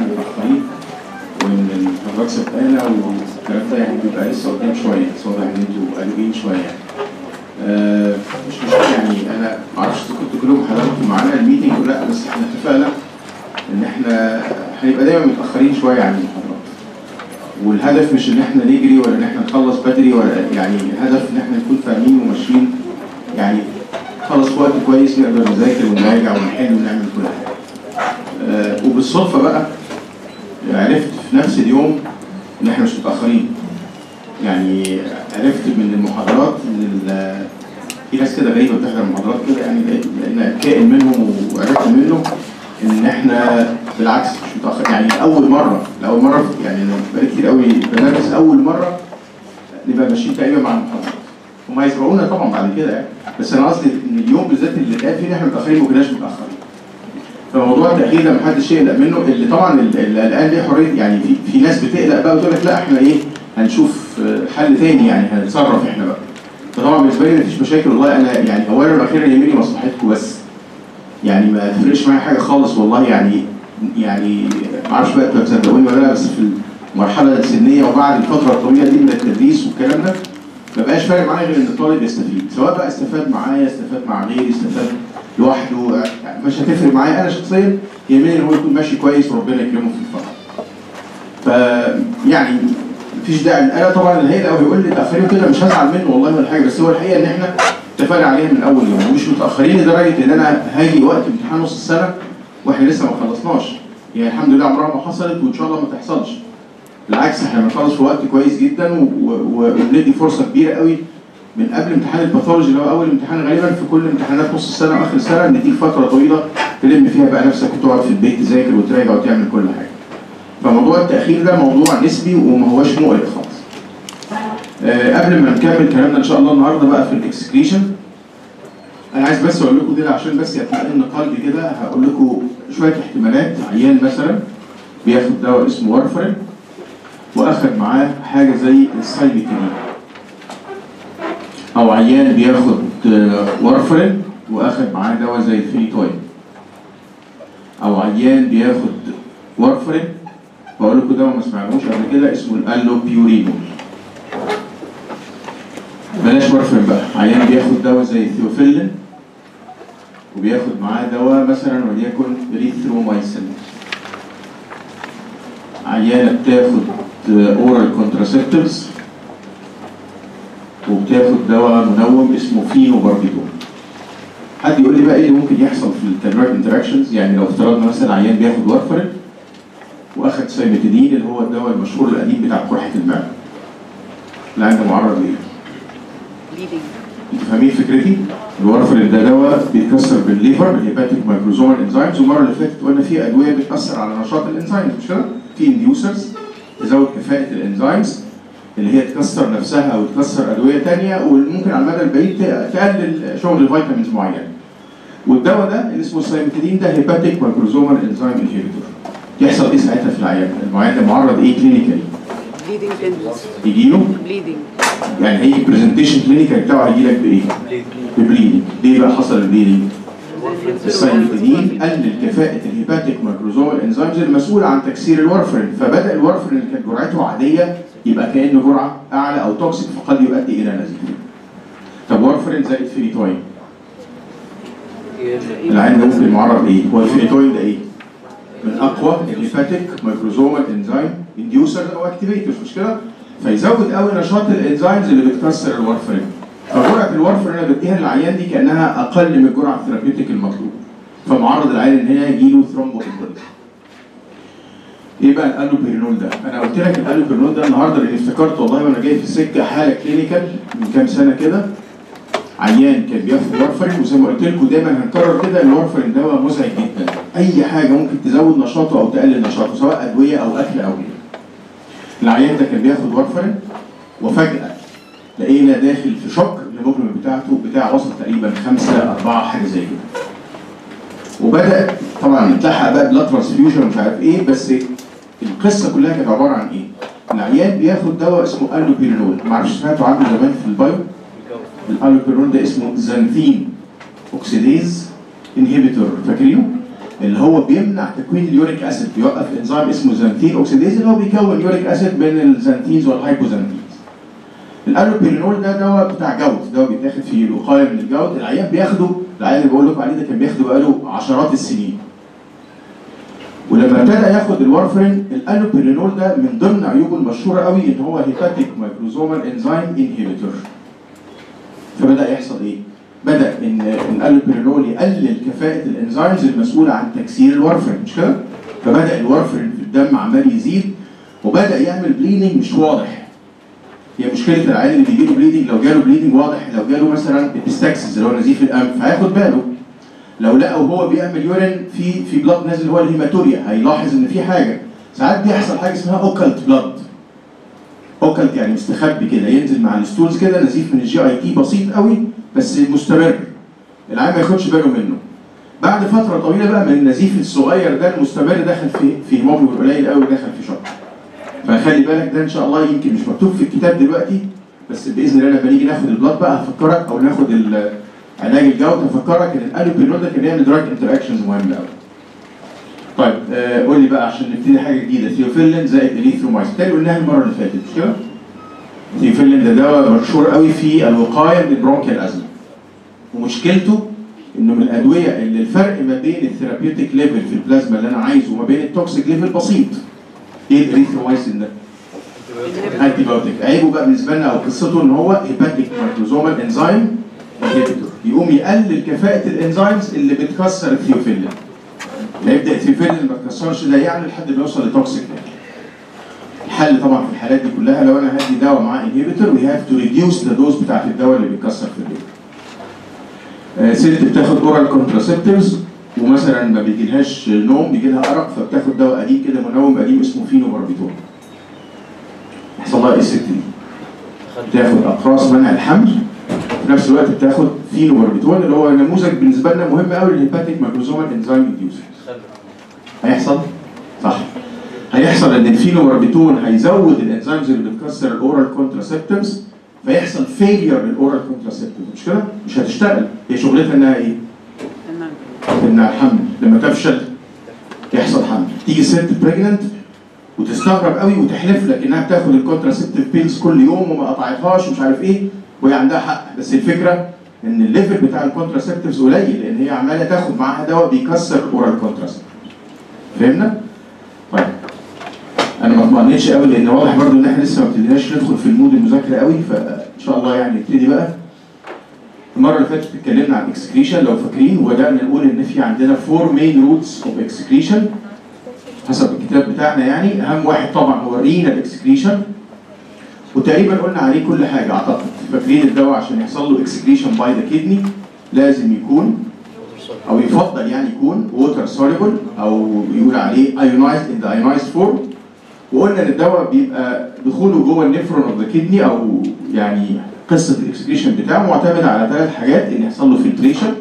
متاخرين وان المحاضرات سبقانا والكلام ده يعني بيبقى لسه قدام شويه بس واضح ان انتوا قلبين شويه يعني. آه مش مشكله يعني انا ما اعرفش إذا كنتوا كلكم حضرتوا معانا الميتنج ولا لا بس احنا اتفقنا ان احنا هنبقى دايما متاخرين شويه عن المحاضرات. والهدف مش ان احنا نجري ولا ان احنا نخلص بدري ولا يعني الهدف ان احنا نكون فاهمين وماشيين يعني خلص في وقت كويس نقدر نذاكر ونراجع ونحل ونعمل كل حاجه. آه وبالصدفه بقى عرفت في نفس اليوم ان احنا مش متاخرين. يعني عرفت من المحاضرات ان ال- في ناس كده غريبه بتحضر المحاضرات كده يعني لان كائن منهم وعرفت منه ان احنا بالعكس مش متاخر يعني اول مره لاول مره يعني أنا بقالي كتير قوي بدرس اول مره نبقى ماشيين تقريبا مع المحاضرات هم هيسبقونا طبعا بعد كده يعني بس انا قصدي ان اليوم بالذات اللي اتقال فيه إن احنا متاخرين ما كناش متاخرين فموضوع التاخير ده محدش يقلق منه اللي طبعا اللي قلقان ليه حريه يعني في في ناس بتقلق بقى وتقول لك لا احنا ايه هنشوف آه، حل تاني يعني هنتصرف احنا بقى فطبعا بالنسبه لي مفيش مشاكل والله انا يعني اولا واخيرا يهمني مصلحتكم بس يعني ما تفرقش معايا حاجه خالص والله يعني يعني ما اعرفش بقى انتوا هتصدقوني ولا لا بس في المرحله السنيه وبعد الفتره الطويله دي من التدريس والكلام ده ما بقاش فارق معايا غير ان الطالب يستفيد سواء بقى استفاد معايا استفاد مع غيري استفاد لوحده يعني مش هتفرق معايا انا شخصيا يهمني ان هو يكون ماشي كويس وربنا يكرمه في الفتره ف يعني مفيش داعي انا طبعا اللي هيقلق ويقول لي تاخرين كده مش هزعل منه والله ولا حاجه بس هو الحقيقه ان احنا اتفقنا عليها من اول يوم ومش متاخرين لدرجه ان انا هاجي وقت امتحان نص السنه واحنا لسه ما خلصناش يعني الحمد لله عمرها ما حصلت وان شاء الله ما تحصلش بالعكس احنا بنخلص في وقت كويس جدا و- و- وبندي فرصه كبيره قوي من قبل امتحان الباثولوجي اللي هو اول امتحان غالبا في كل امتحانات نص السنه واخر السنه نديك فتره طويله تلم فيها بقى نفسك وتقعد في البيت تذاكر وتراجع وتعمل كل حاجه. فموضوع التاخير ده موضوع نسبي وما هوش مقلق خالص. آه قبل ما نكمل كلامنا ان شاء الله النهارده بقى في الاكسكريشن انا عايز بس اقول لكم كده عشان بس يطمئن قلبي كده هقول لكم شويه احتمالات عيان مثلا بياخد دواء اسمه وارفرين واخد معاه حاجه زي السايبيتينين او عيان بياخد آه، وارفرين واخد معاه دواء زي الفينيتوين او عيان بياخد وارفرين بقول لكم دواء ما سمعناهوش قبل كده اسمه الالوبيورينول بلاش وارفرين بقى عيان بياخد دواء زي الثيوفيلين وبياخد معاه دواء مثلا وليكن ريثرومايسين عيانه بتاخد اورال كونتراسيبتيفز وبتاخد دواء منوم اسمه فينوباربيتول حد يقول لي بقى ايه اللي ممكن يحصل في الدراج انتراكشنز يعني لو افترضنا مثلا عيان بياخد وارفرين واخد سايمتيدين اللي هو الدواء المشهور القديم بتاع قرحه المعده العيان ده معرض لايه؟ انتوا فاهمين فكرتي؟ الوارفرين ده دواء بيتكسر بالليفر بالهيباتيك مايكروزومال انزيمز والمره اللي فاتت قلنا في ادويه بتاثر على نشاط الانزيمز مش كده؟ في انديوسرز تزود كفاءه الانزيمز اللي هي تكسر نفسها او تكسر ادويه ثانيه وممكن على المدى البعيد ت- تقلل شغل فيتامينز معينه. والدواء ده اللي اسمه السايمتيدين ده هيباتيك مايكروزومال انزيم انهبيتور. يحصل ايه ساعتها في العيان؟ المعين ده معرض ايه كلينيكالي؟ bleeding tendons يجي له bleeding يعني هي برزنتيشن كلينيكال بتاعه هيجي لك بايه؟ ببليدنج. ليه بقى حصل البليدنج؟ السايمتيدين قلل كفاءة الهيباتيك مايكروزومال انزيمز المسؤولة عن تكسير الورفرين فبدأ الورفرين اللي كانت جرعته عادية يبقى كأنه جرعة أعلى أو توكسيك فقد يؤدي إلى نزيف. طب وارفرين زائد فينيتوين العين ده ممكن معرض لإيه؟ هو الفينيتوين ده إيه؟ من أقوى الهيباتيك مايكروزومال انزيم انديوسرز أو اكتيفيتورز مش كده؟ فيزود قوي نشاط الانزيمز اللي بتكسر الورفرين. فجرعه الورفرين اللي بديها للعيان دي كانها اقل من الجرعه الثيرابيوتيك المطلوب فمعرض العيان ان هي يجيله ثرومبو ايه بقى الالوبيرينول ده؟ انا قلت لك الالوبيرينول ده النهارده اللي افتكرت والله وانا جاي في السكه حاله كلينيكال من كام سنه كده عيان كان بياخد وارفرين وزي ما قلت لكم دايما هنكرر كده ان الوارفرين دواء مزعج جدا اي حاجه ممكن تزود نشاطه او تقلل نشاطه سواء ادويه او اكل او غيره العيان ده كان بياخد وارفرين وفجاه لقينا داخل في شوك الهيموجلوبين بتاعته بتاع وصل تقريبا خمسة أربعة حاجة زي كده. وبدأ طبعا اتلحق بقى بلاد ترانسفيوجن ومش عارف ايه بس القصة كلها كانت عبارة عن ايه؟ العيان بياخد دواء اسمه الوبيرينول معرفش سمعتوا عنه زمان في البايو الالوبيرينول ده اسمه زانثين اوكسيديز انهبيتور فاكرينه؟ اللي هو بيمنع تكوين اليوريك اسيد بيوقف انزيم اسمه زانثين اوكسيديز اللي هو بيكون يوريك اسيد بين الزانثينز والهايبوزانثينز الالوبيرينول ده دواء بتاع جود دواء بيتاخد في الوقايه من الجود العيان بياخده العيان اللي بقول لكم عليه ده كان بياخده بقاله عشرات السنين ولما ابتدى ياخد الوارفرين الالوبيرينول ده من ضمن عيوبه المشهوره قوي ان هو هيباتيك مايكروزومال انزيم انهبيتور فبدا يحصل ايه؟ بدا ان الالوبيرينول يقلل كفاءه الانزيمز المسؤوله عن تكسير الوارفرين مش كده؟ فبدا الوارفرين في الدم عمال يزيد وبدا يعمل بليدنج مش واضح هي مشكله العيان اللي بيجي له بليدنج لو جاله بليدنج واضح لو جاله مثلا البيستاكسس اللي هو نزيف الانف هياخد باله لو لقى وهو بيعمل يورين في في بلاد نازل اللي هو الهيماتوريا هيلاحظ ان في حاجه ساعات بيحصل حاجه اسمها اوكلت بلاد اوكلت يعني مستخبي كده ينزل مع الستولز كده نزيف من الجي اي تي بسيط قوي بس مستمر العيان ما ياخدش باله منه بعد فتره طويله بقى من النزيف الصغير ده المستمر دخل في في هيموجلوبين قليل قوي دخل في شق فخلي بالك ده ان شاء الله يمكن مش مكتوب في الكتاب دلوقتي بس باذن الله لما نيجي ناخد البلاد بقى هفكرك او ناخد ال- علاج الجود هفكرك ان الالوبينول ده كان بيعمل دراج انتراكشنز مهمه قوي. طيب آه قول لي بقى عشان نبتدي حاجه جديده ثيوفيلين زائد اليثرومايسين تاني قلناها المره اللي فاتت مش كده؟ ثيوفيلين ده دواء مشهور قوي في الوقايه من البرونكيال ازمه. ومشكلته انه من الادويه اللي الفرق ما بين الثيرابيوتيك ليفل في البلازما اللي انا عايزه وما بين التوكسيك ليفل بسيط. ايه الاريثرومايسين ده؟ انتي بايوتيك عيبه بقى بالنسبه لنا او قصته ان هو هيباتيك مايكروزومال انزيم انهبيتور يقوم يقلل كفاءه الانزيمز اللي بتكسر الثيوفيلين فيبدا الثيوفيلين ما تكسرش ده يعني لحد ما يوصل لتوكسيك ليفل الحل طبعا في الحالات دي كلها لو انا هدي دواء معاه انهبيتور وي هاف تو ريديوس ذا دوز بتاعت الدواء اللي بيكسر في الليفر آه، ست بتاخد اورال كونتراسبتيفز ومثلا ما بيجيلهاش نوم بيجيلها ارق فبتاخد دواء قديم كده منوم قديم اسمه فينوباربيتول يحصل لها ايه الست دي؟ بتاخد اقراص منع الحمل في نفس الوقت بتاخد فينوباربيتول اللي هو نموذج بالنسبه لنا مهم قوي للهيباتيك ماكروزومال انزيم انديوسر هيحصل صح هيحصل ان الفينوباربيتول هيزود الانزيمز اللي بتكسر الاورال كونتراسبتيفز فيحصل فيلير للاورال كونتراسبتيف مش كده؟ مش هتشتغل هي شغلتها انها ايه؟ تمنع الحمل لما تفشل يحصل حمل تيجي ست بريجننت وتستغرب قوي وتحلف لك انها بتاخد الكونتراسبتيف بيلز كل يوم وما قطعتهاش ومش عارف ايه وهي عندها حق بس الفكره ان الليفل بتاع الكونتراسبتيفز قليل لان هي عماله تاخد معاها دواء بيكسر اورال كونتراسبتيف فهمنا؟ طيب انا ما اطمئنتش قوي لان واضح برضو ان احنا لسه ما ابتديناش ندخل في المود المذاكره قوي فان شاء الله يعني نبتدي بقى المره اللي فاتت اتكلمنا عن اكسكريشن لو فاكرين وبدانا نقول ان في عندنا فور مين روتس اوف اكسكريشن حسب الكتاب بتاعنا يعني اهم واحد طبعا هو رينال اكسكريشن وتقريبا قلنا عليه كل حاجه اعتقد فاكرين الدواء عشان يحصل له اكسكريشن باي ذا كيدني لازم يكون او يفضل يعني يكون ووتر سوليبل او يقول عليه ايونايزد ان ذا ايونايزد فورم وقلنا ان الدواء بيبقى دخوله جوه النفرون اوف ذا كيدني او يعني قصه الاكسكريشن بتاعه معتمده على ثلاث حاجات ان يحصل له فلتريشن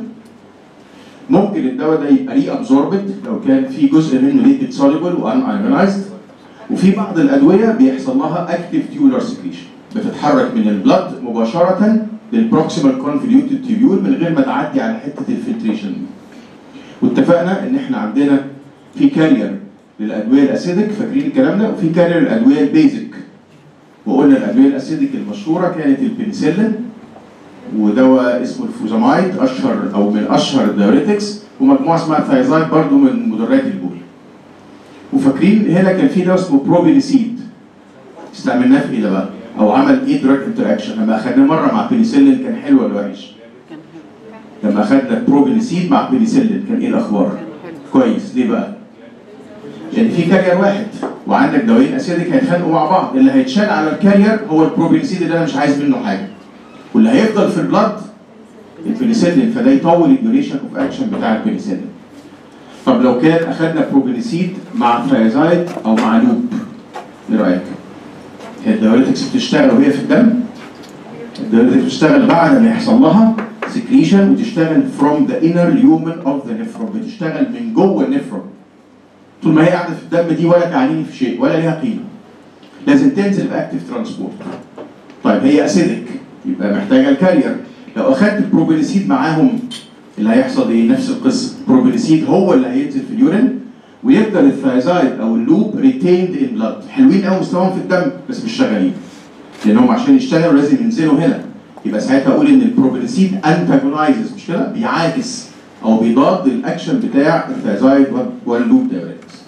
ممكن الدواء ده يبقى ري ابزوربد لو كان في جزء منه ليبيد سوليبل وان ايونايزد وفي بعض الادويه بيحصل لها اكتيف تيولر سكريشن بتتحرك من البلد مباشره للبروكسيمال كونفوليوتد تيبيول من غير ما تعدي على حته الفلتريشن دي واتفقنا ان احنا عندنا في كارير للادويه الاسيدك فاكرين الكلام ده وفي كارير للادويه البيزك وقلنا الادويه الاسيدك المشهوره كانت البنسلين ودواء اسمه الفوزامايد اشهر او من اشهر الدايوريتكس ومجموعه اسمها ثايزايد برضو من مدرات البول وفاكرين هنا كان في دواء اسمه بروبينيسيد استعملناه في ايه ده بقى؟ او عمل ايه دراج انتراكشن لما اخدناه مره مع بنسلين كان حلو ولا وحش؟ لما اخدنا بروبينيسيد مع بنسلين كان ايه الاخبار؟ كويس ليه بقى؟ لان في كارير واحد وعندك دوايين اسيدك هيتخانقوا مع بعض اللي هيتشال على الكارير هو البروبينسيد اللي انا مش عايز منه حاجه واللي هيفضل في البلد البنسلين فده يطول الديوريشن اوف اكشن بتاع البنسلين طب لو كان اخدنا بروبينسيد مع ثايزايد او مع لوب ايه رايك؟ هي الدايوريتكس بتشتغل وهي في الدم الدايوريتكس بتشتغل بعد ما يحصل لها سكريشن وتشتغل فروم ذا انر ليومن اوف ذا نفرون بتشتغل من جوه النفرون طول ما هي قاعده في الدم دي ولا تعنيني في شيء ولا ليها قيمه لازم تنزل باكتيف ترانسبورت طيب هي اسيدك يبقى محتاجه الكارير لو اخدت البروبينسيد معاهم اللي هيحصل ايه نفس القصه بروبيليسيد هو اللي هينزل في اليورين ويفضل الثايزايد او اللوب ريتيند ان بلاد حلوين قوي مستواهم في الدم بس مش شغالين لانهم عشان يشتغلوا لازم ينزلوا هنا يبقى ساعتها اقول ان البروبيليسيد انتاجونايزز مش كده بيعاكس او بيضاد الاكشن بتاع الثايزايد واللوب دايوريتكس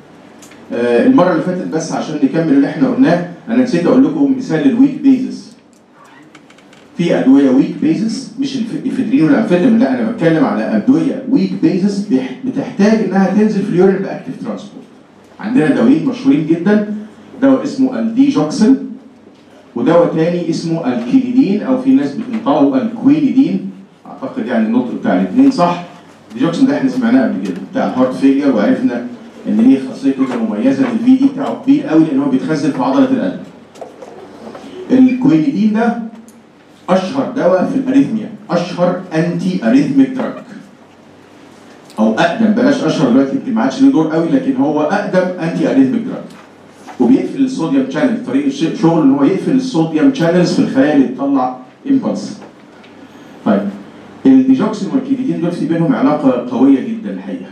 آه المره اللي فاتت بس عشان نكمل اللي احنا قلناه انا نسيت اقول لكم مثال للويك بيزس في ادويه ويك بيزس مش الافيدرين والامفيتامين لا انا بتكلم على ادويه ويك بيزس بتحتاج انها تنزل في اليورين باكتيف ترانسبورت عندنا دوايين مشهورين جدا دواء اسمه الديجوكسين ودواء تاني اسمه الكينيدين او في ناس بتنطقه الكوينيدين اعتقد يعني النطق بتاع الاثنين صح الديجوكسين ده احنا سمعناه قبل كده بتاع الهارت فيلير وعرفنا ان ليه خاصيه كده مميزه ان الفي دي بتاعه كبير قوي لان هو بيتخزن في عضله القلب الكوينيدين ده اشهر دواء في الاريثميا اشهر انتي اريثميك دراج او اقدم بلاش اشهر دلوقتي يمكن ما عادش له دور قوي لكن هو اقدم انتي اريثميك دراج وبيقفل الصوديوم شانل طريق الشغل ان هو يقفل الصوديوم شانلز في الخلايا اللي بتطلع امبلس طيب الديجوكسين والكيديدين دول في بينهم علاقه قويه جدا الحقيقه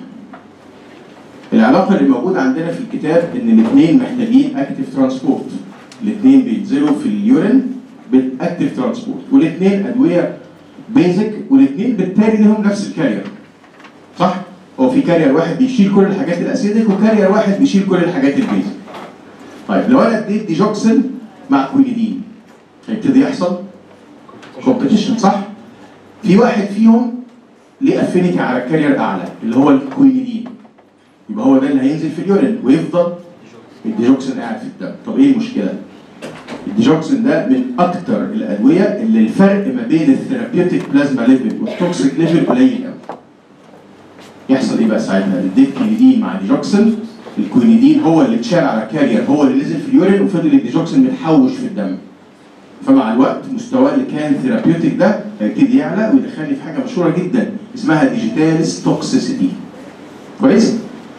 العلاقه اللي موجوده عندنا في الكتاب ان الاثنين محتاجين اكتيف ترانسبورت الاثنين بينزلوا في اليورين بالاكتيف ترانسبورت والاثنين ادويه بيزك والاثنين بالتالي لهم نفس الكارير صح؟ هو في كارير واحد بيشيل كل الحاجات الاسيدك وكارير واحد بيشيل كل الحاجات البيزك طيب لو انا اديت ديجوكسين مع كوينيدين هيبتدي يحصل كومبيتيشن صح؟ في واحد فيهم ليه افينيتي على الكارير اعلى اللي هو الكوينيدين يبقى هو ده اللي هينزل في اليورين ويفضل الديجوكسين قاعد في الدم طب ايه المشكله؟ الديجوكسين ده من اكتر الادويه اللي الفرق ما بين الثيرابيوتيك بلازما ليفل والتوكسيك ليفل قليل قوي يحصل ايه بقى ساعتها؟ اديت كينيدين مع ديجوكسين الكوينيدين هو اللي اتشال على كارير هو اللي نزل في اليورين وفضل الديجوكسين متحوش في الدم فمع الوقت مستواه اللي كان ثيرابيوتيك ده هيبتدي يعلى ويدخلني في حاجه مشهوره جدا اسمها ديجيتاليس توكسيسيتي كويس؟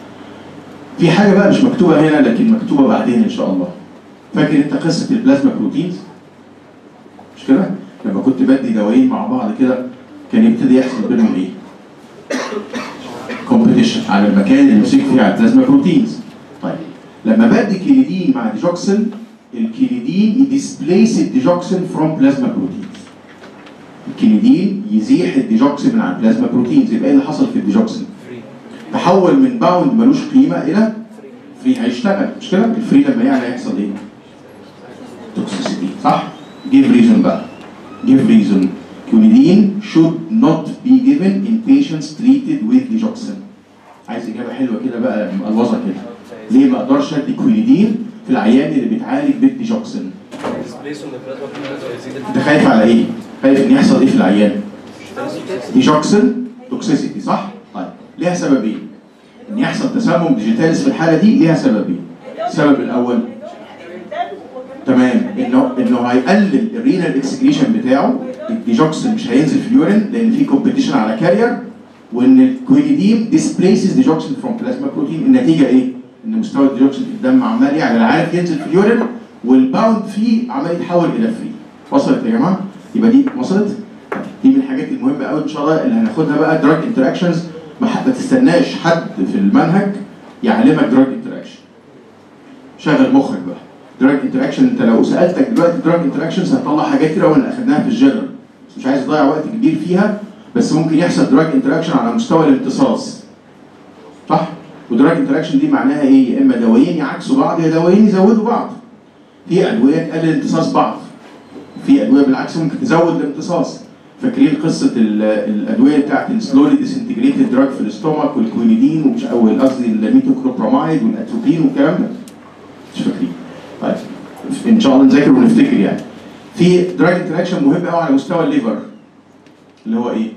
في حاجه بقى مش مكتوبه هنا لكن مكتوبه بعدين ان شاء الله فاكر انت قصه البلازما بروتينز مش كده لما كنت بدي دوايين مع بعض كده كان يبتدي يحصل بينهم ايه كومبيتيشن على المكان اللي مسك فيه على البلازما بروتينز طيب لما بدي كينيدين مع ديجوكسين الكينيدين يديسبليس الديجوكسين فروم بلازما بروتينز الكينيدين يزيح الديجوكسين من على البلازما بروتينز يبقى ايه اللي حصل في الديجوكسين تحول من باوند ملوش قيمه الى فري هيشتغل مش كده الفري لما يعلى يحصل ايه توكسيسيتي صح give reason بقى give reason كونيدين should not be given in patients treated with digoxin عايز اجابه حلوه كده بقى مقلوظه كده ليه ما اقدرش ادي كونيدين في العيان اللي بيتعالج بالديجوكسين انت خايف على ايه؟ خايف ان يحصل ايه في العيان؟ ديجوكسين توكسيسيتي صح؟ طيب ليها سببين ان يحصل تسمم ديجيتاليس في الحاله دي ليها سببين السبب الاول تمام انه انه هيقلل الرينال اكسكريشن بتاعه الديجوكسين مش هينزل في اليورين لان في كومبيتيشن على كارير وان الكوينيدين ديسبليسز ديجوكسين فروم بلازما بروتين النتيجه ايه؟ ان مستوى الديجوكسين في الدم عمال يعلى لا عارف ينزل في اليورين والباوند فيه عمال يتحول الى فري وصلت يا جماعه؟ يبقى دي وصلت؟ دي من الحاجات المهمه قوي ان شاء الله اللي هناخدها بقى دراج انتراكشنز ما تستناش حد في المنهج يعلمك دراج انتراكشن شغل مخك بقى دراج انتراكشن انت لو سالتك دلوقتي دراج انتراكشنز هتطلع حاجات كتير قوي اللي اخدناها في الجنرال بس مش عايز اضيع وقت كبير فيها بس ممكن يحصل دراج انتراكشن على مستوى الامتصاص صح ودراج انتراكشن دي معناها ايه يا اما دوايين يعكسوا بعض يا دوايين يزودوا بعض في ادويه تقلل امتصاص بعض في ادويه بالعكس ممكن تزود الامتصاص فاكرين قصه الادويه بتاعت السلولي ديسنتجريتد دراج في الاستومك والكوينيدين ومش او قصدي الميتوكلوبرامايد والاتروبين والكلام ده مش فاكرين طيب ان شاء الله نذاكر ونفتكر يعني في دراج انتراكشن مهم قوي على مستوى الليفر اللي هو ايه؟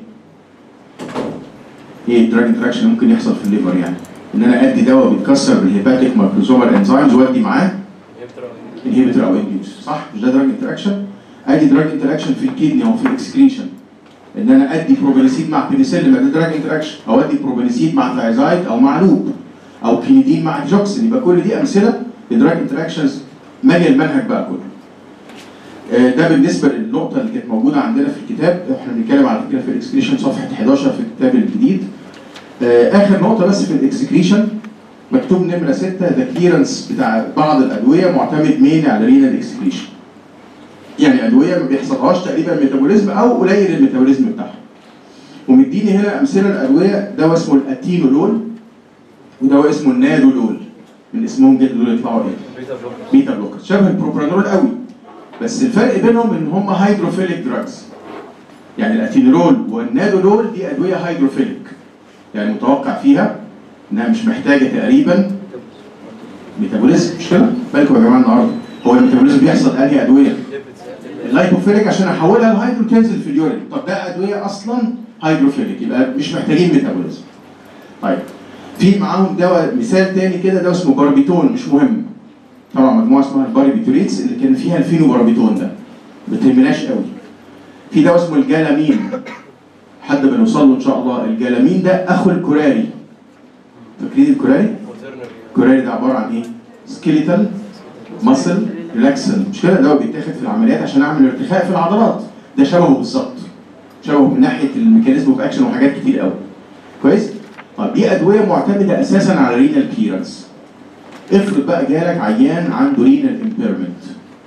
ايه الدراج انتراكشن ممكن يحصل في الليفر يعني؟ ان انا ادي دواء بيتكسر بالهيباتيك مايكروزومال انزيمز وادي معاه انهبيتور او انديوس صح؟ مش ده دراج انتراكشن؟ ادي دراج انتراكشن في الكدني او في الاكسكريشن ان انا ادي بروبينيسيد مع بنسلين ده دراج انتراكشن او ادي بروبينيسيد مع ثايزايد او مع لوب او كليدين مع ديجوكسين يبقى كل دي امثله لدراج انتراكشنز ماليه المنهج بقى كله آه، ده بالنسبه للنقطه اللي كانت موجوده عندنا في الكتاب احنا بنتكلم على فكره في الاكسكريشن صفحه 11 في الكتاب الجديد آه، اخر نقطه بس في الاكسكريشن مكتوب نمره 6 ده كليرنس بتاع بعض الادويه معتمد مين على رينال اكسكريشن يعني ادويه ما بيحصلهاش تقريبا ميتابوليزم او قليل الميتابوليزم بتاعها ومديني هنا امثله الادويه دواء اسمه الاتينولول ودواء اسمه النادولول من اسمهم كده دول يطلعوا ايه؟ بيتا بلوكر شبه البروبرانول قوي بس الفرق بينهم ان هم هيدروفيليك دراجز يعني الاتينولول والنادولول دي ادويه هيدروفيليك يعني متوقع فيها انها مش محتاجه تقريبا ميتابوليزم مش كده؟ بالكم يا جماعه النهارده هو الميتابوليزم بيحصل انهي ادويه؟ اللايبوفيليك عشان احولها لهيدرو تنزل في اليورين طب ده ادويه اصلا هيدروفيليك يبقى مش محتاجين ميتابوليزم طيب في معاهم دواء مثال تاني كده دواء اسمه باربيتون مش مهم طبعا مجموعه اسمها الباربيتوريتس اللي كان فيها الفينوباربيتون ده ما بتهمناش قوي في دواء اسمه الجلامين حد بنوصل له ان شاء الله الجلامين ده اخو الكوراري فاكرين الكوراري؟ الكوراري ده عباره عن ايه؟ سكيليتال ماسل ريلاكسن مش كده دواء بيتاخد في العمليات عشان اعمل ارتخاء في العضلات ده شبهه بالظبط شبهه من ناحيه الميكانيزم اوف اكشن وحاجات كتير قوي كويس؟ طب دي ادويه معتمده اساسا على رينال كليرنس افرض بقى جالك عيان عنده رينال امبيرمنت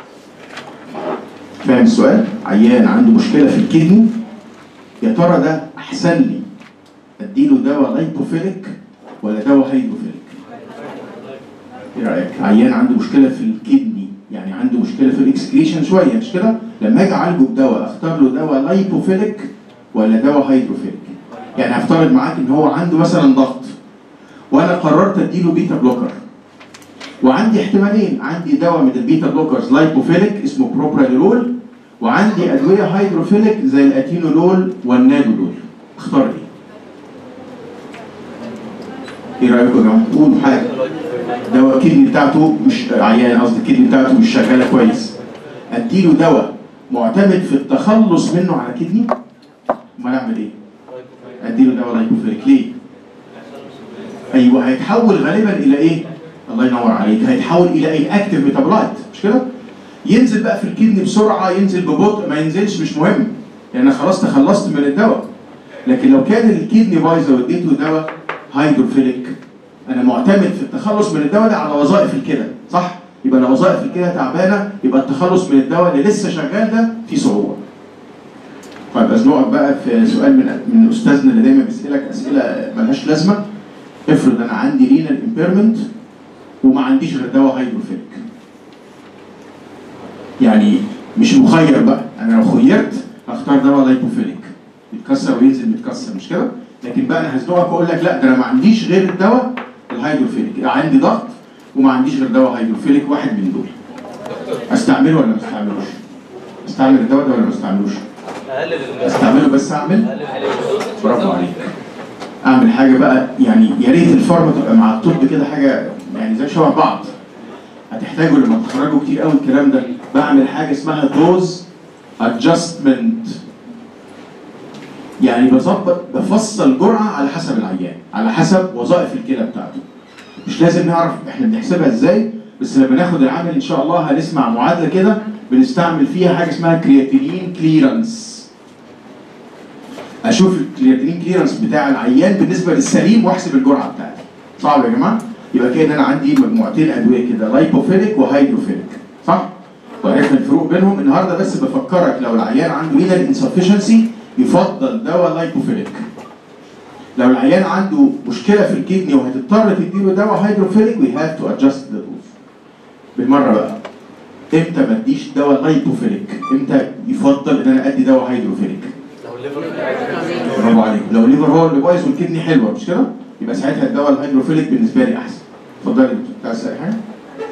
فاهم السؤال؟ عيان عنده مشكله في الكدني يا ترى ده احسن لي اديله دواء لايبوفيليك ولا دواء هيدروفيليك؟ ايه رايك؟ عيان عنده مشكله في الكدني يعني عنده مشكله في الاكسكريشن شويه مش كده؟ لما اجي اعالجه بدواء اختار له دواء لايبوفيليك ولا دواء هيدروفيليك؟ يعني هفترض معاك ان هو عنده مثلا ضغط وانا قررت اديله بيتا بلوكر وعندي احتمالين عندي دواء من البيتا بلوكرز لايبوفيليك اسمه بروبرانولول وعندي ادويه هيدروفيليك زي الاتينولول والنادولول اختار ايه؟ ايه رايكم يا جماعه؟ قولوا حاجه دواء الكدني بتاعته مش عيان قصدي الكدني بتاعته مش شغاله كويس اديله دواء معتمد في التخلص منه على كدني امال اعمل ايه؟ اديله دواء لايبوفيليك ليه؟ ايوه هيتحول غالبا الى ايه؟ الله ينور عليك هيتحول الى ايه؟ اكتف ميتابولايت مش كده؟ ينزل بقى في الكدني بسرعه ينزل ببطء ما ينزلش مش مهم لان يعني خلاص تخلصت من الدواء لكن لو كان الكدني بايظه واديته دواء هيدروفيليك انا معتمد في التخلص من الدواء ده على وظائف الكلى صح؟ يبقى لو وظائف الكلى تعبانه يبقى التخلص من الدواء اللي لسه شغال ده فيه صعوبه. طيب ازنقك بقى في سؤال من من استاذنا اللي دايما بيسالك اسئله ملهاش لازمه افرض انا عندي رينال امبيرمنت وما عنديش غير دواء هيدروفيليك. يعني مش مخير بقى انا لو خيرت هختار دواء لايبوفيليك يتكسر وينزل متكسر مش كده؟ لكن بقى انا هزنقك واقول لك لا ده انا ما عنديش غير الدواء الهيدروفيليك عندي ضغط وما عنديش غير دواء هيدروفيليك واحد من دول استعمله ولا ما استعملوش؟ استعمل الدواء ده ولا ما استعملوش؟ استعمله بس اعمل برافو عليك اعمل حاجه بقى يعني يا ريت الفارما تبقى مع الطب كده حاجه يعني زي شبه بعض هتحتاجوا لما تتخرجوا كتير قوي الكلام ده بعمل حاجه اسمها دوز ادجستمنت يعني بظبط بفصل جرعه على حسب العيان على حسب وظائف الكلى بتاعته مش لازم نعرف احنا بنحسبها ازاي بس لما ناخد العمل ان شاء الله هنسمع معادله كده بنستعمل فيها حاجه اسمها كرياتينين كليرنس اشوف الكرياتينين كليرنس بتاع العيان بالنسبه للسليم واحسب الجرعه بتاعتي صعب يا جماعه يبقى كده انا عندي مجموعتين ادويه كده لايبوفيليك وهيدروفيليك صح وعرفنا الفروق بينهم النهارده بس بفكرك لو العيان عنده رينال انسفشنسي يفضل دواء لايبوفيليك لو العيان عنده مشكله في الكدني وهتضطر تديله دواء هيدروفيليك وي هاف تو ادجست ذا دوز بالمره بقى امتى ما اديش دواء لايبوفيليك امتى يفضل ان انا ادي دواء هيدروفيليك لو الليفر برافو عليك لو الليفر هو اللي بايظ والكدني حلوه مش كده يبقى ساعتها الدواء الهيدروفيليك بالنسبه لي احسن اتفضلي يا دكتور عايز تسالي حاجه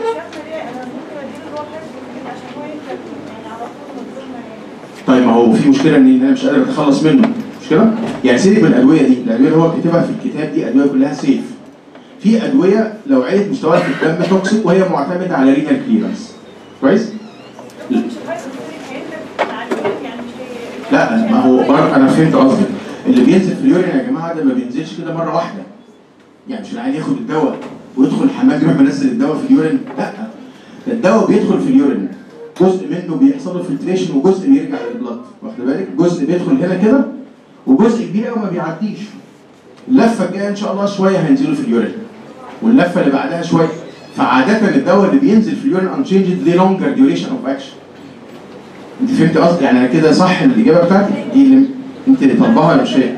طيب ما هو في مشكله ان انا مش قادر اتخلص منه مش كده؟ يعني سيبك من الادويه دي، الادويه اللي هو كاتبها في الكتاب دي ادويه كلها سيف. في ادويه لو علت مستواها في الدم توكسيك وهي معتمده على رينال كليرنس. كويس؟ لا ما هو بر... انا فهمت قصدي اللي بينزل في اليورين يا جماعه ده ما بينزلش كده مره واحده. يعني مش العيان ياخد الدواء ويدخل الحمام يروح منزل الدواء في اليورين، لا ده الدواء بيدخل في اليورين جزء منه بيحصل له فلتريشن وجزء بيرجع للبلد واخد بالك جزء بيدخل هنا كده وجزء كبير قوي ما بيعديش اللفه الجايه ان شاء الله شويه هينزلوا في اليورين واللفه اللي بعدها شويه فعاده الدواء اللي بينزل في اليورين انشينجد ليه لونجر ديوريشن اوف اكشن انت فهمت قصدي يعني انا كده صح الاجابه بتاعتي دي اللي انت اللي طالباها ولا مش هي؟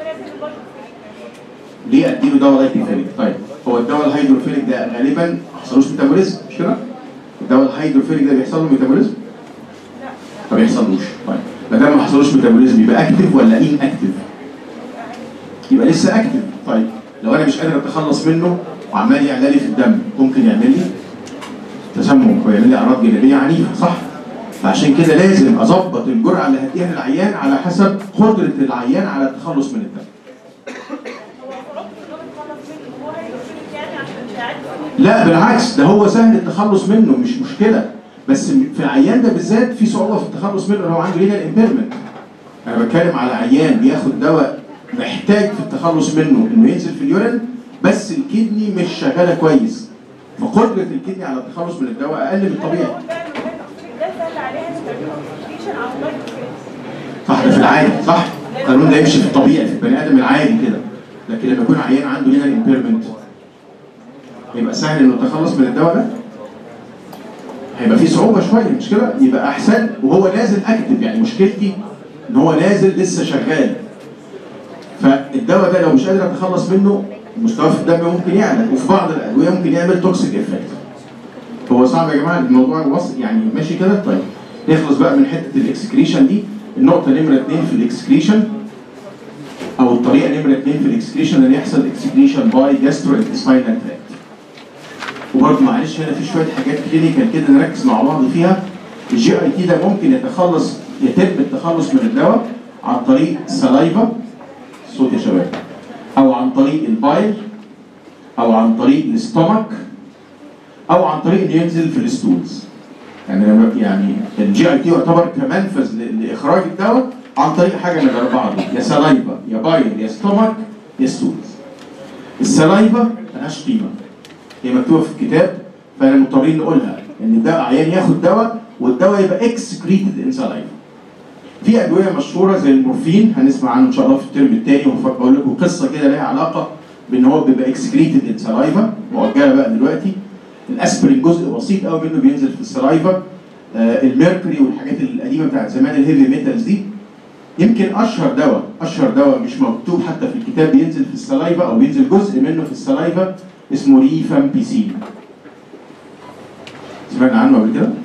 ليه اديله دواء لايكوفيليك طيب هو الدواء الهيدروفيليك ده غالبا ما حصلوش ميتابوليزم مش كده؟ الدواء الهيدروفيليك ده بيحصل له ميتابوليزم؟ ما بيحصلوش طيب ما دام ما حصلوش ميتابوليزم يبقى اكتف ولا ان اكتف؟ يبقى لسه اكتف طيب لو انا مش قادر اتخلص منه وعمال يعلى لي في الدم ممكن يعمل لي تسمم ويعمل لي اعراض جانبيه عنيفه صح؟ فعشان كده لازم اظبط الجرعه اللي هديها للعيان على حسب قدره العيان على التخلص من الدم. لا بالعكس ده هو سهل التخلص منه مش مشكله بس في العيان ده بالذات في صعوبه في التخلص منه هو عنده رينال امبيرمنت. انا بتكلم على عيان بياخد دواء محتاج في التخلص منه انه ينزل في اليورين بس الكدني مش شغاله كويس. فقدره الكدني على التخلص من الدواء اقل من الطبيعي. صح ده في العادي صح؟ القانون ده يمشي في الطبيعي في البني ادم العادي كده لكن لما يكون عيان عنده رينال امبيرمنت هيبقى سهل انه يتخلص من الدواء ده؟ هيبقى فيه صعوبه شويه مش كده؟ يبقى احسن وهو نازل اكتف يعني مشكلتي ان هو نازل لسه شغال فالدواء ده لو مش قادر اتخلص منه مستواه في الدم ممكن يعلى وفي بعض الادويه ممكن يعمل توكسيك افكت هو صعب يا جماعه الموضوع وصل يعني ماشي كده طيب نخلص بقى من حته الاكسكريشن دي النقطه نمره اثنين في الاكسكريشن او الطريقه نمره اثنين في الاكسكريشن ان يحصل اكسكريشن باي جاسترو انتستاينال تراكت وبرضه معلش هنا في شويه حاجات كلينيكال كده نركز مع بعض فيها الجي اي تي ده ممكن يتخلص يتم التخلص من الدواء عن طريق سلايفا صوت يا شباب او عن طريق البايل او عن طريق الاستومك او عن طريق انه ينزل في الستولز يعني لما يعني الجي اي تي يعتبر كمنفذ ل- لاخراج الدواء عن طريق حاجه من الاربعه دول يا سلايفا يا بايل يا ستومك يا ستولز السلايفا ملهاش قيمه هي مكتوبه في الكتاب فاحنا مضطرين نقولها ان الدواء عيان ياخد دواء والدواء يبقى اكسكريتد ان سلايفا في ادويه مشهوره زي المورفين هنسمع عنه ان شاء الله في الترم الثاني وهقول لكم قصه كده لها علاقه بان هو بيبقى اكسكريتد ان سلايفا مؤجله بقى دلوقتي الاسبرين جزء بسيط قوي منه بينزل في السلايفا آه الميركوري والحاجات القديمه بتاعت زمان الهيفي ميتالز دي يمكن اشهر دواء اشهر دواء مش مكتوب حتى في الكتاب بينزل في السلايفا او بينزل جزء منه في السلايفا اسمه ريفامبيسين سمعنا عنه قبل كده؟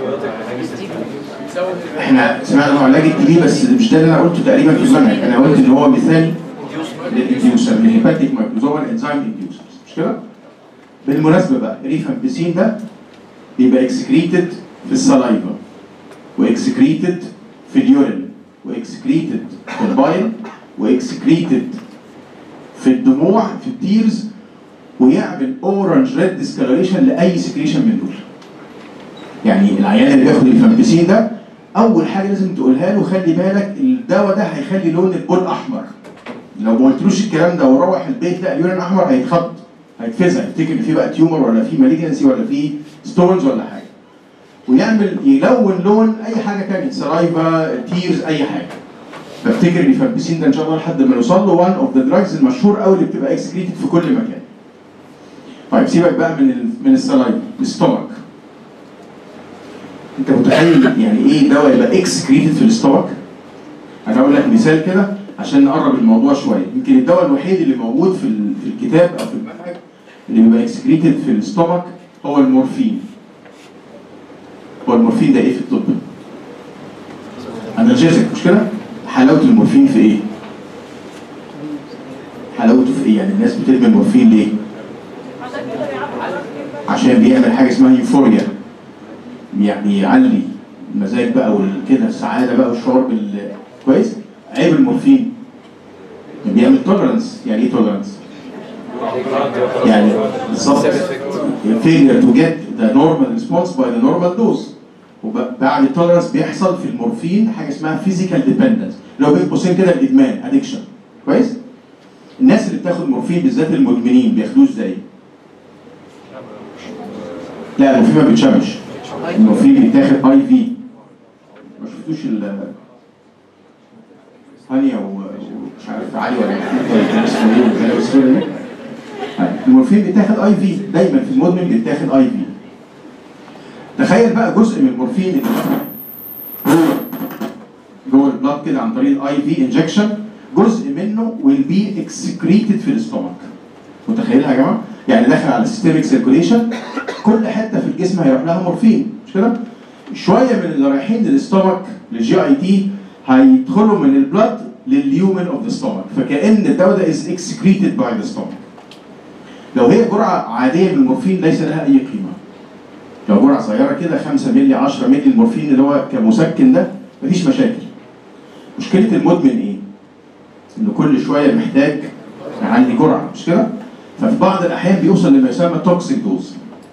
احنا سمعنا عنه علاج التي بي بس مش ده اللي انا قلته تقريبا في المنهج انا قلت ان هو مثالي للانديوسر للهيباتيك مايكروزومال انزيم انديوسر مش كده؟ بالمناسبه بقى ريفامبيسين ده بيبقى اكسكريتد في السلايفا واكسكريتد في اليورين واكسكريتد في البايل واكسكريتد في الدموع في التيرز ويعمل اورنج ريد ديسكلريشن لاي سكريشن من دول. يعني العيان اللي بياخد الفامبيسين ده اول حاجه لازم تقولها له خلي بالك الدواء ده هيخلي لون البول احمر. لو ما قلتلوش الكلام ده وروح البيت لا اليورين احمر هيتخض هيتفزع يفتكر ان في بقى تيومر ولا في مالجنسي ولا في ستونز ولا حاجه. ويعمل يلون لون اي حاجه تانية سلايفا تيرز اي حاجه. بفتكر ان الفامبيسين ده ان شاء الله لحد ما نوصل له وان اوف ذا دراجز المشهور قوي اللي بتبقى اكسكريتد في كل مكان. طيب سيبك بقى من ال من السلايفا الستومك. انت متخيل يعني ايه دواء يبقى اكسكريتد في الستومك؟ انا اقول لك مثال كده عشان نقرب الموضوع شويه يمكن الدواء الوحيد اللي موجود في ال- في الكتاب او في المنهج اللي بيبقى اكسكريتد في الستومك هو المورفين هو المورفين ده ايه في الطب؟ انرجيزك مش كده؟ حلاوه المورفين في ايه؟ حلاوته في ايه؟ يعني الناس بترمي المورفين ليه؟ عشان بيعمل حاجه اسمها يوفوريا يعني يعلي المزاج بقى وكده السعاده بقى والشعور بال كويس؟ عيب المورفين بيعمل تولرنس يعني ايه تولرنس؟ يعني بالظبط failure to get the normal response by the normal dose وبعد التولرنس بيحصل في المورفين حاجه اسمها physical dependence اللي هو بين قوسين كده الادمان ادكشن كويس؟ الناس اللي بتاخد مورفين بالذات المدمنين بياخدوه ازاي؟ لا المورفين ما بيتشمش المورفين بيتاخد اي في ما شفتوش ال هانيا و- ومش عارف علي ولا كان اسمه ايه والغلاوي السوداء دي طيب، المورفين بيتاخد اي في دايما في المدمن بيتاخد اي في تخيل بقى جزء من المورفين اللي جوه جوه البلاد كده عن طريق الاي في انجكشن جزء منه will be excreted في الاستومك متخيلها يا جماعه؟ يعني داخل على السيستميك سيركوليشن كل حته في الجسم هيروح لها مورفين مش كده؟ شويه من اللي رايحين للاستومك للجي اي تي هيدخلوا من البلد لليومن اوف ذا ستومك فكأن الدواء ده از excreted باي ذا ستومك لو هي جرعه عاديه من المورفين ليس لها اي قيمه لو جرعه صغيره كده 5 مللي 10 مللي المورفين اللي هو كمسكن ده مفيش مشاكل مشكله المدمن ايه؟ انه كل شويه محتاج عندي جرعه مش كده؟ ففي بعض الاحيان بيوصل لما يسمى توكسيك دوز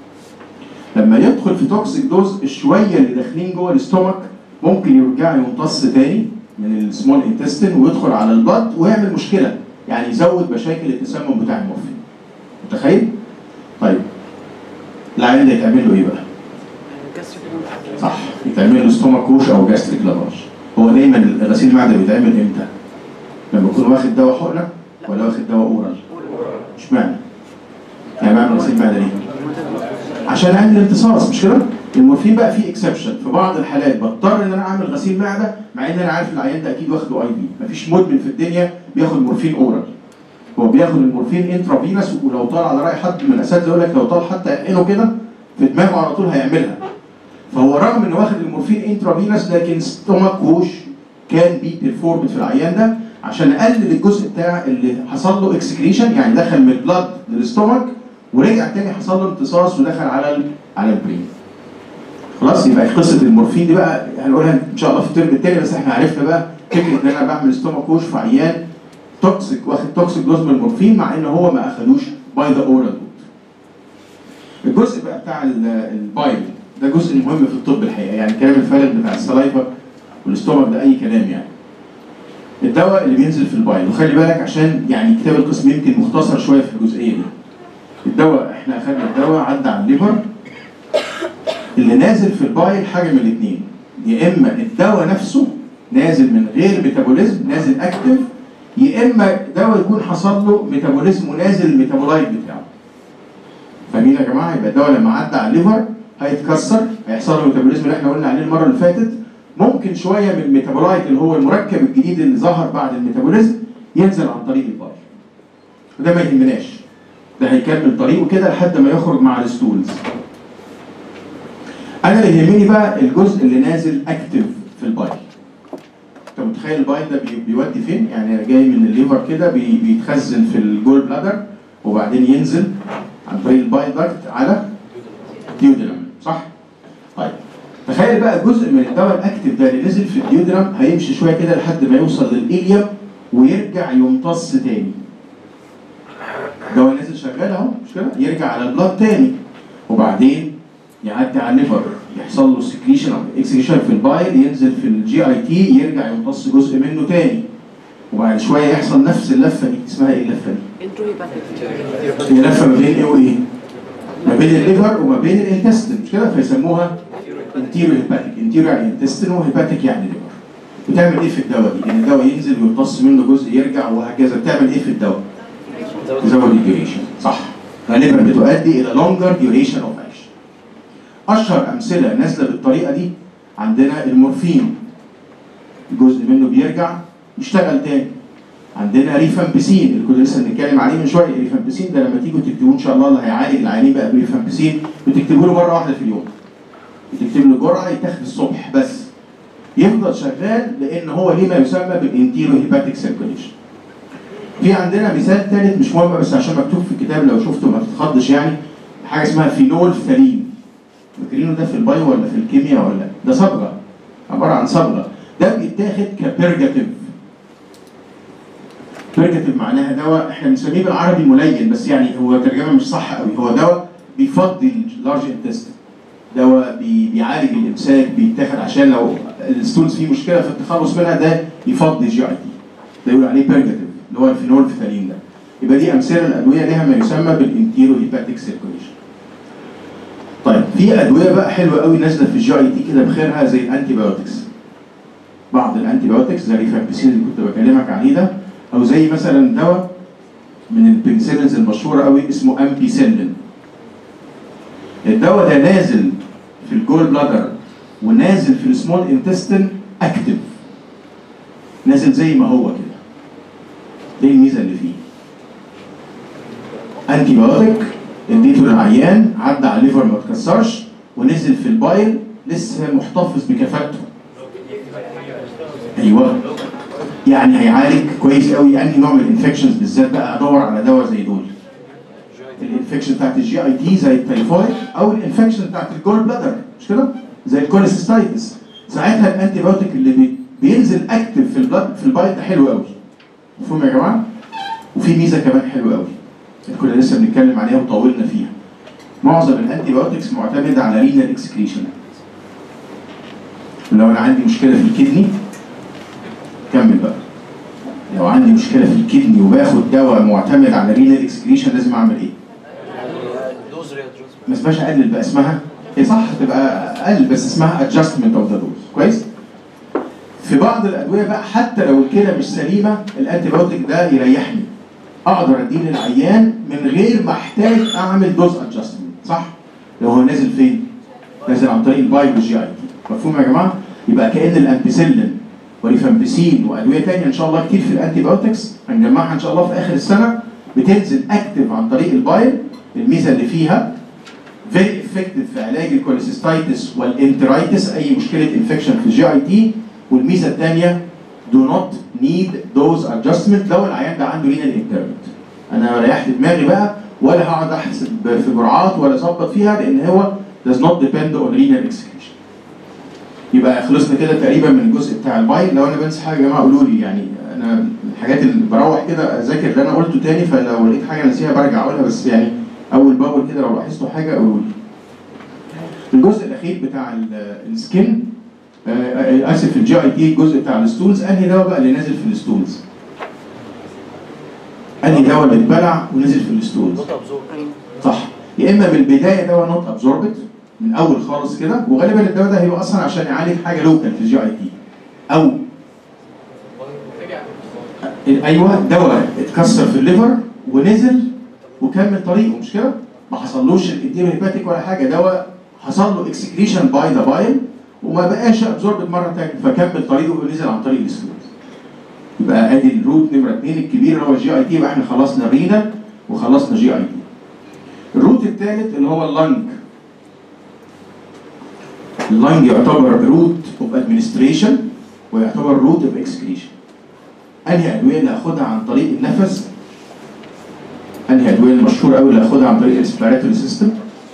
لما يدخل في توكسيك دوز الشويه اللي داخلين جوه الاستومك ممكن يرجع يمتص تاني من السمول انتستين ويدخل على البلد ويعمل مشكله يعني يزود مشاكل التسمم بتاع المورفين متخيل؟ طيب العيان ده يتعمل له ايه بقى؟ gastric صح يتعمل له ستومك ووش او جاستريك لافاج هو دايما غسيل المعده بيتعمل امتى؟ لما يكون واخد دواء حقنه ولا واخد دواء اورال؟ اشمعنى؟ يعني بعمل غسيل معده ليه؟ عشان اعمل امتصاص مش كده؟ المورفين بقى فيه اكسبشن في بعض الحالات بضطر ان انا اعمل غسيل معده مع ان انا عارف العيان ده اكيد واخده اي في مفيش مدمن في الدنيا بياخد مورفين اورال هو بياخد المورفين انترافينس ولو طال على راي حد من الاساتذه يقول لك لو طال حتى عينه كده في دماغه على طول هيعملها فهو رغم انه واخد المورفين انترافينس لكن ستومك ووش كان بي بيرفورمد في العيان ده عشان اقلل الجزء بتاع اللي حصل له اكسكريشن يعني دخل من البلاد للستومك ورجع تاني حصل له امتصاص ودخل على ال على البرين. خلاص يبقى قصه المورفين دي بقى هنقولها ان شاء الله في الترم التاني بس احنا عرفنا بقى فكره ان انا بعمل ستومك ووش في عيان توكسيك واخد توكسيك دوز من المورفين مع ان هو ما اخدوش باي ذا اورال الجزء بقى بتاع ال- البايل ده جزء مهم في الطب الحقيقه يعني الكلام الفارغ بتاع السلايفا والاستومك ده اي كلام يعني الدواء اللي بينزل في البايل وخلي بالك عشان يعني كتاب القسم يمكن مختصر شويه في الجزئيه دي الدواء احنا اخدنا الدواء عدى على الليفر اللي نازل في البايل حاجه من الاثنين يا اما الدواء نفسه نازل من غير ميتابوليزم نازل اكتف يا اما دواء يكون حصل له ميتابوليزم ونازل الميتابولايت بتاعه فاهمين يا جماعه يبقى الدواء لما عدى على الليفر هيتكسر هيحصل له ميتابوليزم اللي احنا قلنا عليه المره اللي فاتت ممكن شويه من الميتابولايت اللي هو المركب الجديد اللي ظهر بعد الميتابوليزم ينزل عن طريق البايل وده ما يهمناش ده هيكمل طريقه كده لحد ما يخرج مع الستولز انا اللي يهمني بقى الجزء اللي نازل اكتف في البايل انت متخيل البايل ده بي- بيودي فين يعني جاي من الليفر كده بي- بيتخزن في الجول بلادر وبعدين ينزل عن طريق البايل داكت على ديودرم صح طيب تخيل بقى جزء من الدواء الاكتف ده اللي نزل في الديودرم هيمشي شويه كده لحد ما يوصل للإليوم ويرجع يمتص تاني الدواء نازل شغال اهو مش كده يرجع على البلاد تاني وبعدين يعدي على الليفر يحصل له سكريشن او اكسكريشن في البايل ينزل في الجي اي تي يرجع يمتص جزء منه تاني وبعد شويه يحصل نفس اللفه دي اسمها ايه اللفه دي؟ Introhepatic. هي لفه ما بين ايه وايه؟ ما بين الليفر وما بين الانتستين مش كده فيسموها انتيرو هيباتيك انتيرو يعني انتستين وهيباتيك يعني ليفر بتعمل ايه في الدواء دي؟ ان الدواء ينزل ويمتص منه جزء يرجع وهكذا بتعمل ايه في الدواء؟ تزود الديوريشن صح غالبا بتؤدي الى لونجر ديوريشن اوف اكشن اشهر امثله نازله بالطريقه دي عندنا المورفين جزء منه بيرجع يشتغل تاني عندنا ريفامبسين اللي كنا لسه بنتكلم عليه من شويه ريفامبسين ده لما تيجوا تكتبوه ان شاء الله اللي هيعالج العيانين بقى بريفامبسين بتكتبوا له مره واحده في اليوم بتكتب له جرعه يتاخد الصبح بس يفضل شغال لان هو ليه ما يسمى بالانتيرو هيباتيك سيركوليشن في عندنا مثال ثالث مش مهم بس عشان مكتوب في الكتاب لو شفته ما تتخضش يعني حاجه اسمها فينول فتالين فاكرينه ده في البايو ولا في الكيمياء ولا ده صبغه عباره عن صبغه ده بيتاخد كبيرجاتيف بيرجاتيف معناها دواء احنا بنسميه بالعربي ملين بس يعني هو ترجمه مش صح قوي هو دواء بيفضي اللارج انتستين دواء بي- بيعالج الامساك بيتاخد عشان لو الستولز فيه مشكله في التخلص منها ده يفضي جي اي تي ده يقول عليه بيرجاتيف اللي هو الفينول فتالين ده يبقى دي امثله الادويه لها ما يسمى بالانتيرو هيباتيك سيركوليشن طيب في في ادويه بقى حلوه قوي نازله في الجي اي تي كده بخيرها زي الانتي بايوتكس بعض الانتي بايوتكس زي الريفامبيسين اللي كنت بكلمك عليه ده او زي مثلا دواء من البنسلينز المشهوره قوي اسمه امبيسيلين الدواء ده نازل في الجول بلادر ونازل في السمول انتستين اكتف نازل زي ما هو كده ايه الميزه اللي فيه انتي بايوتيك اديته للعيان عدى على الليفر ما اتكسرش ونزل في البايل لسه محتفظ بكفاءته ايوه يعني هيعالج كويس قوي انهي نوع من الانفكشنز بالذات بقى ادور على دواء زي دول الانفكشن بتاعت الجي اي تي زي التايفويد او الانفكشن بتاعت الجول بلادر مش كده زي الكوليسيستايتس ساعتها الانتي بايوتيك اللي بي بينزل اكتف في البلاد في البايل ده حلو قوي مفهوم يا جماعه وفي ميزه كمان حلوه قوي كنا لسه بنتكلم عليها وطولنا فيها معظم الانتي بايوتكس معتمده على رينال اكسكريشن لو انا عندي مشكله في الكدني كمل بقى لو عندي مشكله في الكدني وباخد دواء معتمد على رينال اكسكريشن لازم اعمل ايه؟ دوز ريادجوز ما اسمهاش اقلل بقى اسمها هي صح تبقى اقل بس اسمها ادجستمنت اوف ذا دوز كويس؟ في بعض الادويه بقى حتى لو الكلى مش سليمه الانتي بايوتيك ده يريحني اقدر اديه للعيان من غير ما احتاج اعمل دوز ادجستمنت صح؟ لو هو نازل فين؟ نازل عن طريق الباي والجي اي تي مفهوم يا جماعه؟ يبقى كان الامبيسيلين وريفامبيسين وادويه ثانيه ان شاء الله كتير في الانتي بايوتكس هنجمعها ان شاء الله في اخر السنه بتنزل اكتف عن طريق البايل الميزه اللي فيها فيري افكتيف في علاج الكوليسيستايتس والانترايتس اي مشكله انفكشن في الجي اي تي والميزه الثانيه do not need dose adjustment لو العيان ده عنده رينال impairment انا ريحت دماغي بقى ولا هقعد احسب في جرعات ولا اظبط فيها لان هو does not depend on renal excretion يبقى خلصنا كده تقريبا من الجزء بتاع البايل لو انا بنسى حاجه يا جماعه قولوا لي يعني انا من الحاجات اللي بروح كده اذاكر اللي انا قلته تاني فلو لقيت حاجه نسيها برجع اقولها بس يعني اول باول كده لو لاحظتوا حاجه قولوا لي الجزء الاخير بتاع ال- السكين آه، آه، اسف الجي اي تي الجزء بتاع الستولز انهي دواء بقى اللي نازل في الستولز انهي دواء اللي اتبلع ونزل في الستولز نوت ابزورب صح يا اما من البدايه دواء نوت ابزوربت من اول خالص كده وغالبا الدواء ده هيبقى اصلا عشان يعالج حاجه لوكال في الجي اي تي او ايوه دواء اتكسر في الليفر ونزل وكمل طريقه مش كده؟ ما حصلوش الاديم هيباتيك ولا حاجه دواء حصل له اكسكريشن باي ذا بايل وما بقاش ابزوربت مره ثانيه فكمل طريقه ونزل عن طريق السلوز يبقى ادي الروت نمره اثنين الكبير اللي هو الجي اي تي يبقى احنا خلصنا الرينا وخلصنا جي اي تي الروت الثالث اللي هو اللنج اللنج يعتبر روت اوف ادمنستريشن ويعتبر روت اوف اكسكريشن انهي ادويه اللي هاخدها عن طريق النفس انهي ادويه المشهوره قوي اللي هاخدها عن طريق الريسبيراتوري سيستم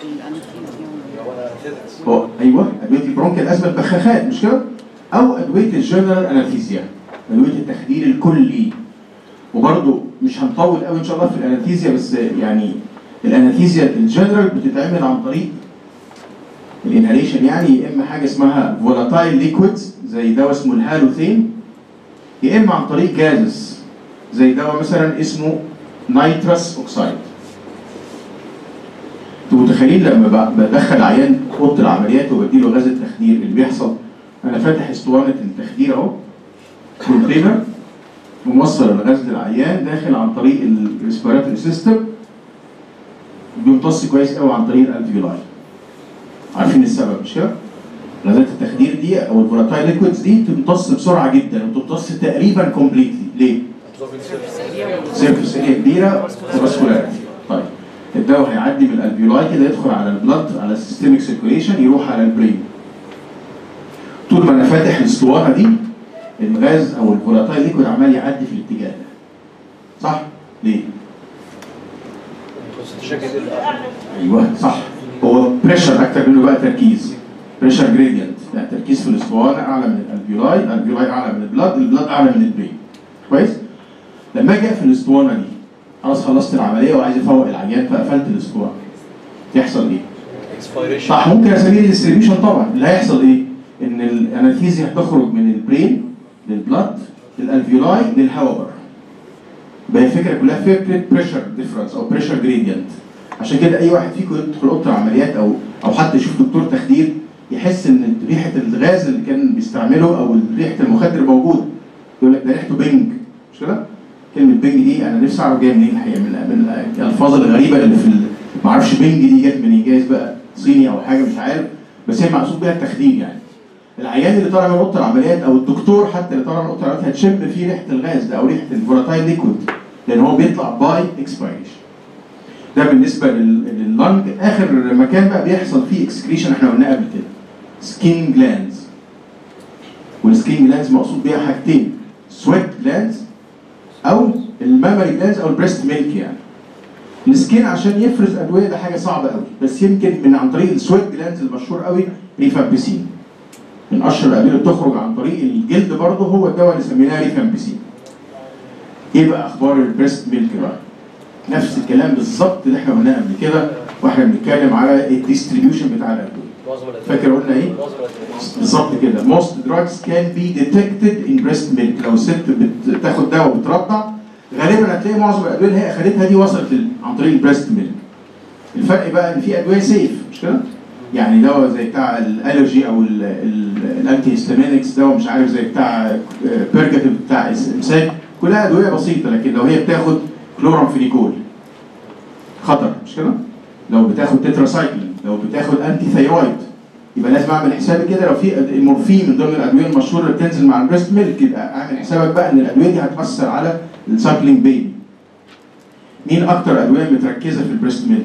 هو ايوه ادويه البرونكيال ازمه البخاخات مش كده؟ او ادويه الجنرال انستيزيا ادويه التخدير الكلي وبرده مش هنطول قوي ان شاء الله في الانستيزيا بس يعني الانستيزيا الجنرال بتتعمل عن طريق الانهاليشن يعني يا اما حاجه اسمها فولاتايل ليكويدز زي دواء اسمه الهالوثين يا اما عن طريق جازز زي دواء مثلا اسمه نيترس اوكسايد انتوا متخيلين لما ب- بدخل عيان اوضه العمليات وبديله غاز التخدير اللي بيحصل انا فاتح اسطوانه التخدير اهو كونتينر وموصل الغاز للعيان داخل عن طريق الريسبيراتوري سيستم بيمتص كويس قوي عن طريق الالفيولاي عارفين السبب مش كده؟ غازات التخدير دي او الفولاتايل ليكويدز دي تمتص بسرعه جدا وتمتص تقريبا كومبليتلي ليه؟ سيرفس اريا كبيره وفاسكولاريتي طيب الدواء هيعدي من الالفيولاي كده يدخل على البلد على السيستميك سيركوليشن يروح على البرين طول ما انا فاتح الاسطوانه دي الغاز او الفولاتايل ليكويد عمال يعدي في الاتجاه ده صح؟ ليه؟ ايوه صح هو بريشر اكتر منه بقى تركيز بريشر جريدينت يعني تركيز في الاسطوانه اعلى من الالفيولاي الالفيولاي اعلى من البلاد البلاد اعلى من البرين كويس لما اجي اقفل الاسطوانه دي خلاص خلصت العمليه وعايز افوق العيان فقفلت الاسطوانه يحصل ايه؟ اكسبيريشن صح ممكن اسميه ديستريبيوشن طبعا اللي هيحصل ايه؟ ان الانستيزيا هتخرج من البرين للبلاد للالفيولاي للهواء بره. يبقى هي الفكره كلها فكره بريشر ديفرنس او بريشر جريدينت عشان كده اي واحد فيكم يدخل اوضه العمليات او او حتى يشوف دكتور تخدير يحس ان ريحه الغاز اللي كان بيستعمله او ريحه المخدر موجود يقول لك ده ريحته بنج مش كده؟ كلمه بنج دي انا نفسي اعرف جايه منين الحقيقه من من الالفاظ الغريبه اللي في ال- ما اعرفش بنج دي جت منين جايز بقى صيني او حاجه مش عارف بس هي مقصود بيها التخدير يعني العيان اللي طالع من اوضه العمليات او الدكتور حتى اللي طالع من اوضه العمليات هتشم فيه ريحه الغاز ده او ريحه الفولاتايل ليكويد لان هو بيطلع باي اكسبيريشن ده بالنسبه لل- لللنج اخر مكان بقى بيحصل فيه اكسكريشن احنا قلناه قبل كده سكين جلاندز والسكين جلاندز مقصود بيها حاجتين سويت جلاندز او المامري جلاندز او البريست ميلك يعني السكين عشان يفرز ادويه ده حاجه صعبه قوي بس يمكن من عن طريق السويت جلاندز المشهور قوي ريفامبيسين من اشهر الادويه اللي بتخرج عن طريق الجلد برضه هو الدواء اللي سميناه ريفامبيسين ايه بقى اخبار البريست ميلك بقى نفس الكلام بالظبط اللي احنا قلناه قبل كده واحنا بنتكلم على الديستريبيوشن بتاع الادويه معظم الادويه فاكر قلنا ايه معظم الادويه بالظبط كده most drugs can be detected in breast milk لو الست بتاخد دواء وبترضع غالبا هتلاقي معظم الادويه اللي هي اخدتها دي وصلت لل- عن طريق البريست ميلك الفرق بقى ان في ادويه سيف مش كده يعني دواء زي بتاع الالرجي او ال- ال- الانتي هيستامينكس دواء مش عارف زي بتاع بيرجاتيف بتاع امساك كلها ادويه بسيطه لكن لو هي بتاخد كلورامفينيكول خطر مش كده لو بتاخد تتراسايكلين لو بتاخد انتي ثايرويد يبقى لازم اعمل حسابي كده لو في المورفين من ضمن الادويه المشهوره اللي بتنزل مع البريست ميلك يبقى اعمل حسابك بقى ان الادويه دي هتاثر على السايكلينج بيبي مين اكتر ادويه متركزه في البريست ميلك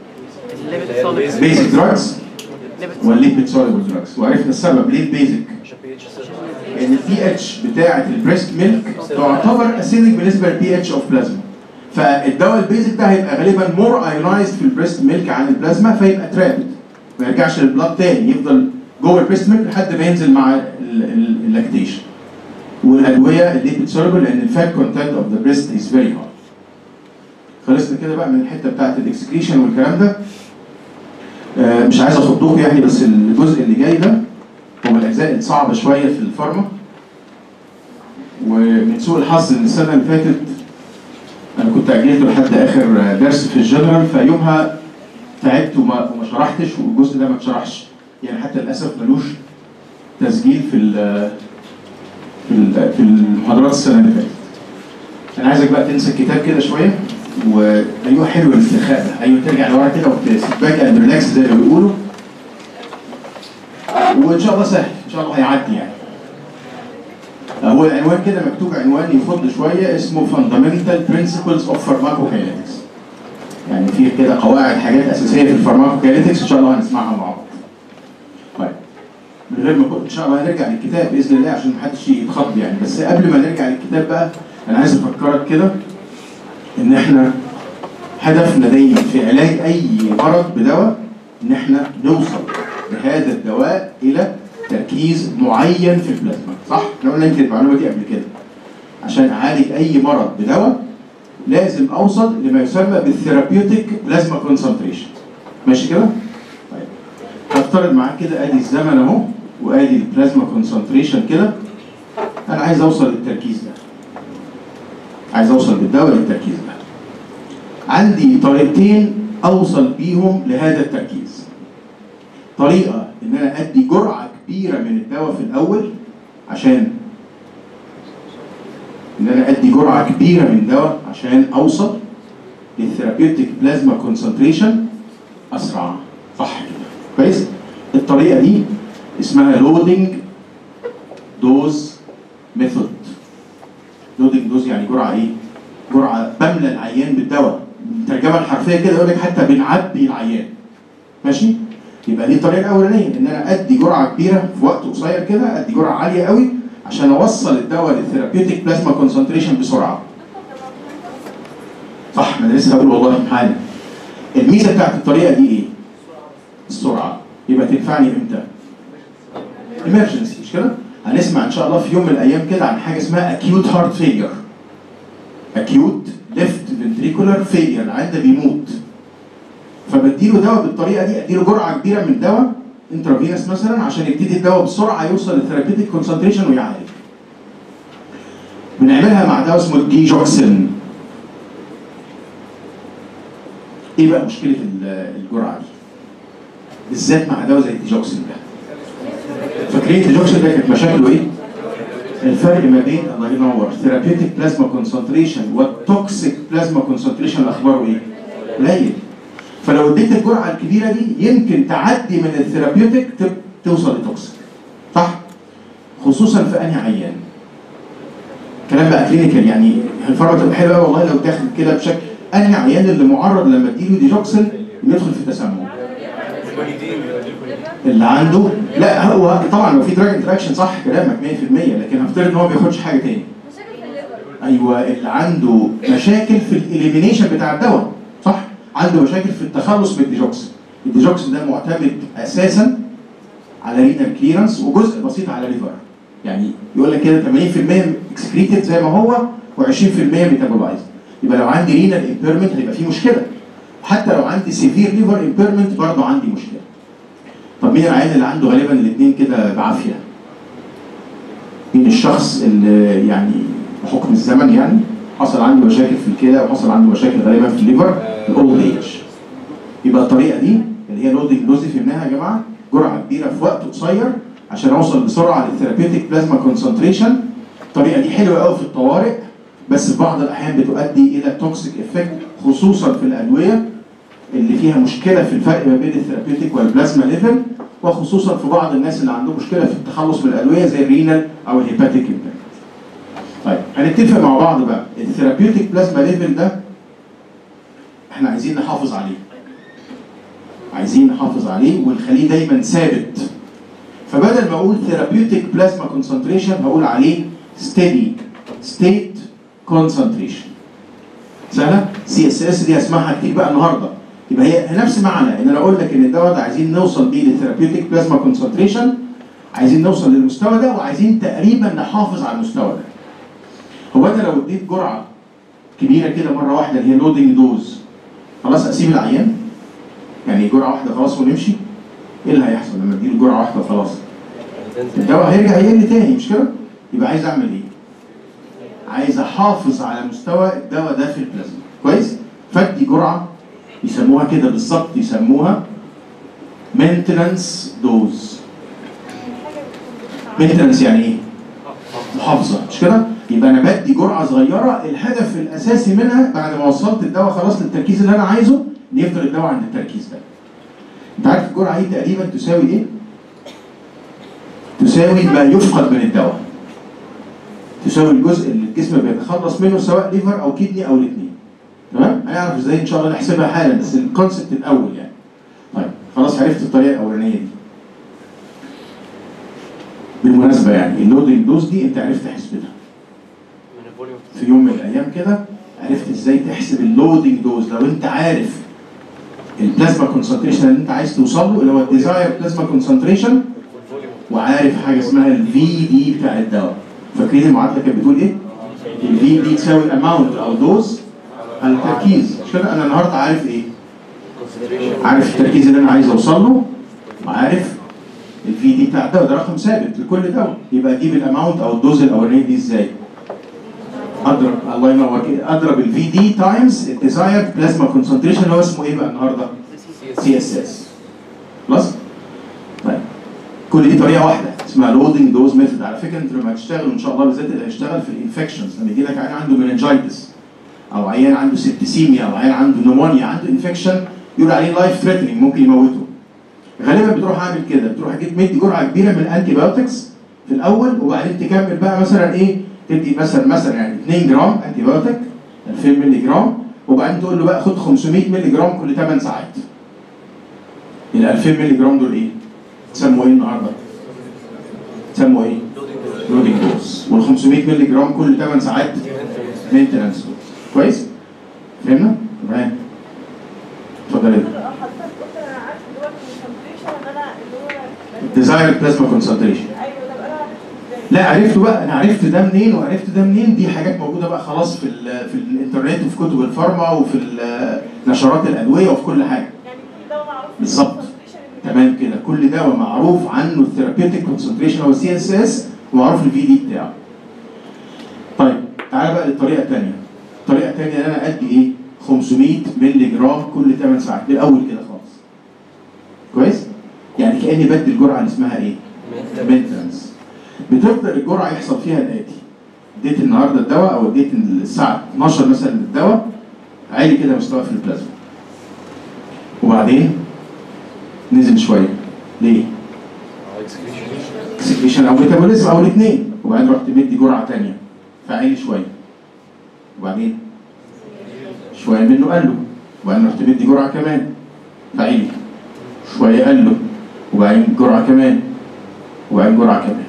بيزك دراجز والليبيد سوليبل دراجز وعرفنا السبب ليه البيزك عشان بي اتش لان البي اتش بتاعه البريست ميلك تعتبر اسيدك بالنسبه للبي اتش اوف بلازما فالدواء البيزك ده هيبقى غالبا مور ايونايزد في البريست ميلك عن البلازما فيبقى ترابد ما يرجعش للبلاد تاني يفضل جوه البريست ميلك لحد ما ينزل مع ال- ال- اللاكتيشن والادويه الليبيد سوليبل لان الفات كونتنت اوف ذا بريست از فيري هاي خلصنا كده بقى من الحته بتاعت الاكسكريشن والكلام ده آه، مش عايز اخضكم يعني بس الجزء اللي جاي ده هو من الاجزاء الصعبه شويه في الفارما ومن سوء الحظ ان السنه اللي فاتت انا كنت اجلته لحد اخر درس في الجنرال فيومها تعبت وما, وما شرحتش والجزء ده ما اتشرحش يعني حتى للاسف ملوش تسجيل في ال في ال- في المحاضرات السنه اللي فاتت انا عايزك بقى تنسى الكتاب كده شويه وايوه حلو الانتخاب ده ايوه ترجع لورا كده وتسيب باك اند ريلاكس زي ما بيقولوا وان شاء الله سهل ان شاء الله هيعدي يعني هو العنوان كده مكتوب عنوان يخض شويه اسمه Fundamental Principles of Pharmacokinetics يعني في كده قواعد حاجات اساسيه في الفارماكوكاينetics ان شاء الله هنسمعها مع بعض. طيب من غير ما كنت ان شاء الله هنرجع للكتاب باذن الله عشان محدش يتخض يعني بس قبل ما نرجع للكتاب بقى انا عايز افكرك كده ان احنا هدفنا دايما في علاج اي مرض بدواء ان احنا نوصل بهذا الدواء الى تركيز معين في البلازما صح؟ احنا قلنا يمكن المعلومه دي قبل كده عشان اعالج اي مرض بدواء لازم اوصل لما يسمى بالثيرابيوتيك بلازما كونسنتريشن ماشي كده؟ طيب هفترض معاك كده ادي الزمن اهو وادي البلازما كونسنتريشن كده انا عايز اوصل للتركيز ده عايز اوصل بالدواء للتركيز ده عندي طريقتين اوصل بيهم لهذا التركيز طريقه ان انا ادي جرعه كبيره من الدواء في الاول عشان ان انا ادي جرعه كبيره من دواء عشان اوصل للثيرابيوتيك بلازما كونسنتريشن اسرع صح كده كويس الطريقه دي اسمها لودنج دوز ميثود لودنج دوز يعني جرعه ايه جرعه بملى العيان بالدواء الترجمه الحرفيه كده يقول لك حتى بنعبي العيان ماشي يبقى دي الطريقه الاولانيه ان انا ادي جرعه كبيره في وقت قصير كده ادي جرعه عاليه قوي عشان اوصل الدواء للثيرابيوتيك بلازما كونسنتريشن بسرعه صح ما انا لسه هقول والله حالا الميزه بتاعت الطريقه دي ايه السرعه يبقى تنفعني امتى emergency مش كده هنسمع ان شاء الله في يوم من الايام كده عن حاجه اسمها acute heart failure acute left ventricular failure العيان ده بيموت فبديله دواء بالطريقه دي اديله جرعه كبيره من الدواء انترافينس مثلا عشان يبتدي الدواء بسرعه يوصل للثيرابيوتيك كونسنتريشن ويعالج. بنعملها مع دواء اسمه الديجوكسين. ايه بقى مشكله ال- الجرعه دي؟ بالذات مع دواء زي الديجوكسين ده فاكرين الديجوكسين ده كانت مشاكله ايه؟ الفرق ما بين الله ينور ثيرابيوتيك بلازما كونسنتريشن والتوكسيك بلازما كونسنتريشن اخباره ايه؟ قليل فلو اديت الجرعه الكبيره دي يمكن تعدي من الثيرابيوتيك تب- توصل لتوكسيك صح؟ خصوصا في انهي عيان كلام بقى كلينيكال يعني الفارما تبقى حلوه والله لو تاخد كده بشكل انهي عيان اللي معرض لما اديله ديجوكسين يدخل في تسمم اللي عنده لا هو طبعا لو في دراج انتراكشن صح كلامك 100% لكن هفترض ان هو ما بياخدش حاجه تاني مشاكل في الليفر ايوه اللي عنده مشاكل في الاليمينيشن بتاع الدواء صح عنده مشاكل في التخلص من الديجوكسين الديجوكسين ده معتمد اساسا على رينال كليرنس وجزء بسيط على ليفر يعني يقول لك كده 80% اكسكريتد زي ما هو و20% ميتابولايز يبقى لو عندي رينال امبيرمنت هيبقى في مشكله حتى لو عندي سيفير ليفر امبيرمنت برضه عندي مشكله طب مين العيان اللي عنده غالبا الاثنين كده بعافيه مين الشخص اللي يعني بحكم الزمن يعني حصل عنده مشاكل في الكلى وحصل عنده مشاكل غالبا في الليفر الاولد ايج يبقى الطريقه دي اللي هي لودنج دوز فهمناها يا جماعه جرعه كبيره في وقت قصير عشان اوصل بسرعه للثيرابيوتيك بلازما كونسنتريشن الطريقه دي حلوه قوي في الطوارئ بس في بعض الاحيان بتؤدي الى توكسيك افكت خصوصا في الادويه اللي فيها مشكله في الفرق ما بين الثيرابيوتيك والبلازما ليفل وخصوصا في بعض الناس اللي عندهم مشكله في التخلص من الادويه زي الرينال او الهيباتيك امبيرمنت. طيب هنتفق مع بعض بقى الثيرابيوتيك بلازما ليفل ده احنا عايزين نحافظ عليه. عايزين نحافظ عليه ونخليه دايما ثابت. فبدل ما اقول ثيرابيوتيك بلازما كونسنتريشن هقول عليه ستيدي ستيت كونسنتريشن. سهله؟ سي اس اس دي هسمعها كتير بقى النهارده. يبقى هي نفس معنى ان انا اقول لك ان الدواء ده عايزين نوصل بيه للثيرابيوتيك بلازما كونسنتريشن عايزين نوصل للمستوى ده وعايزين تقريبا نحافظ على المستوى ده. هو انا لو اديت جرعه كبيره كده مره واحده اللي هي لودنج دوز خلاص اسيب العيان؟ يعني جرعه واحده خلاص ونمشي؟ ايه اللي هيحصل لما اديله جرعه واحده خلاص؟ الدواء هيرجع يقل تاني مش كده؟ يبقى عايز اعمل ايه؟ عايز احافظ على مستوى الدواء ده في البلازما كويس؟ فادي جرعه يسموها كده بالظبط يسموها maintenance دوز maintenance يعني ايه؟ محافظه مش كده؟ يبقى انا بدي جرعه صغيره الهدف الاساسي منها بعد ما وصلت الدواء خلاص للتركيز اللي انا عايزه ان يفضل الدواء عند التركيز ده. انت عارف الجرعه دي تقريبا تساوي ايه؟ تساوي ما يفقد من الدواء. تساوي الجزء اللي الجسم بيتخلص منه سواء ليفر او كدني او الاثنين. تمام؟ هنعرف ازاي ان شاء الله نحسبها حالا بس الكونسبت الاول يعني. طيب خلاص عرفت الطريقه الاولانيه دي. بالمناسبه يعني اللودنج دوز دي انت عرفت حسبتها. من الفوليوم في يوم من الايام كده عرفت ازاي تحسب اللودنج دوز لو انت عارف البلازما كونسنتريشن اللي انت عايز توصل له اللي هو الديزاير بلازما كونسنتريشن والفوليوم وعارف حاجه اسمها الفي دي بتاع الدواء فاكرين المعادله كانت بتقول ايه؟ الفي دي تساوي اماونت او دوز على التركيز مش كده انا النهارده عارف ايه؟ كونسنتريشن عارف التركيز اللي انا عايز اوصل له وعارف الفي دي بتاع الدواء ده رقم ثابت لكل دواء يبقى اجيب الاماونت او الدوز الاولانيه دي ازاي؟ اضرب الله ينور كده اضرب الفي دي تايمز الديزايرد بلازما كونسنتريشن اللي هو اسمه ايه بقى النهارده؟ سي اس اس خلاص؟ طيب كل دي طريقه واحده اسمها لودنج دوز ميثود على فكره انت لما هتشتغل ان شاء الله بالذات اللي هيشتغل في الانفكشنز لما يجي لك عيان عنده مننجايتس او عيان عنده سيبتسيميا او عيان عنده نمونيا عنده انفكشن يقول عليه لايف ثريتنينج ممكن يموته غالبا بتروح اعمل كده بتروح اجيب مدي جرعه كبيره من الانتي بايوتكس في الاول وبعدين تكمل بقى مثلا ايه تدي مثلا مثلا يعني 2 جرام انتي بايوتك 2000 مللي جرام وبعدين تقول له بقى خد 500 مللي جرام كل 8 ساعات ال 2000 مللي جرام دول ايه؟ سموا ايه النهارده؟ سموا ايه؟ لودنج دوز وال 500 مللي جرام كل 8 ساعات مينتنس دوز كويس؟ فهمنا؟ تمام اتفضل يا دكتور. حضرتك قلت انا عارف اللي هو الكونسنتريشن ان انا اللي هو ديزاير بلازما كونسنتريشن ايوه طب انا عرفت ازاي؟ لا عرفته بقى انا عرفت ده منين وعرفت ده منين دي حاجات موجوده بقى خلاص في ال في الانترنت وفي كتب الفارما وفي ال- نشرات الادويه وفي كل حاجه يعني كل دواء معروف بالظبط. الكونسنتريشن اللي تمام كده كل دواء معروف عنه الثيرابيوتيك كونسنتريشن هو السي اس اس ومعروف الفي دي بتاعه طيب تعالى بقى للطريقه الثانيه الطريقه الثانيه ان انا ادي ايه 500 مللي جرام كل 8 ساعات من الاول كده خالص كويس يعني كاني بدي الجرعه اللي اسمها ايه مينتنس بتفضل الجرعه يحصل فيها الاتي اديت النهارده الدواء او اديت الساعه 12 مثلا الدواء عالي كده مستوى في البلازما وبعدين نزل شويه ليه؟ اكسكريشن او ميتابوليزم او الاثنين وبعدين رحت مدي جرعه ثانيه فعالي شويه وبعدين شويه منه قال له وبعدين رحت مدي جرعه كمان فعالي شويه قال له وبعدين جرعه كمان وبعدين جرعه كمان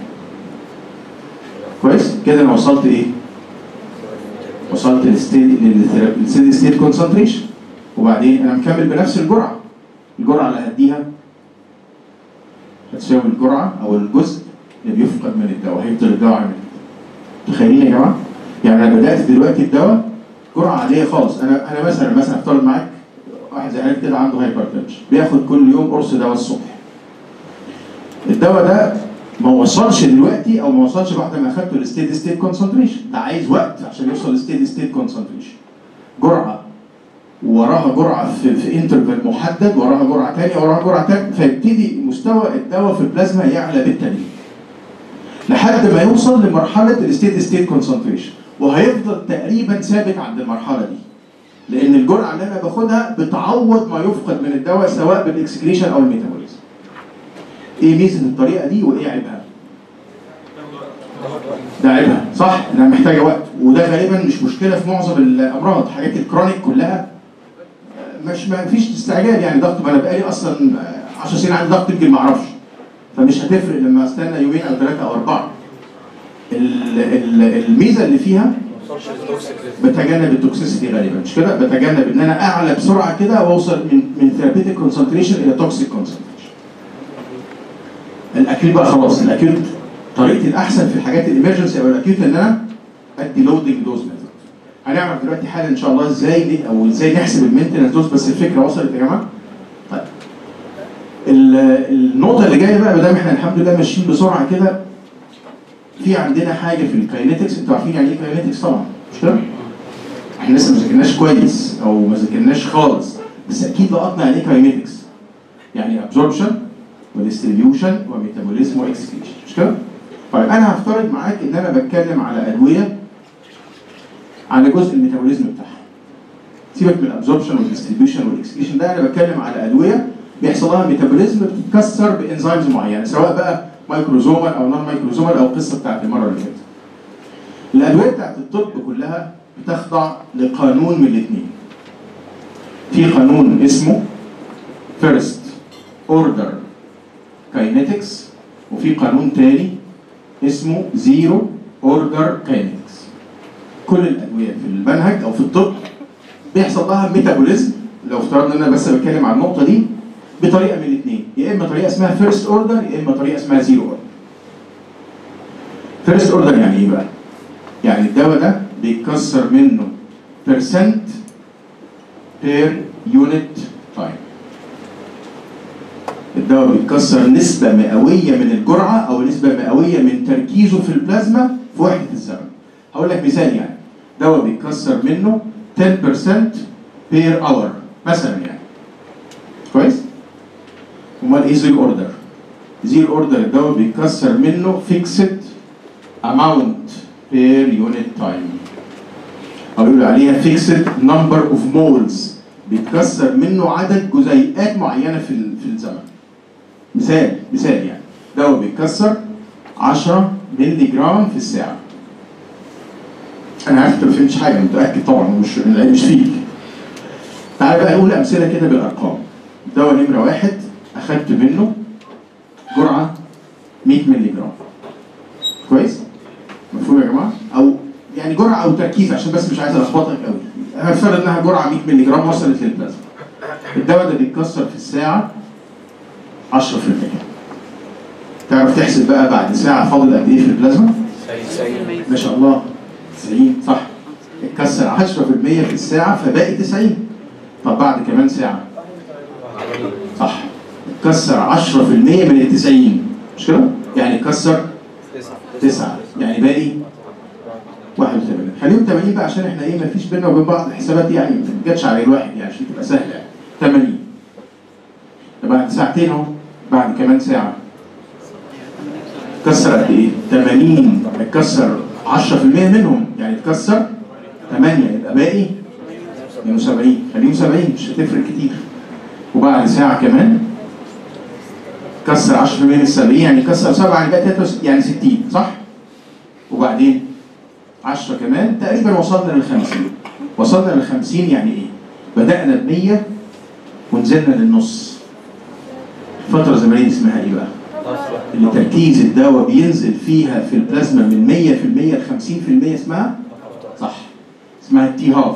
كويس كده انا وصلت ايه وصلت للستيدي ستيت كونسنتريشن وبعدين انا مكمل بنفس الجرعه الجرعه اللي هديها هتساوي الجرعه او الجزء اللي بيفقد من الدواء هيفضل الدواء عامل كده تخيلين يا جماعه يعني انا بدات دلوقتي الدواء جرعه عاديه خالص انا انا مثلا مثلا افترض معاك واحد زي حضرتك كده عنده هايبرتنشن بياخد كل يوم قرص دواء الصبح الدواء ده ما وصلش دلوقتي او ما وصلش بعد ما اخدته الستيدي ستيت كونسنتريشن ده عايز وقت عشان يوصل للستيدي ستيت كونسنتريشن جرعه وراها جرعه في, في انترفال محدد وراها جرعه ثانيه وراها جرعه ثانيه فيبتدي مستوى الدواء في البلازما يعلى بالتدريج لحد ما يوصل لمرحله الستيدي ستيت كونسنتريشن وهيفضل تقريبا ثابت عند المرحله دي لان الجرعه اللي انا باخدها بتعوض ما يفقد من الدواء سواء بالاكسكريشن او الميتابوليزم ايه ميزه الطريقه دي وايه عيبها؟ ده عيبها صح انها محتاجه وقت وده غالبا مش مشكله في معظم الامراض حاجات الكرونيك كلها آه، مش ما فيش استعجال يعني ضغط ما انا بقالي اصلا 10 سنين عندي ضغط يمكن ما اعرفش فمش هتفرق لما استنى يومين او ثلاثه او اربعه ال- ال- الميزه اللي فيها ما وصلش للتوكسيك ليفل. بتجنب التوكسيسيتي غالبا مش كده بتجنب ان انا اعلى بسرعه كده واوصل من من ثيرابيتيك كونسنتريشن الى توكسيك كونسنتريشن الاكيوت بقى خلاص الاكيوت طريقتي الاحسن في الحاجات الامرجنسي او الاكيوت ان انا ادي لودنج دوز ميثود هنعرف دلوقتي حالا ان شاء الله ازاي دي او ازاي نحسب المينتنس دوز بس الفكره وصلت يا جماعه طيب ال- النقطه اللي جايه بقى ما دام احنا الحمد لله ماشيين بسرعه كده في عندنا حاجه في الكاينetics انتوا عارفين يعني ايه كاينetics طبعا مش كده؟ احنا لسه ما ذاكرناش كويس او ما ذاكرناش خالص بس اكيد لقطنا يعني ايه كاينetics يعني absorption وديستريبيوشن وميتابوليزم واكسكريشن مش كده؟ طيب انا هفترض معاك ان انا بتكلم على ادويه على جزء الميتابوليزم بتاعها سيبك من الابزوربشن والديستريبيوشن والاكسكريشن ده انا بتكلم على ادويه بيحصل لها ميتابوليزم بتتكسر بانزيمز معينه سواء بقى مايكروزومال او نون مايكروزومال او القصه بتاعت المره اللي فاتت. الادويه بتاعت الطب كلها بتخضع لقانون من الاثنين. في قانون اسمه فيرست اوردر كاينetics وفي قانون تاني اسمه زيرو اوردر كاينetics. كل الادويه في المنهج او في الطب بيحصل لها ميتابوليزم لو افترضنا ان انا بس بتكلم عن النقطه دي بطريقه من الاثنين يا اما طريقه اسمها فيرست اوردر يا اما طريقه اسمها زيرو اوردر فيرست اوردر يعني ايه بقى يعني الدواء ده بيتكسر منه percent per unit time الدواء بيتكسر نسبة مئوية من الجرعة أو نسبة مئوية من تركيزه في البلازما في وحدة الزمن. هقول لك مثال يعني دواء بيتكسر منه 10% per hour مثلا يعني. كويس؟ امال ايه زيرو اوردر؟ زيرو اوردر الدواء بيتكسر منه فيكسد اماونت بير يونت تايم او يقولوا عليها فيكسد نمبر اوف مولز بيتكسر منه عدد جزيئات معينه في ال- في الزمن مثال مثال يعني دواء بيتكسر 10 مللي جرام في الساعه انا عارف انت ما فهمتش حاجه متاكد طبعا مش العيب مش فيك تعال بقى نقول امثله كده بالارقام دواء نمره واحد اخدت منه جرعه 100 مللي جرام كويس مفهوم يا جماعه او يعني جرعه او تركيز عشان بس مش عايز الخبطك قوي هنفترض انها جرعه 100 مللي جرام وصلت للبلازما الدواء ده بيتكسر في الساعه 10% تعرف تحسب بقى بعد ساعه فاضل قد ايه في البلازما ما شاء الله 90 صح اتكسر 10% في الساعه فباقي 90 طب بعد كمان ساعه صح اتكسر 10% من ال 90 مش كده؟ يعني اتكسر تسعة 9 يعني باقي 81 خليهم 80 بقى عشان احنا ايه ما فيش بينا وبين بعض حسابات يعني ما جاتش على الواحد يعني عشان تبقى سهله يعني 80 ده بعد ساعتين اهو بعد كمان ساعه كسر قد ايه؟ 80 هيتكسر 10% منهم يعني اتكسر 8 يبقى باقي 72 خليهم 70 مش هتفرق كتير وبعد ساعه كمان كسر 10% من ال 70 يعني كسر 7 يعني بقى 63 يعني 60 صح؟ وبعدين 10 كمان تقريبا وصلنا لل 50 وصلنا لل 50 يعني ايه؟ بدأنا ب 100 ونزلنا للنص الفترة الزمنية دي اسمها ايه بقى؟ اللي تركيز الدواء بينزل فيها في البلازما من 100% ل 50% اسمها صح اسمها التي هاف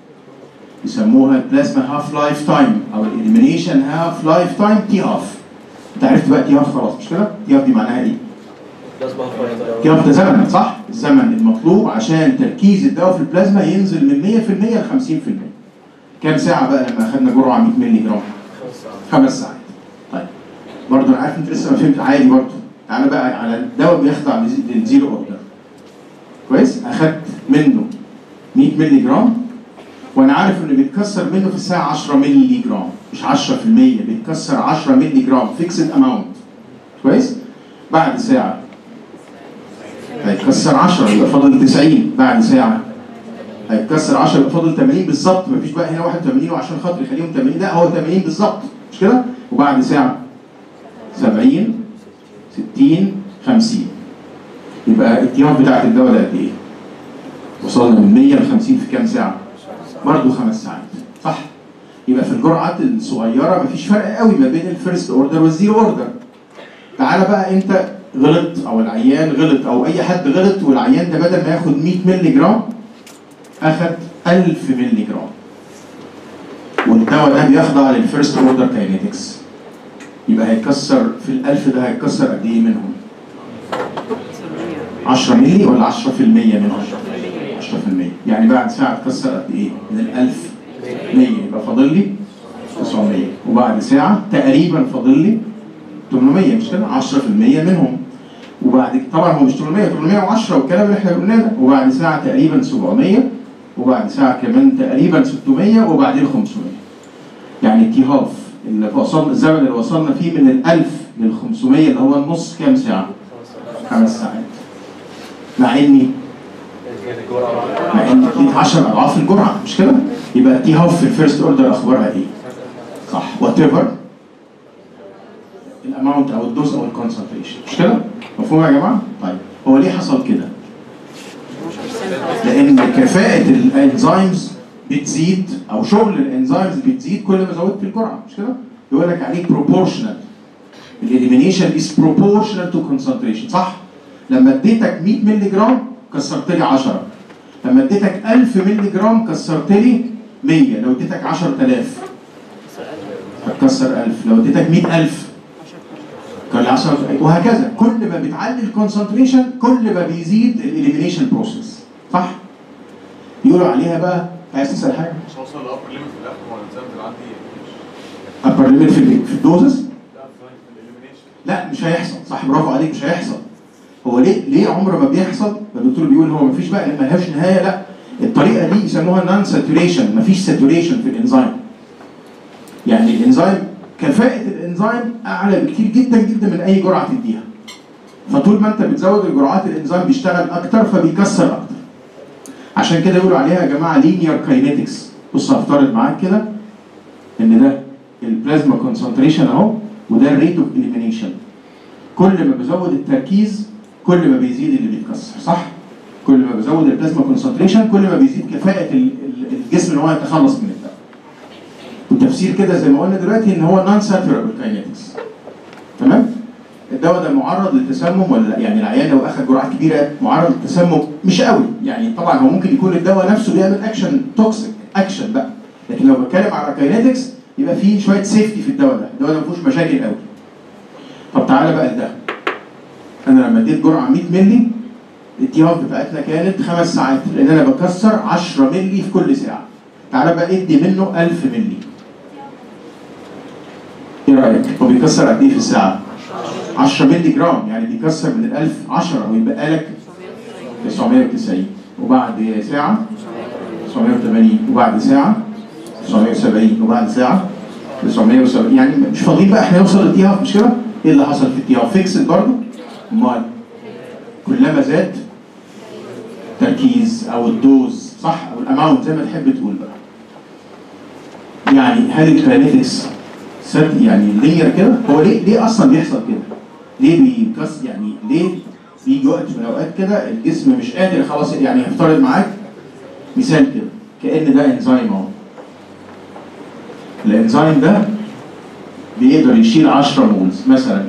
يسموها البلازما هاف لايف تايم او الاليمينيشن هاف لايف تايم تي هاف انت عرفت بقى تي هاف خلاص مش كده؟ تي هاف دي معناها ايه؟ لازم أفضل. تي هاف ده زمن صح؟ الزمن المطلوب عشان تركيز الدواء في البلازما ينزل من 100% ل 50% كام ساعة بقى لما اخدنا جرعة 100 مللي جرام؟ خمس ساعات. خمس ساعات طيب برضه انا عارف انت لسه ما فهمت عادي برضه تعالى بقى على الدواء بيخضع لزي- للزيرو اوردر كويس اخدت منه 100 مللي جرام وانا عارف انه بيتكسر منه في الساعه 10 مللي جرام مش 10% بيتكسر 10 مللي جرام فيكسد اماونت كويس بعد ساعه هيتكسر 10 يبقى فاضل 90 بعد ساعه هيتكسر 10 يبقى فاضل 80 بالظبط مفيش بقى هنا 81 وعشان خاطر يخليهم 80 لا هو 80 بالظبط مش كده؟ وبعد ساعه 70 60 50 يبقى التيار بتاعت الدواء ده قد ايه؟ وصلنا من 100 ل 50 في كام ساعه؟ برضه خمس ساعات صح؟ يبقى في الجرعات الصغيره مفيش فرق قوي ما بين الفيرست اوردر والزيرو اوردر تعالى بقى انت غلط او العيان غلط او اي حد غلط والعيان ده بدل ما ياخد 100 مللي جرام اخد 1000 مللي جرام والدواء ده بيخضع للفيرست اوردر كاينيتكس يبقى هيكسر في ال1000 ده هيكسر قد ايه منهم؟ 10 مللي ولا 10% منهم؟ 10% يعني بعد ساعه تكسر قد ايه؟ من ال1000 100 يبقى فاضل لي 900 وبعد ساعه تقريبا فاضل لي 800 مش كده 10% منهم وبعد طبعا هو مش 800 810 والكلام اللي احنا قلناه ده وبعد ساعه تقريبا 700 وبعد ساعه كمان تقريبا 600 وبعدين 500 يعني تي هاف اللي وصلنا الزمن اللي وصلنا فيه من ال 1000 لل 500 اللي هو النص كام ساعه؟ خمس ساعات مع اني يعني جرعة مع ان اديت 10 اضعاف الجرعه مش كده؟ يبقى تي هاف في الفيرست اوردر اخبارها ايه؟ صح وات ايفر الاماونت او الدوز او الكونسنتريشن مش كده؟ مفهوم يا جماعه؟ طيب هو ليه حصل كده؟ لان كفاءه الانزيمز بتزيد او شغل الانزيمز بتزيد كل ما زودت الجرعه مش كده؟ يقول لك عليه بروبورشنال الاليمينيشن از بروبورشنال تو كونسنتريشن صح؟ لما اديتك 100 مللي جرام كسرت لي 10 لما اديتك 1000 مللي جرام كسرت لي 100 لو اديتك 10000 هتكسر 1000 لو اديتك 100000 كان لي 10 وهكذا كل ما بتعلي الكونسنتريشن كل ما بيزيد الاليمينيشن بروسيس صح؟ يقولوا عليها بقى عايز تسال حاجه؟ مش هوصل لابر ليميت في الاخر ولا الزمن عندي ابر ليميت في ال- في الدوزز لا في الاليمينيشن لا مش هيحصل صح برافو عليك مش هيحصل هو ليه ليه عمره ما بيحصل الدكتور بيقول هو مفيش بقى ملهاش نهايه لا الطريقه دي يسموها نون ساتوريشن مفيش ساتوريشن في الانزيم يعني الانزيم كفاءه الانزيم اعلى بكتير جدا جدا من اي جرعه تديها فطول ما انت بتزود الجرعات الانزيم بيشتغل اكتر فبيكسر اكتر عشان كده يقولوا عليها يا جماعه لينير كاينetics بص هفترض معاك كده ان ده البلازما كونسنتريشن اهو وده الريت اوف اليمينيشن كل ما بزود التركيز كل ما بيزيد اللي بيتكسر صح؟ كل ما بزود البلازما كونسنتريشن كل ما بيزيد كفاءة ال- ال- الجسم ان هو يتخلص من الدواء. والتفسير كده زي ما قلنا دلوقتي ان هو نون ساتورابل كاينetics. تمام؟ الدواء ده معرض للتسمم ولا لا؟ يعني العيان لو اخذ جرعات كبيره معرض للتسمم مش قوي يعني طبعا هو ممكن يكون الدواء نفسه بيعمل اكشن توكسيك اكشن بقى لكن لو بتكلم على كاينetics يبقى في شويه سيفتي في الدواء ده، الدواء ده ما فيهوش مشاكل قوي. طب تعالى بقى لده. انا لما اديت جرعه 100 مللي التي هاف بتاعتنا كانت خمس ساعات لان انا بكسر 10 مللي في كل ساعه. تعالى بقى ادي منه 1000 مللي. ايه رايك؟ هو بيكسر قد ايه في الساعه؟ 10 مللي جرام يعني بيكسر من ال 1000 10 ويبقى لك 990 وبعد ساعة 980 وبعد ساعة 970 وبعد ساعة 970 يعني مش فاضيين بقى احنا نوصل للتي هاف مش كده؟ ايه اللي حصل في التي هاف؟ فيكسد برضه؟ امال كلما زاد تركيز او الدوز صح او الاماونت زي ما تحب تقول بقى يعني هل الكاينetics سد يعني لينير كده هو ليه ليه اصلا بيحصل كده؟ ليه بيكس يعني ليه بيجي وقت من الاوقات كده الجسم مش قادر خلاص يعني هفترض معاك مثال كده كأن ده انزيم اهو الانزيم ده بيقدر يشيل 10 مولز مثلا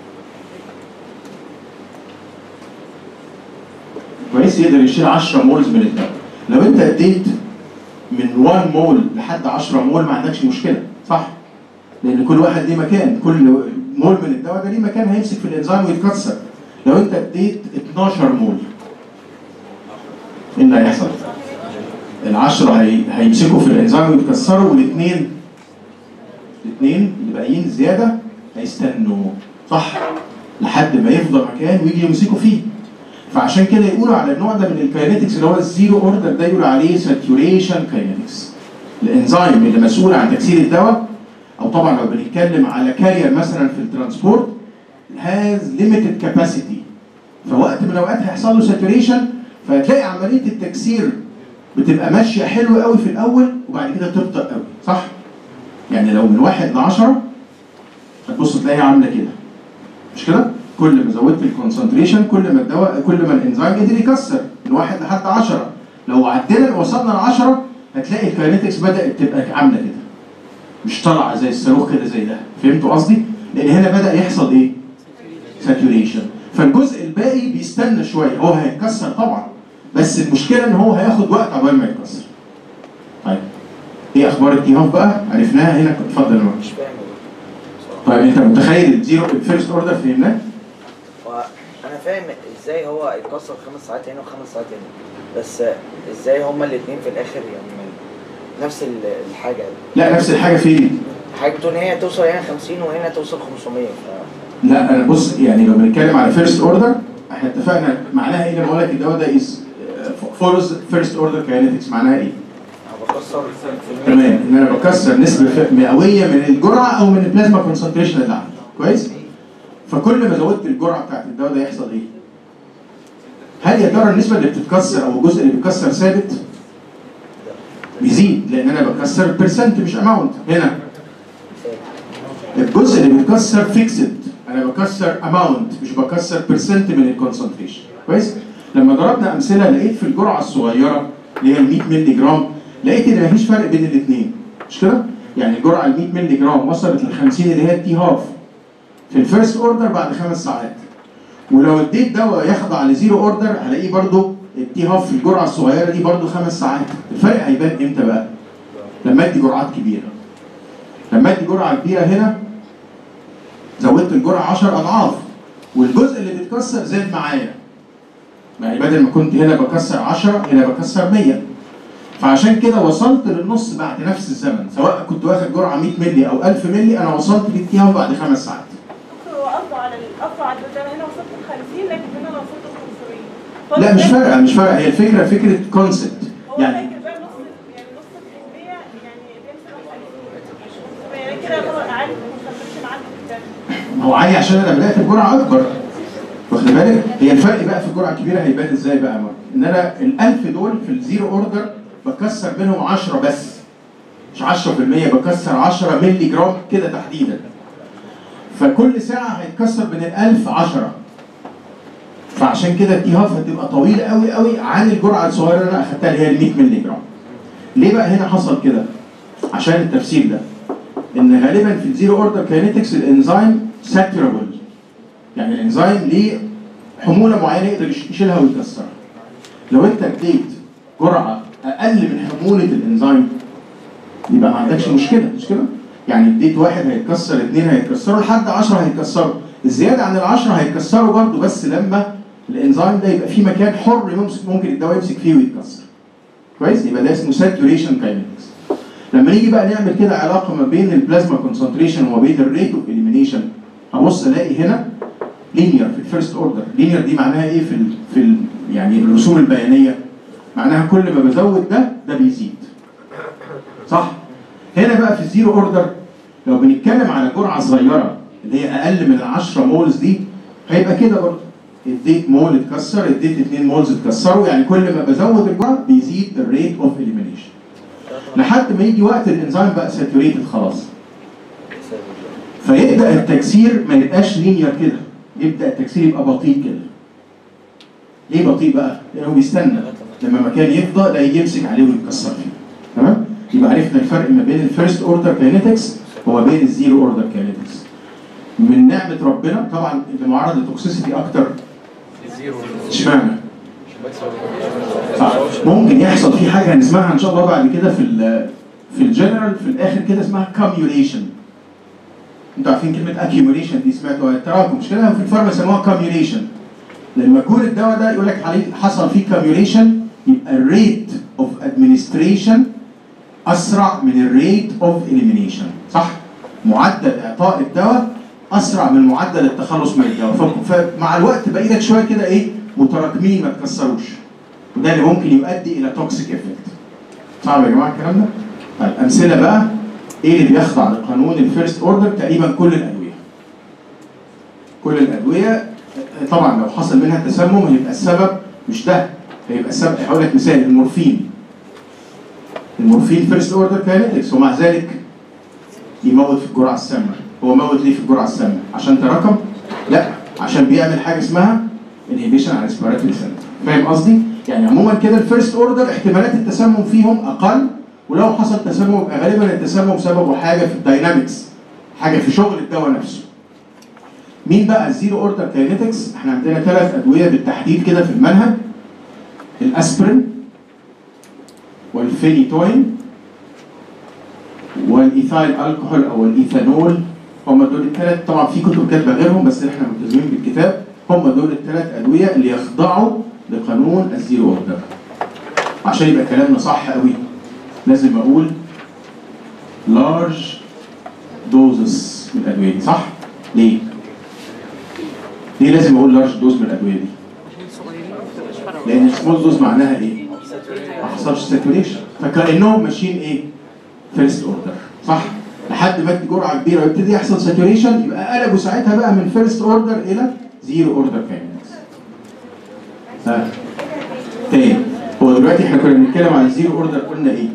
كويس يقدر يشيل 10 مولز من الدم لو انت اديت من 1 مول لحد 10 مول ما عندكش مشكله صح لان كل واحد ليه مكان كل مول من الدواء ده ليه مكان هيمسك في الانزيم ويتكسر لو انت اديت 12 مول ايه اللي هيحصل؟ العشرة هي... هيمسكوا في الانزيم ويتكسروا والاثنين الاثنين اللي باقيين زيادة هيستنوا صح لحد ما يفضل مكان ويجي يمسكوا فيه فعشان كده يقولوا على النوع ده من الكاينetics اللي هو الزيرو اوردر ده يقولوا عليه ساتوريشن كاينetics الانزيم اللي مسؤول عن تكسير الدواء او طبعا لو بنتكلم على كارير مثلا في الترانسبورت هاز ليميتد كاباسيتي فوقت من الاوقات هيحصل له ساتوريشن فهتلاقي عمليه التكسير بتبقى ماشيه حلو قوي في الاول وبعد كده تبطأ قوي صح؟ يعني لو من واحد ل 10 هتبص تلاقيها عامله كده مش كده؟ كل ما زودت الكونسنتريشن كل ما الدواء كل ما الانزيم قدر يكسر من واحد لحد 10 لو عدينا وصلنا ل 10 هتلاقي الكاينetics بدأت تبقى عامله كده مش طالعه زي الصاروخ كده زي ده فهمتوا قصدي؟ لان هنا بدأ يحصل ايه؟ ساتوريشن فالجزء الباقي بيستنى شويه هو هيتكسر طبعا بس المشكله ان هو هياخد وقت عقبال ما يتكسر طيب ايه اخبار التيهاف بقى عرفناها هنا اتفضل يا مروان. مش فاهم طيب انت متخيل الزيرو الفيرست اوردر فهمناه وانا فاهم ازاي هو يتكسر خمس ساعات هنا وخمس ساعات هنا بس ازاي هما الاثنين في الاخر يعني نفس ال- الحاجه لا نفس الحاجه فين حاجه بتقول ان هي توصل هنا 50 وهنا توصل 500 ف لا انا بص يعني لو بنتكلم على فيرست اوردر احنا اتفقنا معناها ايه لما اقول لك الدواء ده از فولوز فيرست اوردر كاينetics معناها ايه؟ انا بكسر في تمام ان انا بكسر نسبه مئويه من الجرعه او من البلازما كونسنتريشن اللي عندي كويس؟ فكل ما زودت الجرعه بتاعت الدواء ده يحصل ايه؟ هل يا ترى النسبه اللي بتتكسر او الجزء اللي بيتكسر ثابت؟ بيزيد لان انا بكسر بيرسنت مش اماونت هنا الجزء اللي بيتكسر فيكسد انا بكسر اماونت مش بكسر بيرسنت من الكونسنتريشن كويس لما ضربنا امثله لقيت في الجرعه الصغيره اللي هي ال 100 مللي جرام لقيت ان مفيش فرق بين الاثنين مش كده يعني الجرعه ال 100 مللي جرام وصلت ل 50 اللي هي التي هاف في الفيرست اوردر بعد خمس ساعات ولو اديت دواء يخضع لزيرو اوردر هلاقيه برضو التي هاف في الجرعه الصغيره دي برضو خمس ساعات الفرق هيبان امتى بقى لما ادي جرعات كبيره لما ادي جرعه كبيره هنا زودت الجرعه 10 اضعاف والجزء اللي بيتكسر زاد معايا يعني بدل ما كنت هنا بكسر 10 هنا بكسر 100 فعشان كده وصلت للنص بعد نفس الزمن سواء كنت واخد جرعه 100 مللي او 1000 مللي انا وصلت للتيهاف بعد خمس ساعات دكتور هو قصده على القصه على الدكتور هنا وصلت ل 50 لكن هنا انا وصلت ل 500 لا مش فارقه مش فارقه هي الفكره فكره كونسبت هو يعني فاكر بقى نص يعني نص الكميه يعني بيمسك ال 50 يعني كده يعتبر اعلى ما كنتش معدي في الدم هو عالي عشان انا بدات بجرعه اكبر واخد بالك هي الفرق بقى في الجرعه الكبيره هيبان ازاي بقى مرة. ان انا ال 1000 دول في الزيرو اوردر بكسر منهم 10 بس مش 10% بكسر 10 مللي جرام كده تحديدا فكل ساعه هيتكسر من ال 1000 10 فعشان كده التيهاف هتبقى طويله قوي قوي عن الجرعه الصغيره اللي انا اخدتها اللي هي ال 100 مللي جرام ليه بقى هنا حصل كده عشان التفسير ده ان غالبا في الزيرو اوردر كاينetics الانزيم ساتورابل يعني الانزيم ليه حموله معينه يقدر يش- يشيلها ويكسرها لو انت اديت جرعه اقل من حموله الانزيم يبقى ما عندكش مشكله مش كده؟ يعني اديت واحد هيتكسر اثنين هيتكسروا لحد 10 هيتكسروا الزياده عن ال 10 هيتكسروا برضه بس لما الانزيم ده يبقى فيه مكان حر يمسك ممكن الدواء يمسك فيه ويتكسر كويس يبقى ده اسمه ساتوريشن كاينetics لما نيجي بقى نعمل كده علاقه ما بين البلازما كونسنتريشن وما بين الريت اوف اليمينيشن هبص الاقي هنا لينير في الفيرست اوردر لينير دي معناها ايه في ال في ال يعني الرسوم البيانيه معناها كل ما بزود ده ده بيزيد صح هنا بقى في الزيرو اوردر لو بنتكلم على جرعه صغيره اللي هي اقل من 10 مولز دي هيبقى كده برضه اديت مول اتكسر اديت 2 مولز اتكسروا يعني كل ما بزود الجرعه بيزيد الريت اوف اليمينيشن لحد ما يجي وقت الانزيم بقى ساتوريتد خلاص فيبدا التكسير ما يبقاش لينير كده يبدا التكسير يبقى بطيء كده ليه بطيء بقى؟ لانه بيستنى لما مكان يفضى لا يجي يمسك عليه ويتكسر فيه تمام؟ يبقى عرفنا الفرق ما بين الفيرست اوردر كاينetics وما بين الزيرو اوردر كاينetics من نعمه ربنا طبعا اللي معرض للتوكسيسيتي اكتر اشمعنى؟ آه، ممكن يحصل في حاجه هنسمعها ان شاء الله بعد كده في ال في الجنرال في الاخر كده اسمها كاميوليشن انتوا عارفين كلمه اكيوميليشن دي سمعتوها التراكم مش كده في الفارما يسموها كاميوليشن لما يكون الدواء ده يقول لك عليه حصل فيه كاميوليشن يبقى الريت اوف ادمنستريشن اسرع من الريت اوف اليمينيشن صح معدل اعطاء الدواء اسرع من معدل التخلص من الدواء ف- فمع الوقت بقى ايدك شويه كده ايه متراكمين ما تكسروش وده اللي ممكن يؤدي الى توكسيك افكت صعب يا جماعه الكلام ده طيب امثله بقى ايه اللي بيخضع لقانون الفيرست اوردر تقريبا كل الادويه كل الادويه طبعا لو حصل منها تسمم هيبقى السبب مش ده هيبقى السبب هقول لك مثال المورفين المورفين فيرست اوردر كاينetics ومع ذلك يموت في الجرعه السامه هو موت ليه في الجرعه السامه عشان تراكم لا عشان بيعمل حاجه اسمها انهبيشن على ريسبيراتوري سنتر فاهم قصدي يعني عموما كده الفيرست اوردر احتمالات التسمم فيهم اقل ولو حصل تسمم يبقى غالبا التسمم سببه حاجه في الداينامكس حاجه في شغل الدواء نفسه مين بقى الزيرو اوردر كاينetics احنا عندنا ثلاث ادويه بالتحديد كده في المنهج الاسبرين والفينيتوين والايثايل الكحول او الايثانول هم دول الثلاث طبعا في كتب كاتبه غيرهم بس احنا ملتزمين بالكتاب هم دول الثلاث ادويه اللي يخضعوا لقانون الزيرو اوردر عشان يبقى كلامنا صح قوي لازم اقول لارج دوزز من الادويه دي صح؟ ليه؟ ليه لازم اقول لارج دوز من الادويه دي؟ لان السمول دوز معناها ايه؟ ما حصلش ساتوريشن فكانهم ماشيين ايه؟ فيرست اوردر صح؟ لحد ما ادي جرعه كبيره ويبتدي يحصل ساتوريشن يبقى قلبوا ساعتها بقى من فيرست اوردر الى زيرو اوردر كاينكس. ها تاني هو دلوقتي احنا كنا بنتكلم عن الزيرو اوردر قلنا ايه؟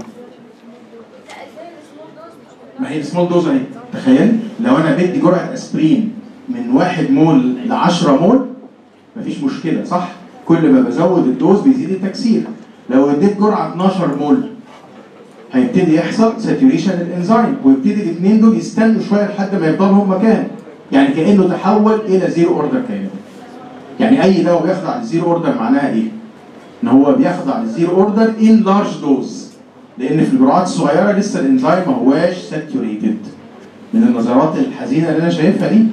ما هي السمول دوز اهي تخيل لو انا بدي جرعه اسبرين من 1 مول ل 10 مول مفيش مشكله صح؟ كل ما بزود الدوز بيزيد التكسير لو اديت جرعه 12 مول هيبتدي يحصل ساتوريشن الانزيم ويبتدي الاثنين دول يستنوا شويه لحد ما يفضلوا هم مكان يعني كانه تحول الى زيرو اوردر كاين يعني اي دواء بيخضع للزيرو اوردر معناها ايه؟ ان هو بيخضع للزيرو اوردر ان لارج دوز لان في الجرعات الصغيره لسه الانزيم ما هواش ساتوريتد من النظرات الحزينه اللي انا شايفها دي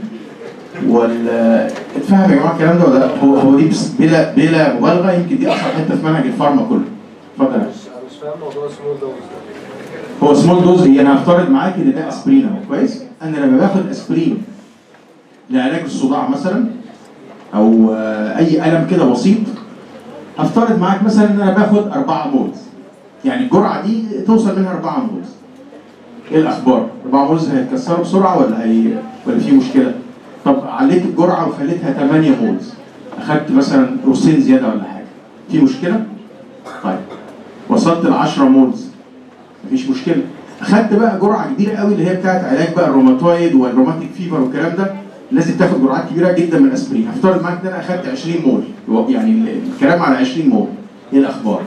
ولا اتفهم يا جماعه الكلام ده ولا لا؟ هو هو دي بس بلا بلا مبالغه يمكن دي اصعب حته في منهج الفارما كله اتفضل يا انا مش فاهم موضوع سمول دوز ده هو سمول دوز هي انا هفترض معاك ان ده اسبرين اهو كويس انا لما باخد اسبرين لعلاج الصداع مثلا او آه، اي الم كده بسيط هفترض معاك مثلا ان انا باخد 4 مولز يعني الجرعه دي توصل منها 4 مولز ايه الاخبار 4 مولز هيتكسروا بسرعه ولا هي ولا في مشكله طب عليت الجرعه وخليتها 8 مولز اخدت مثلا قرصين زياده ولا حاجه في مشكله طيب وصلت ل 10 مولز مفيش مشكله اخدت بقى جرعه كبيره قوي اللي هي بتاعت علاج بقى الروماتويد والروماتيك فيفر والكلام ده لازم تاخد جرعات كبيره جدا من الاسبرين هفترض معاك ان انا اخدت 20 مول يعني ال- الكلام على 20 مول ايه الاخبار؟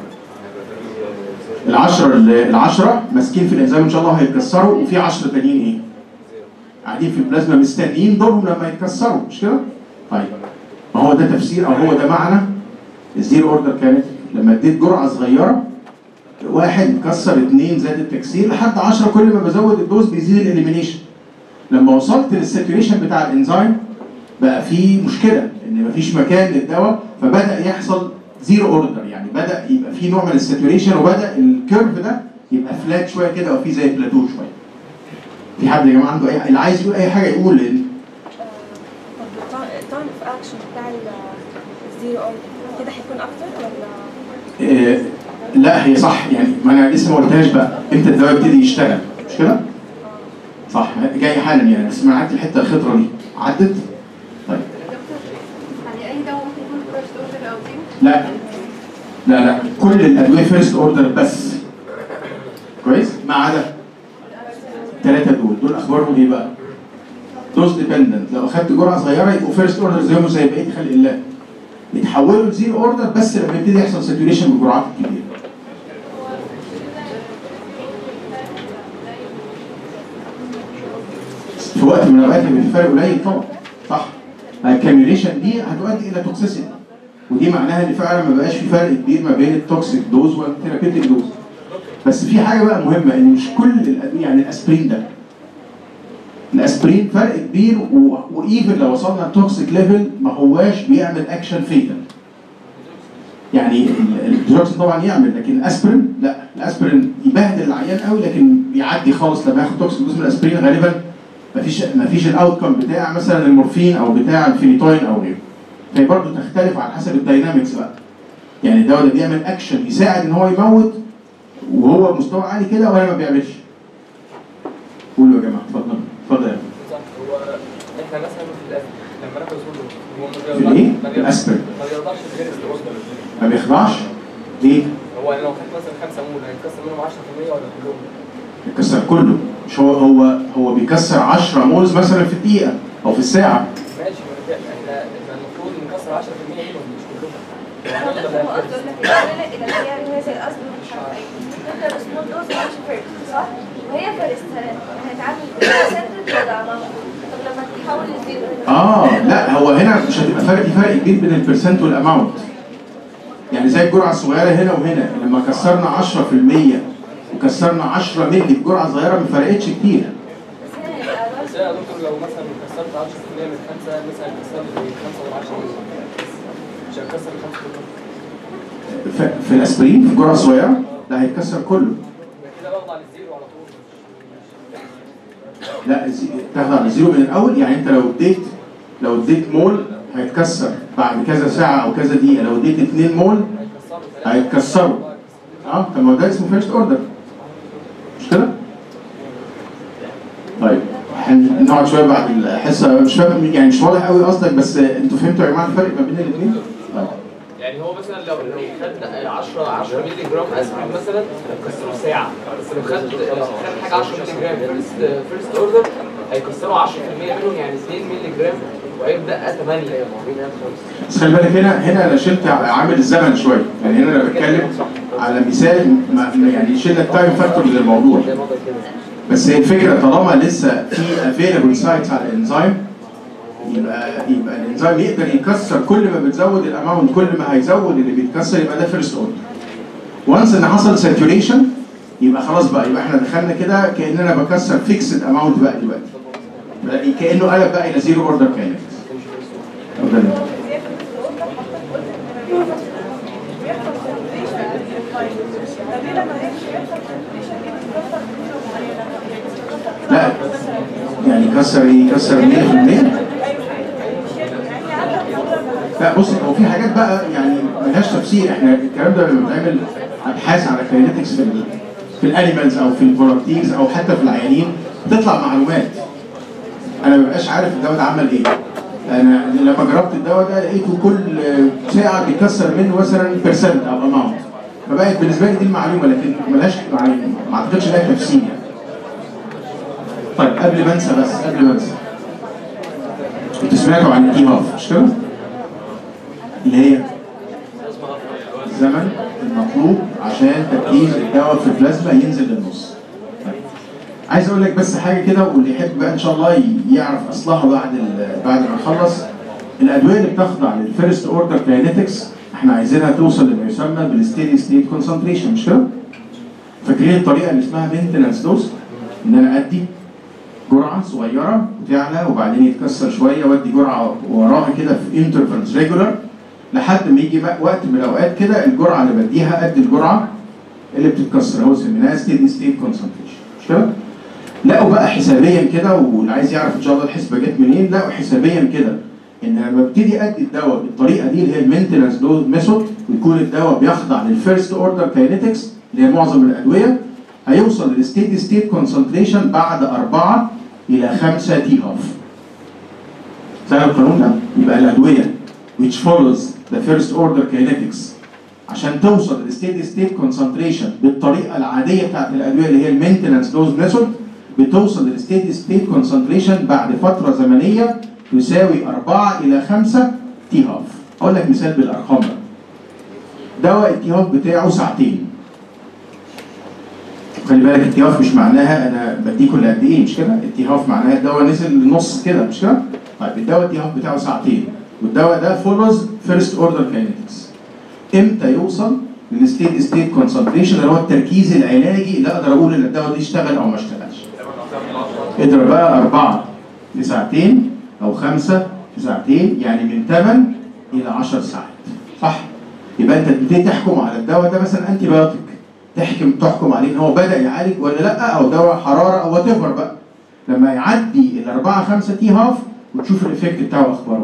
العشرة العشرة ماسكين في الانزيم ان شاء الله هيتكسروا وفي 10 تانيين ايه؟ قاعدين في البلازما مستنيين دورهم لما يتكسروا مش كده؟ طيب ما هو ده تفسير او هو ده معنى الزيرو اوردر كانت لما اديت جرعه صغيره واحد كسر اثنين زاد التكسير لحد 10 كل ما بزود الدوز بيزيد الاليمينيشن لما وصلت للساتوريشن بتاع الانزيم بقى في مشكله ان مفيش مكان للدواء فبدا يحصل زيرو اوردر يعني بدا يبقى في نوع من الساتوريشن وبدا الكيرف ده يبقى فلات شويه كده او في زي بلاتو شويه في حد يا جماعه عنده اي اللي عايز يقول اي حاجه يقول لان التايم اوف اكشن بتاع الزيرو اوردر كده هيكون اكتر ولا آه، لا هي صح يعني ما انا لسه ما قلتهاش بقى امتى الدواء يبتدي يشتغل مش كده؟ صح جاي حالا يعني بس ما عدت الحته الخطره دي عدت؟ طيب يعني اي دواء ممكن يكون فيرست اوردر او زيرو لا لا لا كل الادويه فيرست اوردر بس كويس ما عدا الثلاثه دول دول اخبارهم ايه بقى؟ دوز ديبندنت لو اخدت جرعه صغيره يبقوا فيرست اوردر زيهم زي بقيه خلق الله يتحولوا لزيرو اوردر بس لما يبتدي يحصل ساتوريشن بالجرعات الكبيره في وقت من الاوقات يبقى الفرق قليل طبعا صح الكاميوليشن دي هتؤدي الى توكسيسيتي ودي معناها ان فعلا ما بقاش في فرق كبير ما بين التوكسيك دوز والثيرابيوتيك دوز بس في حاجه بقى مهمه ان مش كل الادويه يعني الاسبرين ده الاسبرين فرق كبير و- وايفن لو وصلنا التوكسيك ليفل ما هواش بيعمل اكشن فيتال يعني ال- الدروكسين طبعا يعمل لكن الاسبرين لا الاسبرين يبهدل العيان قوي لكن بيعدي خالص لما ياخد توكسيك دوز من الاسبرين غالبا مفيش مفيش الاوتكم بتاع مثلا المورفين او بتاع الفينيتوين او غيره فهي برضه تختلف على حسب الداينامكس بقى يعني الدواء ده بيعمل اكشن يساعد ان هو يموت وهو مستوى عالي كده ولا ما بيعملش قولوا يا جماعه اتفضل اتفضل يا صح هو احنا مثلا في الأكل لما ناخد سولو هو ما في الايه؟ ما في الاسبرين ما بيرضاش الفيرست اوردر ما بيخضعش ليه؟ هو لو خدت مثلا خمسه مول هيتكسر منهم 10% ولا كلهم؟ بيكسر كله مش هو هو هو بيكسر 10 مولز مثلا في الدقيقه او في الساعه ماشي ما انا فاهم احنا احنا المفروض نكسر 10% منهم مش كلهم انا ده هو قصده يقول لك الادويه اللي هي اللي هي زي الاسبرين مش عارفه ايه تبدا بسمول دوز مش فيرست صح؟ وهي فيرست هنتعامل بسنترد ولا اماونت طب لما تتحول لزيرو اه لا هو هنا مش هتبقى فرق في فرق كبير بين البرسنت والاماونت يعني زي الجرعه الصغيره هنا وهنا لما كسرنا 10% وكسرنا 10 مللي في جرعه صغيره ما فرقتش كتير بس هنا يبقى بس يا دكتور لو مثلا كسرت 10% من خمسه مثلا كسرت 5 ولا 10 مش هتكسر الخمسه كلهم ف- في الاسبرين في الجرعه الصغيره لا هيتكسر كله يبقى كده بخضع للزيرو على طول لا الزي- تاخد على الزيرو من الاول يعني انت لو اديت لو اديت مول هيتكسر بعد كذا ساعه او كذا دقيقه لو اديت 2 مول هيتكسروا هيتكسروا اه طب ما هو ده اسمه فيرست اوردر مش كده؟ طيب هنقعد شويه بعد الحصه مش فاهم يعني مش واضح قوي قصدك بس انتوا فهمتوا يا جماعه الفرق ما بين الاثنين؟ طيب يعني هو مثلا لو لو خد 10 10 مللي جرام اسبرين مثلا هيكسروا ساعه بس لو خد خد حاجه 10 مللي جرام فيرست فيرست اوردر هيكسروا 10% منهم يعني 2 مللي جرام وهيبدا 8 بس خلي بالك هنا هنا انا شلت عامل الزمن شويه يعني هنا انا بتكلم على مثال ما يعني شلنا التايم فاكتور للموضوع بس هي الفكره طالما لسه في افيلبل سايتس على الانزيم يبقى يبقى الانزيم يقدر يكسر كل ما بتزود الاماونت كل ما هيزود اللي بيتكسر يبقى ده فيرست اوردر وانس ان حصل ساتوريشن يبقى خلاص بقى يبقى احنا دخلنا كده كاننا بكسر فيكسد اماونت بقى دلوقتي بقى كانه قلب بقى الى زيرو اوردر كاينكس اتفضل. زيادة الأوردر حضرتك قلت إن بيحصل بيحصل سيركيليشن للفايل طب ليه لما هي مش بيحصل سيركيليشن دي بتكسر كتير معينة يعني بتكسر كده لا مثلا يعني كسر يكسر 100% ايوه مش يعني عندك قدرة لا بص هو في حاجات بقى يعني ملهاش تفسير احنا الكلام ده لما بنعمل ابحاث على كاينetics في ال في الانيمالز او في الفولكتيز او حتى في العيانين بتطلع معلومات انا ما ببقاش عارف الدواء ده عمل ايه انا لما جربت الدواء ده لقيته كل ساعه بيكسر منه مثلا بيرسنت او اماونت فبقت بالنسبه لي دي المعلومه لكن ملهاش يعني ما اعتقدش لها تفسير يعني طيب قبل ما انسى بس قبل ما انسى انتوا سمعتوا عن التي هاف مش كده؟ اللي هي الزمن المطلوب عشان تركيز الدواء في البلازما ينزل للنص. طيب. عايز اقول لك بس حاجه كده واللي يحب بقى ان شاء الله ي- يعرف اصلها بعد ال- بعد ما نخلص الادويه اللي بتخضع للفيرست اوردر كاينetics احنا عايزينها توصل لما يسمى بالستيدي ستيت كونسنتريشن مش كده؟ فاكرين الطريقه اللي اسمها مينتنس دوز؟ ان انا ادي جرعه صغيره وتعلى وبعدين يتكسر شويه وادي جرعه وراها كده في انترفالز ريجولار لحد ما يجي بقى وقت من الاوقات كده الجرعه اللي بديها قد الجرعه اللي بتتكسر هو سميناها ستيدي ستيت كونسنتريشن مش كده؟ لقوا بقى حسابيا كده واللي عايز يعرف ان شاء الله الحسبه جت منين لقوا حسابيا كده ان لما ابتدي ادي الدواء بالطريقه دي اللي هي المينتنس دوز ميثود ويكون الدواء بيخضع للفيرست اوردر كاينetics اللي هي معظم الادويه هيوصل للستيدي ستيت كونسنتريشن بعد 4 الى 5 تي هاف. سهل القانون ده؟ يبقى الادويه which follows the first order kinetics عشان توصل للستيدي ستيت كونسنتريشن بالطريقه العاديه بتاعت الادويه اللي هي المينتنس دوز ميثود بتوصل للستيدي ستيت كونسنتريشن بعد فتره زمنيه تساوي 4 الى 5 تي هاف. اقول لك مثال بالارقام بقى. دواء التي هاف بتاعه ساعتين. خلي بالك التي هاف مش معناها انا بديه كل قد ايه مش كده؟ التي هاف معناها الدواء نزل لنص كده مش كده؟ طيب الدواء التي هاف بتاعه ساعتين والدواء ده فولوز فيرست اوردر كاينetics. امتى يوصل للستيت ستيت كونسنتريشن اللي هو التركيز العلاجي اللي اقدر اقول ان الدواء ده اشتغل او ما اشتغلش. اضرب بقى أربعة في ساعتين أو خمسة في ساعتين يعني من 8 إلى 10 ساعات صح؟ يبقى أنت تبتدي تحكم على الدواء ده مثلا أنتي بايوتيك تحكم تحكم عليه إن هو بدأ يعالج ولا لأ أو دواء حرارة أو وات بقى لما يعدي الأربعة خمسة تي هاف وتشوف الإفكت بتاعه أخباره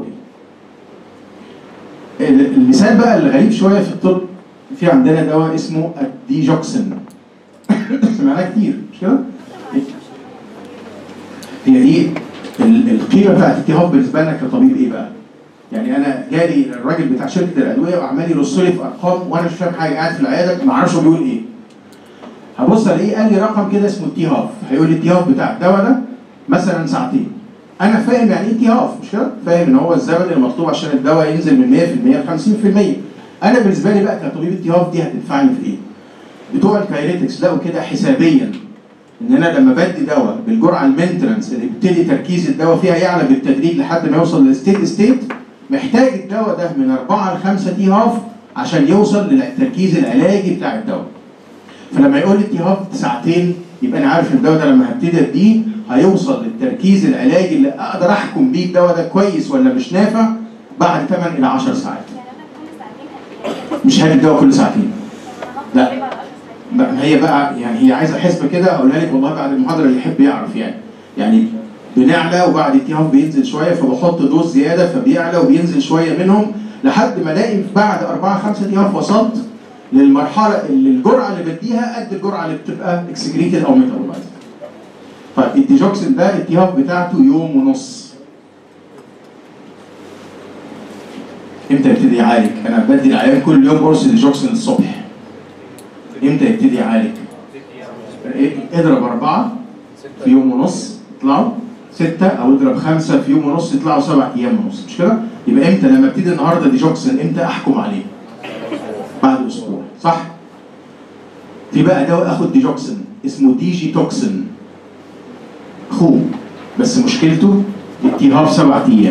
إيه. ال- المثال بقى اللي غريب شوية في الطب في عندنا دواء اسمه الديجوكسين سمعناه كتير مش كده؟ هي دي ال- القيمه بتاعت التهاب بالنسبه لنا كطبيب ايه بقى؟ يعني انا جالي الراجل بتاع شركه الادويه وعمال يرص لي في ارقام وانا مش فاهم حاجه قاعد في العياده ما اعرفش هو بيقول ايه. هبص الاقيه قال لي رقم كده اسمه التهاف هيقول لي التهاف بتاع الدواء ده مثلا ساعتين. انا فاهم يعني ايه تهاف مش كده؟ فاهم ان هو الزمن المطلوب عشان الدواء ينزل من 100% ل 50%. انا بالنسبه لي بقى كطبيب التهاف دي هتنفعني في ايه؟ بتوع الكاينetics لقوا كده حسابيا ان انا لما بدي دواء بالجرعه المينترنس اللي يبتدي تركيز الدواء فيها يعلى بالتدريج لحد ما يوصل للستيت ستيت محتاج الدواء ده من 4 ل 5 تي هاف عشان يوصل للتركيز العلاجي بتاع الدواء. فلما يقول لي تي هاف ساعتين يبقى انا عارف الدواء ده لما هبتدي اديه هيوصل للتركيز العلاجي اللي اقدر احكم بيه الدواء ده كويس ولا مش نافع بعد 8 الى 10 ساعات. يعني انا كل ساعتين هديها مش هدي الدواء كل ساعتين. لا. لا بقى ما هي بقى يعني هي عايزه حسبه كده اقولها لك والله بعد المحاضره اللي يحب يعرف يعني يعني بنعلى وبعد التهاب بينزل شويه فبحط دوز زياده فبيعلى وبينزل شويه منهم لحد ما الاقي بعد 4 5 تهاب وصلت للمرحله اللي الجرعه اللي بديها قد الجرعه اللي بتبقى اكسكريتد او ميتابولايزد. طيب الديجوكسين ده التهاب بتاعته يوم ونص. امتى يبتدي يعالج؟ انا بدي العيان كل يوم قرص ديجوكسين الصبح. امتى يبتدي يعالج؟ إيه؟ اضرب أربعة في يوم ونص يطلعوا ستة أو اضرب خمسة في يوم ونص يطلعوا سبع أيام ونص مش كده؟ يبقى امتى لما ابتدي النهارده ديجوكسين امتى أحكم عليه؟ بعد أسبوع صح؟ في بقى دواء آخد ديجوكسين اسمه ديجي توكسين أخوه بس مشكلته التهاب سبع أيام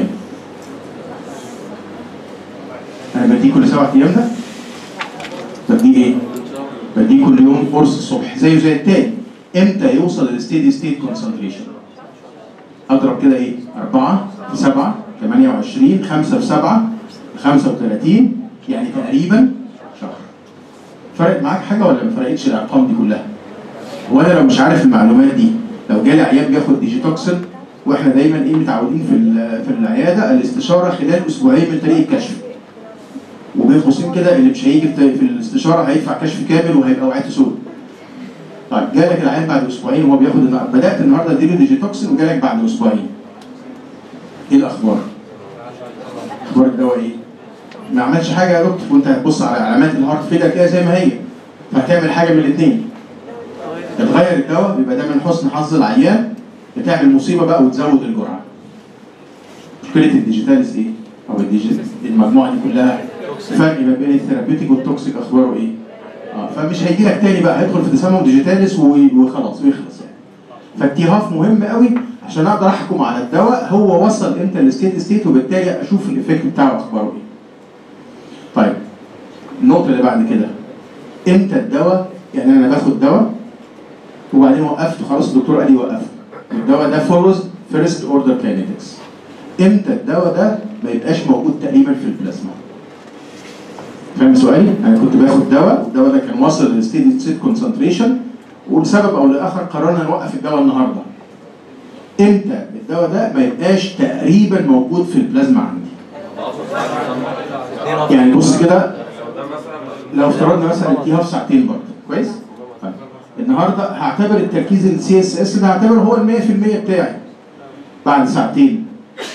أنا بديه كل سبع أيام ده؟ بديه إيه؟ بديه كل يوم قرص الصبح زيه زي التاني امتى يوصل للستيدي ستيت كونسنتريشن اضرب كده ايه 4 في 7 28 5 في 7 35 يعني تقريبا شهر فرقت معاك حاجه ولا ما فرقتش الارقام دي كلها هو انا لو مش عارف المعلومات دي لو جالي عيان بياخد ديجيتوكسين واحنا دايما ايه متعودين في ال- في العياده الاستشاره خلال اسبوعين من طريق الكشف وبين قوسين كده اللي مش هيجي في في الاستشاره هيدفع كشف كامل وهيبقى وعيته سود. طيب جالك العيان بعد اسبوعين وهو بياخد النهارده بدات النهارده اديله ديجيتوكسين وجالك بعد اسبوعين. ايه الاخبار؟ اخبار الدواء ايه؟ ما عملش حاجه يا دكتور وانت هتبص على علامات الهارت فيلر كده زي ما هي فهتعمل حاجه من الاثنين. تغير الدواء يبقى ده من حسن حظ العيان بتعمل مصيبه بقى وتزود الجرعه. مشكله الديجيتاليز ايه؟ او الديجيتال المجموعه دي كلها فرق ما بين الثيرابيوتيك والتوكسيك اخباره ايه؟ اه فمش هيجي لك تاني بقى هيدخل في تسمم ديجيتاليس و- وخلاص ويخلص يعني. فالتهاف مهم قوي عشان اقدر احكم على الدواء هو وصل امتى للستيت ستيت وبالتالي اشوف الايفكت بتاعه اخباره ايه. طيب النقطه اللي بعد كده امتى الدواء يعني انا باخد دواء وبعدين وقفت خلاص الدكتور قال لي وقفت الدواء ده فولوز فيرست اوردر كاينetics امتى الدواء ده ما يبقاش موجود تقريبا في البلازما فاهم سؤالي؟ انا كنت باخد دواء الدواء ده كان واصل للستيدي ستيت كونسنتريشن ولسبب او لاخر قررنا نوقف الدواء النهارده امتى الدواء ده ما يبقاش تقريبا موجود في البلازما عندي يعني بص كده لو افترضنا مثلا اديها في ساعتين برضه كويس؟ طيب النهارده هعتبر التركيز السي اس اس ده هعتبره هو ال 100% بتاعي بعد ساعتين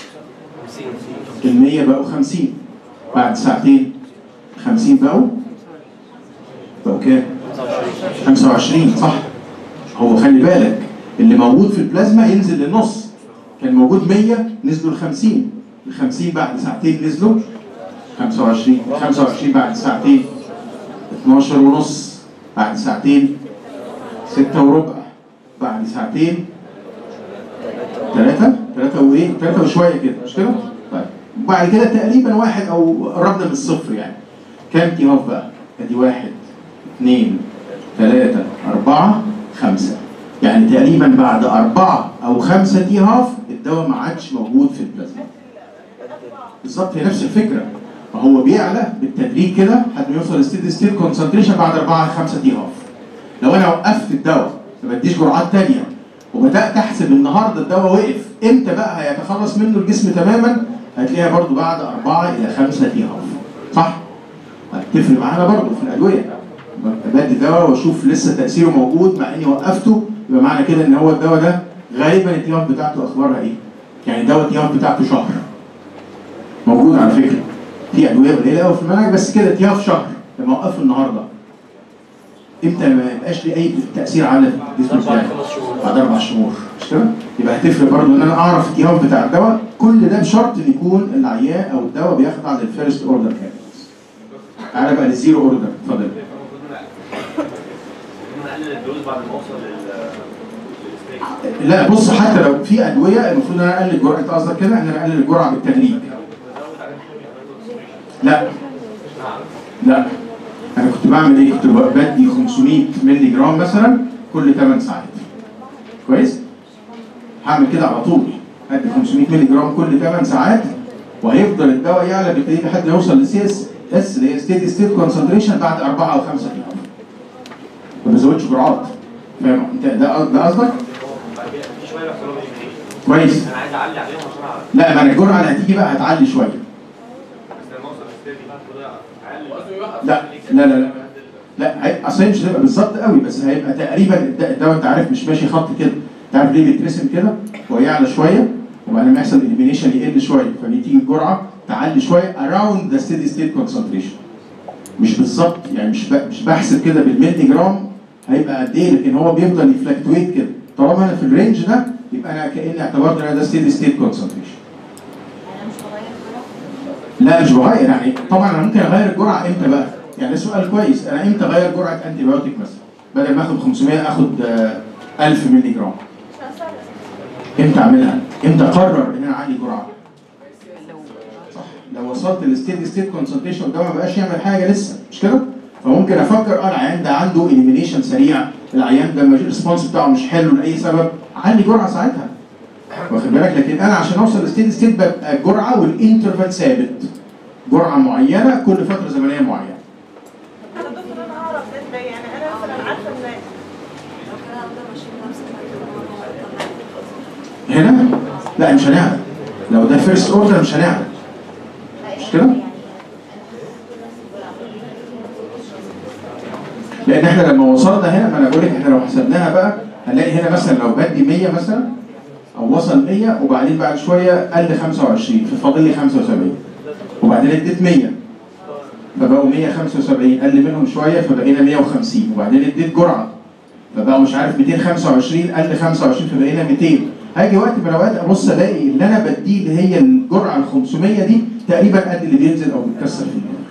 ال 100 بقوا 50 بعد ساعتين 50 بقوا بقوا كام؟ 25 صح هو خلي بالك اللي موجود في البلازما ينزل للنص كان موجود 100 نزلوا ل 50 ال 50 بعد ساعتين نزلوا 25 25 بعد ساعتين 12 ونص بعد ساعتين 6 وربع بعد ساعتين 3 3 وايه 3 وشويه كده مش كده؟ طيب وبعد كده تقريبا واحد او قربنا من الصفر يعني كام تي هاف بقى؟ ادي واحد اثنين ثلاثة أربعة خمسة يعني تقريبا بعد أربعة أو خمسة تي هاف الدواء ما عادش موجود في البلازما بالظبط هي نفس الفكرة فهو بيعلى بالتدريج كده لحد ما يوصل ستيد ستيت كونسنتريشن بعد أربعة خمسة تي هاف لو أنا وقفت الدواء ما بديش جرعات تانية وبدأت أحسب النهاردة الدواء وقف إمتى بقى هيتخلص منه الجسم تماما هتلاقيها برضو بعد أربعة إلى خمسة تي هاف صح؟ هتفرق معانا برضو في الأدوية بدي دواء واشوف لسه تاثيره موجود مع اني وقفته يبقى معنى كده ان هو الدواء ده غالبا التياف بتاعته اخبارها ايه؟ يعني الدواء التياف بتاعته شهر موجود على فكره في ادويه قليله قوي في المنهج بس كده تياف شهر لما اوقفه النهارده امتى ما يبقاش لي اي تاثير على الجسم بتاعي؟ بعد اربع شهور مش كده؟ يبقى هتفرق برضه ان انا اعرف التياف بتاع الدواء كل ده بشرط ان يكون العيان او الدواء بيخضع للفيرست اوردر كابيتالز. تعالى بقى للزيرو اوردر اتفضل نقلل الدوز بعد ما اوصل لل لا بص حتى لو في ادويه المفروض ان انا اقلل الجرعه انت قصدك كده ان انا اقلل الجرعه بالتدريج لا لا انا كنت بعمل ايه كنت بدي 500 مللي جرام مثلا كل 8 ساعات كويس هعمل كده على طول ادي 500 مللي جرام كل 8 ساعات وهيفضل الدواء يعلى بالتدريج لحد ما يوصل للسي اس اس اللي هي ستيدي ستيت كونسنتريشن بعد 4 او 5 ايام ما بزودش جرعات فاهم انت ده ده قصدك؟ في شويه احترام كويس انا عايز اعلي عليهم عشان اعرف لا ما انا الجرعه اللي هتيجي بقى هتعلي شويه بس لما اوصل للستيدي كده اقل لا لا لا لا لا هي- اصل هي مش هتبقى بالظبط قوي بس هيبقى تقريبا الد- الدواء انت عارف مش ماشي خط كده انت عارف ليه بيترسم كده ويعلى شويه وبعدين ما يحصل اليمينيشن يقل شويه فبتيجي الجرعه تعلي شويه around the steady state concentration مش بالظبط يعني مش ب- مش بحسب كده بالملي جرام هيبقى قد ايه لكن هو بيفضل يفلكتويت كده طالما انا في الرينج ده يبقى انا كاني اعتبرت ان ده steady state concentration لا مش بغير يعني طبعا انا ممكن اغير الجرعه امتى بقى؟ يعني ده سؤال كويس انا امتى اغير جرعه انتي بايوتيك مثلا؟ بدل ما اخد 500 اخد آه، 1000 مللي جرام امتى اعملها؟ امتى اقرر ان انا اعلي جرعه؟ صح لو وصلت للستيدي ستيت كونسنتريشن الدواء ما بقاش يعمل حاجه لسه مش كده؟ فممكن افكر اه العيان ده عنده اليمينيشن سريع العيان ده الريسبونس بتاعه مش حلو لاي سبب علي جرعه ساعتها واخد بالك لكن انا عشان اوصل لستيدي ستيت ببقى الجرعه والانترفال ثابت جرعه معينه كل فتره زمنيه معينه انا دكتور انا اعرف ده ازاي يعني انا مثلا عارفه ان هنا لا مش هنعمل لو ده فيرست اوردر مش هنعمل مش كده؟ لان احنا لما وصلنا هنا ما انا بقول لك احنا لو حسبناها بقى هنلاقي هنا مثلا لو بدي 100 مثلا او وصل 100 وبعدين بعد شويه قل 25 ففاضل لي 75 وبعدين اديت 100 فبقوا 175 قل منهم شويه فبقينا 150 وبعدين اديت جرعه فبقوا مش عارف 225 قل 25 فبقينا 200 هاجي وقت من الاوقات ابص الاقي اللي انا بديه اللي هي الجرعه ال 500 دي تقريبا قد اللي بينزل او بيتكسر في الجسم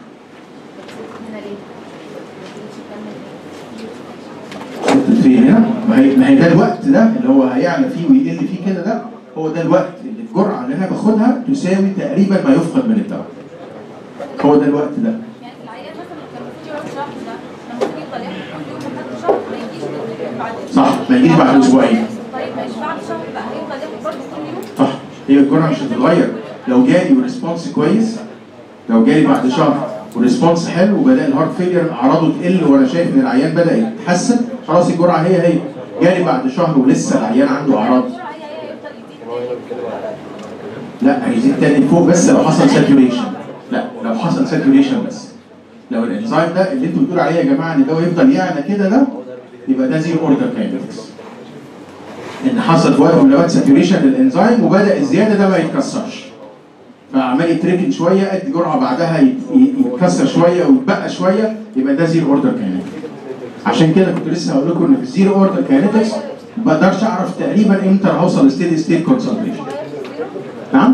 شفت فين هنا؟ ما هي ما هي ده الوقت ده اللي هو هيعلى فيه ويقل فيه كده ده هو ده الوقت اللي الجرعه اللي انا باخدها تساوي تقريبا ما يفقد من الدواء. هو ده الوقت ده. يعني العيان مثلا اللي كان المفروض يقعد شهر ده لما ممكن يفضل ياخد كل يوم لحد شهر ما يجيش بعد صح ما يجيش بعد اسبوعين. طيب ماشي بعد شهر بقى هيفضل ياخد برضه كل يوم صح هي الجرعه مش هتتغير لو جالي وريسبونس كويس لو جالي بعد شهر وريسبونس حلو وبدا الهارت فيلير اعراضه تقل وانا شايف ان العيان بدا يتحسن خلاص الجرعه هي هي جالي بعد شهر ولسه العيان عنده اعراض الجرعه هي هي يفضل يزيد تاني لا هيزيد تاني فوق بس لو حصل ساتوريشن لا لو حصل ساتوريشن بس لو الانزيم ده اللي انتوا بتقولوا عليه يا جماعه ان ده يفضل يعلى كده ده يبقى ده زيرو اوردر كاينتكس ان حصل في وقت من الاوقات ساتوريشن للانزيم وبدا الزياده ده ما يتكسرش فعمال يتركن شويه قد جرعه بعدها يت- ي- يتكسر شويه ويتبقى شويه يبقى ده زيرو اوردر كاينتكس عشان كده كنت لسه هقول لكم ان في الزيرو اوردر كاينتكس ما بقدرش اعرف تقريبا امتى هوصل ستيدي ستيت كونسنتريشن نعم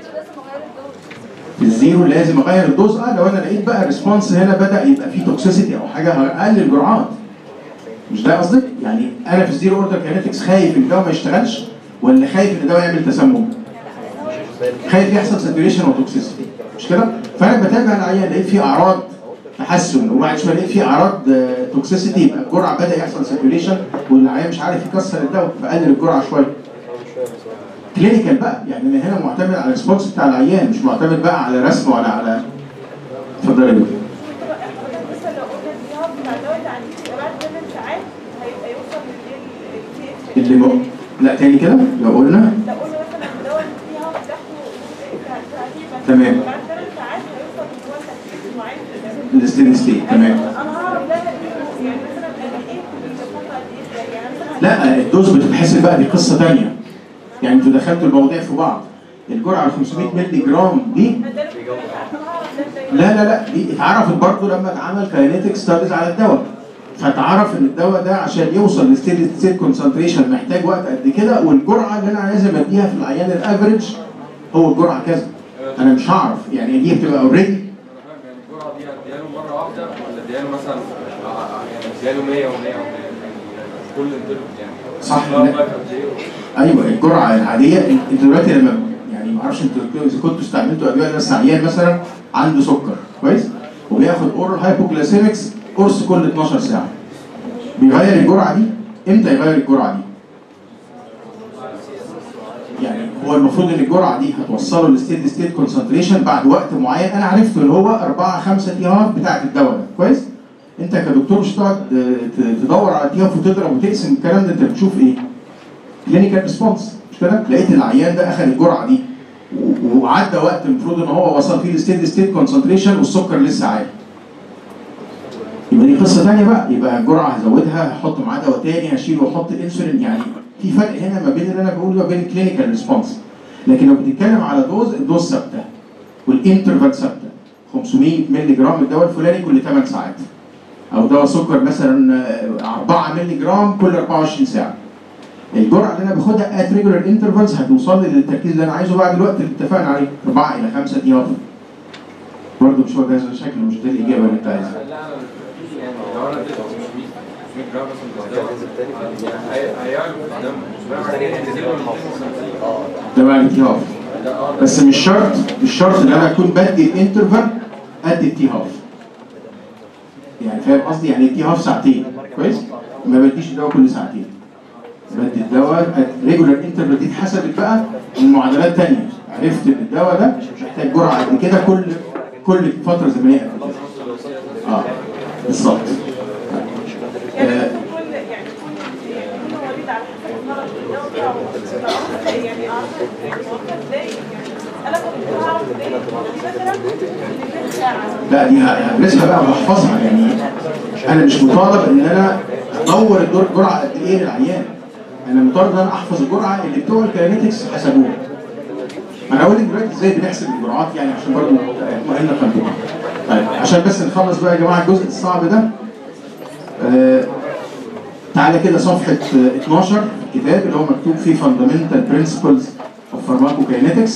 في الزيرو لازم اغير الدوز اه لو انا لقيت بقى الريسبونس هنا بدا يبقى فيه توكسيسيتي او حاجه هقلل جرعات مش ده قصدك؟ يعني انا في الزيرو اوردر كاينتكس خايف ان الدواء ما يشتغلش ولا خايف ان الدواء يعمل تسمم؟ خايف يحصل ساتوريشن وتوكسيسيتي مش كده؟ فانا بتابع العيان لقيت فيه اعراض تحسن وبعد شويه لقيت فيه اعراض توكسيسيتي يبقى الجرعه بدا يحصل ساتوريشن والعيان مش عارف يكسر الدواء فقلل الجرعه شويه. كلينيكال بقى يعني انا هنا معتمد على الريسبونس بتاع العيان مش معتمد بقى على رسم ولا على اتفضلي يا دكتور. مثلا لو قلنا الجهاز بتاع الدواء اللي عندي بعد 8 ساعات هيبقى يوصل لل اللي م... لا تاني كده لو قلنا لو قلنا مثلا الدواء اللي فيها بتاعته تقريبا تمام. بعد 8 ساعات هيوصل اللي هو تركيز معين في الجسم. الستيدي ستيت تمام انا هعرف ده إنه يعني مثلا قد ايه بيتفق قد ايه ازاي يعني مثلا لا الدوز بتتحسب بقى دي قصه ثانيه يعني انتوا دخلتوا المواضيع في بعض الجرعه ال 500 مللي جرام دي اداله عشان اعرف ده ازاي لا لا لا دي اتعرفت برضه لما اتعمل كاينيتيك ستاديز على الدواء فتعرف ان الدواء ده عشان يوصل لستيدي ستيت كونسنتريشن محتاج وقت قد كده والجرعه اللي انا لازم اديها في العيان الافريج هو الجرعه كذا انا مش هعرف يعني دي بتبقى اوريدي يعني الجرعه دي اديها له مره واحده ولا اديها له مثلا آه، يعني اديها له 100 و100 و100 كل انترفيو يعني صح. لا بقى قد ايه ايوه الجرعه العاديه انت دلوقتي لما يعني ما اعرفش انتوا اذا كنتوا استعملتوا ادويه بس عيان مثلا عنده سكر كويس وبياخد اورال هايبوجلاسيمكس قرص كل 12 ساعه بيغير الجرعه دي امتى يغير الجرعه دي؟ يعني هو المفروض ان الجرعه دي هتوصله للستيد ستيت كونسنتريشن بعد وقت معين انا عرفته اللي هو 4 5 تي هاف بتاعت الدواء ده كويس؟ انت كدكتور مش هتقعد آه، ت- تدور على تي هاف وتضرب وتقسم الكلام ده انت بتشوف ايه؟ كلينيكال ريسبونس مش كده؟ لقيت العيان ده اخذ الجرعه دي و- وعدى وقت المفروض ان هو وصل فيه لستيد ستيت كونسنتريشن والسكر لسه عالي. يبقى دي قصه ثانيه بقى يبقى الجرعه هزودها هحط معاه دواء تاني هشيله واحط الانسولين يعني في فرق هنا ما بين اللي انا بقوله وما بين الكلينيكال ريسبونس. لكن لو بتتكلم على دوز الدوز ثابته والانترفال ثابته 500 مللي جرام الدواء الفلاني كل 8 ساعات. او دواء سكر مثلا آه، 4 مللي جرام كل 24 ساعه. الجرعه اللي انا باخدها ات ريجولار انترفالز هتوصل لي للتركيز اللي انا عايزه بعد الوقت اللي اتفقنا عليه 4 الى 5 دي هاف برضه مش هو ده شكله مش ده الاجابه اللي انت عايزها لا انا يعني لو انا اديت 500 500 جرام مثلا بالدواء يعني هي- هيعلو في الدم مش معنى كده هتديله 250 ده بقى التي هاف ده اه ده بس مش شرط مش شرط ان انا اكون بدي الانترفال قد التي هاف يعني فاهم قصدي يعني التي هاف ساعتين كويس ما بديش الدواء كل ساعتين بدي الدواء ريجولار انترفال دي اتحسبت بقى من معادلات تانية عرفت ان الدواء ده محتاج جرعه قد كده كل كل فتره زمنيه قد كده اه بالظبط يعني آه. كل يعني كل يعني كل مريض على حسب المرض الدواء بتاعه يبقى أعرف يعني اعرف يعني أعرف ازاي يعني انا كنت هعرف ازاي مثلا اللي في ساعه لا دي هدرسها بقى وهحفظها يعني انا مش مطالب ان انا ادور الدور الجرعه قد ايه للعيان انا مطالب ان انا احفظ الجرعه اللي بتوع الكاينetics حسبوها انا هقول لك دلوقتي ازاي بنحسب الجرعات يعني عشان برضه اطمئن قلبكم طيب عشان بس نخلص بقى يا جماعه الجزء الصعب ده آه تعالى كده صفحه آه، 12 في الكتاب اللي هو مكتوب فيه fundamental principles of pharmacokinetics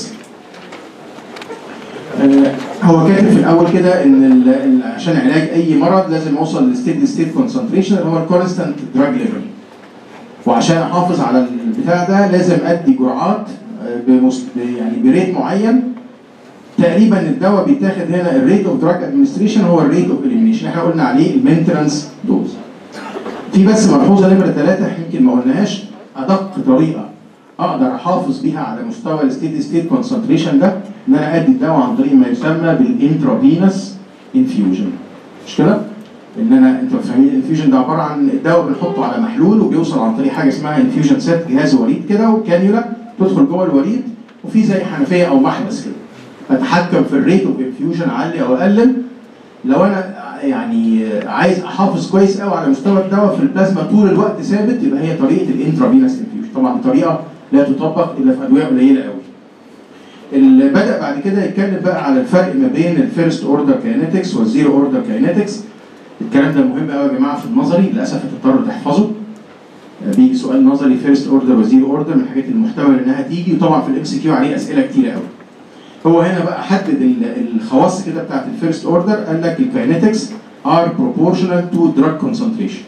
آه، هو كاتب في الاول كده ان ال- ال- عشان علاج اي مرض لازم اوصل لستيدي ستيت كونسنتريشن اللي هو الكونستانت دراج ليفل وعشان احافظ على البتاع ده لازم ادي جرعات آه، بمست... يعني بريت معين تقريبا الدواء بيتاخد هنا الريت اوف دراج ادمنستريشن هو الريت اوف اليمينيشن احنا قلنا عليه المينتنس دوز في بس ملحوظه نمره ثلاثه احنا يمكن ما قلناهاش ادق طريقه اقدر احافظ بيها على مستوى الستيدي ستيت كونسنتريشن ده ان انا ادي الدواء عن طريق ما يسمى بالانترافينس انفيوجن مش كده؟ ان انا انتوا فاهمين الانفيوجن ده عباره عن الدواء بنحطه على محلول وبيوصل عن طريق حاجه اسمها انفيوجن سيت جهاز وريد كده وكانيولا تدخل جوه الوريد وفي زي حنفيه او محبس كده اتحكم في الريت اوف انفيوجن اعلي او اقلل لو انا يعني عايز احافظ كويس قوي على مستوى الدواء في البلازما طول الوقت ثابت يبقى هي طريقه الانترافينوس انفيوجن طبعا دي طريقه لا تطبق الا في ادويه قليله قوي اللي بدا بعد كده يتكلم بقى على الفرق ما بين الفيرست اوردر كاينetics والزيرو اوردر كاينetics الكلام ده مهم قوي يا جماعه في النظري للاسف هتضطروا تحفظه بيجي سؤال نظري فيرست اوردر وزيرو اوردر من الحاجات المحتمل انها تيجي وطبعا في الام سي كيو عليه اسئله كتيره قوي هو هنا بقى حدد ال- الخواص كده بتاعت الفيرست اوردر قال لك الكاينetics are proportional to drug concentration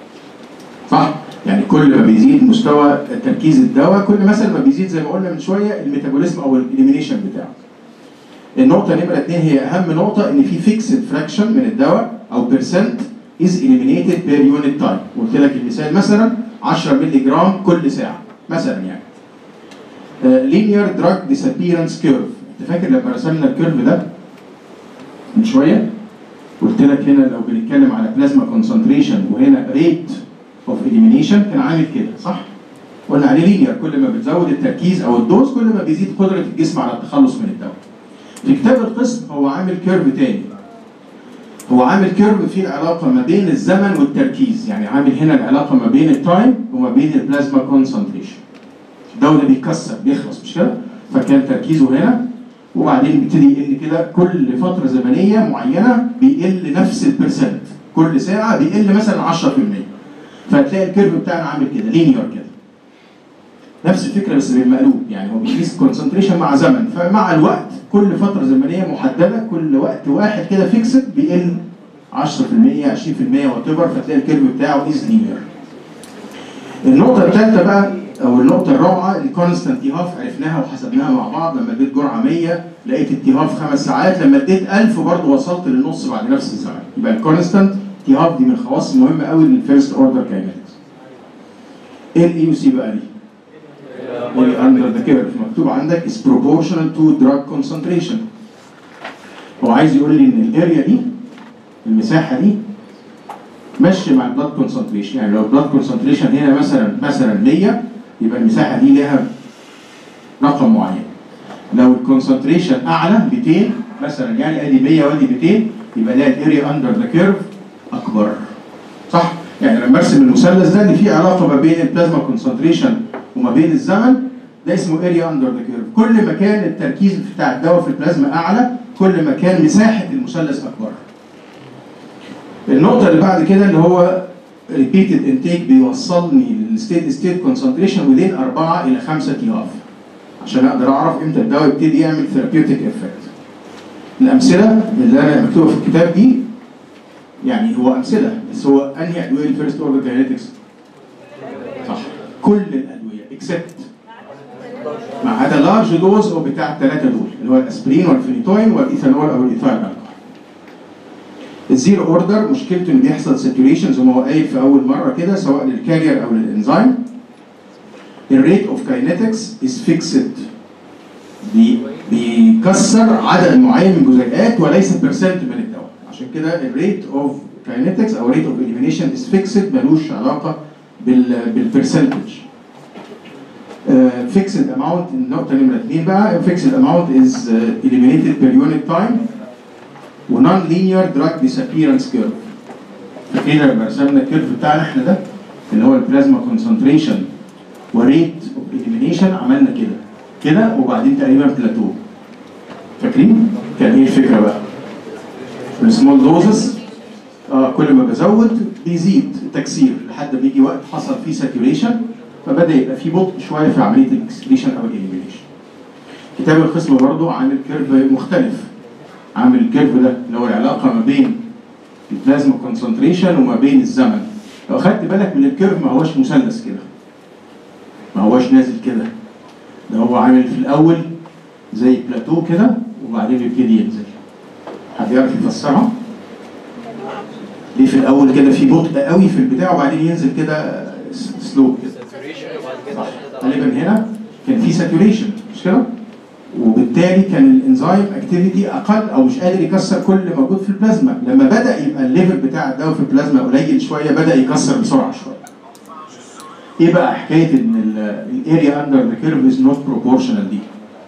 صح؟ يعني كل ما بيزيد مستوى تركيز الدواء كل مثلا ما بيزيد زي ما قلنا من شويه الميتابوليزم او الاليمينيشن بتاعه. النقطه نمره اثنين هي اهم نقطه ان في فيكسد فراكشن من الدواء او بيرسنت از eliminated بير يونت تايم قلت لك المثال مثلا 10 مللي جرام كل ساعه مثلا يعني. لينير دراج ديسابيرنس كيرف انت فاكر لما رسمنا الكيرف ده من شويه قلت لك هنا لو بنتكلم على بلازما كونسنتريشن وهنا ريت اوف اليمينيشن كان عامل كده صح؟ قلنا عليه لينير كل ما بتزود التركيز او الدوز كل ما بيزيد قدره الجسم على التخلص من الدواء. في كتاب القسم هو عامل كيرف تاني. هو عامل كيرف فيه العلاقه ما بين الزمن والتركيز، يعني عامل هنا العلاقه ما بين التايم وما بين البلازما كونسنتريشن. الدواء ده بيكسر بيخلص مش كده؟ فكان تركيزه هنا وبعدين بيبتدي يقل كده كل فتره زمنيه معينه بيقل نفس البرسنت كل ساعه بيقل مثلا 10% فهتلاقي الكيرف بتاعنا عامل كده لينير كده نفس الفكره بس بالمقلوب يعني هو بيقيس كونسنتريشن مع زمن فمع الوقت كل فتره زمنيه محدده كل وقت واحد كده فيكسد بيقل 10% 20% وات ايفر فتلاقي الكيرف بتاعه از لينير النقطه الثالثه بقى او النقطه الرابعه الكونستنت تيهاف عرفناها وحسبناها مع بعض لما اديت جرعه 100 لقيت التيهاف خمس ساعات لما اديت 1000 برضه وصلت للنص بعد نفس الزمن يبقى الكونستنت تيهاف دي من الخواص المهمه قوي للفيرست اوردر كاينetics ايه الاي يو سي بقى دي؟ اللي اندر ذا كيرف مكتوب عندك is proportional to drug concentration هو عايز يقول لي ان الاريا دي المساحه دي ماشيه مع البلاد كونسنتريشن يعني لو البلاد كونسنتريشن هنا مثلا مثلا 100 يبقى المساحه دي لها رقم معين لو الكونسنتريشن اعلى 200 مثلا يعني ادي 100 وادي 200 يبقى ده الاريا اندر ذا كيرف اكبر صح يعني لما ارسم المثلث ده اللي فيه علاقه ما بين البلازما كونسنتريشن وما بين الزمن ده اسمه اريا اندر ذا كيرف كل ما كان التركيز بتاع الدواء في البلازما اعلى كل ما كان مساحه المثلث اكبر النقطه اللي بعد كده اللي هو repeated intake بيوصلني للستيت ستيت كونسنتريشن within 4 الى 5 تي اف عشان اقدر اعرف امتى الدواء يبتدي يعمل ثيرابيوتيك افكت الامثله اللي انا مكتوبه في الكتاب دي يعني هو امثله بس هو انهي ادويه الفيرست اوردر كاينetics صح كل الادويه اكسبت ما عدا لارج دوز او بتاع الثلاثه دول اللي هو الاسبرين والفينيتوين والايثانول او الايثايل الكحول الزيرو اوردر مشكلته ان بيحصل ساتوريشن زي ما هو قايل في اول مره كده سواء للكارير او للانزيم الريت اوف كاينetics از فيكسد بيكسر عدد معين من الجزيئات وليس بيرسنت من الدواء عشان كده الريت اوف كاينetics او ريت اوف اليمينيشن از فيكسد ملوش علاقه بال بالبرسنتج فيكسد اماونت النقطه نمره اثنين بقى فيكسد اماونت از eliminated per unit time ونون لينير دراج ديسابيرنس كيرف فاكرين لما رسمنا الكيرف بتاعنا احنا ده اللي هو البلازما كونسنتريشن وريت اوف اليمينيشن عملنا كده كده وبعدين تقريبا بلاتو فاكرين؟ كان ايه الفكره بقى؟ السمول دوزز اه كل ما بزود بيزيد التكسير لحد ما يجي وقت حصل فيه ساتوريشن فبدا يبقى فيه بطء شويه في عمليه الاكسكريشن او الاليمينيشن. كتاب القسم برضه عامل كيرف مختلف عامل الكيرف ده اللي هو العلاقه ما بين البلازما كونسنتريشن وما بين الزمن لو خدت بالك من الكيرف ما هوش مثلث كده ما هوش نازل كده ده هو عامل في الاول زي بلاتو كده وبعدين يبتدي ينزل حد يعرف يفسرها؟ ليه في الاول كده في بطء قوي في البتاع وبعدين ينزل كده سلو كده صح غالبا هنا كان في ساتوريشن مش كده؟ وبالتالي كان الانزيم اكتيفيتي اقل او مش قادر يكسر كل اللي موجود في البلازما لما بدا يبقى الليفل بتاع الدواء في البلازما قليل شويه بدا يكسر بسرعه شويه ايه بقى حكايه ان الاريا اندر ذا كيرف از نوت بروبورشنال دي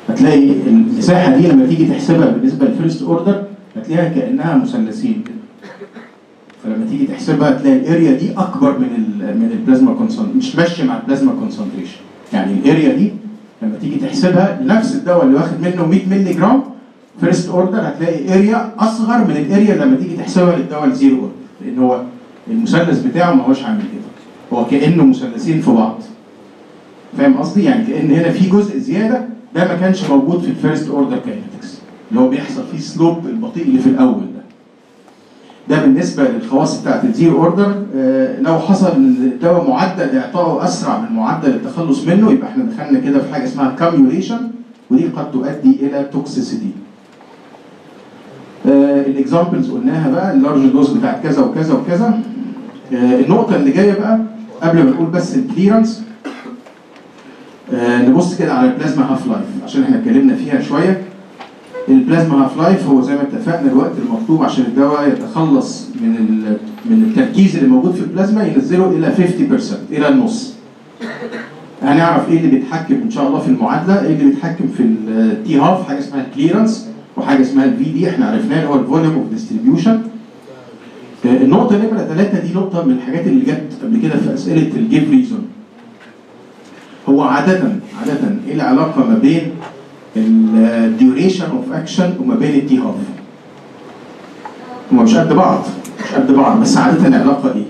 هتلاقي المساحه دي لما تيجي تحسبها بالنسبه للفيرست اوردر هتلاقيها كانها مثلثين كده فلما تيجي تحسبها هتلاقي الاريا دي اكبر من ال من البلازما كونسنتريشن مش ماشيه مع البلازما كونسنتريشن يعني الاريا دي لما تيجي تحسبها نفس الدواء اللي واخد منه 100 مللي جرام فيرست اوردر هتلاقي اريا اصغر من الاريا لما تيجي تحسبها للدواء الزيرو اوردر لان هو المثلث بتاعه ما هوش عامل كده هو كانه مثلثين في بعض فاهم قصدي يعني كان هنا في جزء زياده ده ما كانش موجود في الفيرست اوردر كاينetics اللي هو بيحصل فيه سلوب البطيء اللي في الاول ده ده بالنسبه للخواص بتاعت الزيرو اوردر آه، لو حصل ان الدواء معدل اعطائه اسرع من معدل التخلص منه يبقى احنا دخلنا كده في حاجه اسمها كاميوليشن ودي قد تؤدي الى توكسيسيتي الاكزامبلز قلناها بقى اللارج دوز بتاعت كذا وكذا وكذا آه، النقطه اللي جايه بقى قبل ما نقول بس الكليرنس آه، نبص كده على البلازما هاف لايف عشان احنا اتكلمنا فيها شويه البلازما هاف لايف هو زي ما اتفقنا الوقت المطلوب عشان الدواء يتخلص من ال- من التركيز اللي موجود في البلازما ينزله الى 50% الى النص. هنعرف ايه اللي بيتحكم ان شاء الله في المعادله، ايه اللي بيتحكم في التي هاف حاجه اسمها الكليرنس وحاجه اسمها الفي دي احنا عرفناها اللي هو الفوليوم اوف ديستريبيوشن. النقطه نمره ثلاثه دي نقطه من الحاجات اللي جت قبل كده في اسئله الجيف ريزون. هو عاده عاده ايه العلاقه ما بين الديوريشن اوف اكشن وما بين التي هاف هما مش قد بعض مش قد بعض بس عاده العلاقه ايه؟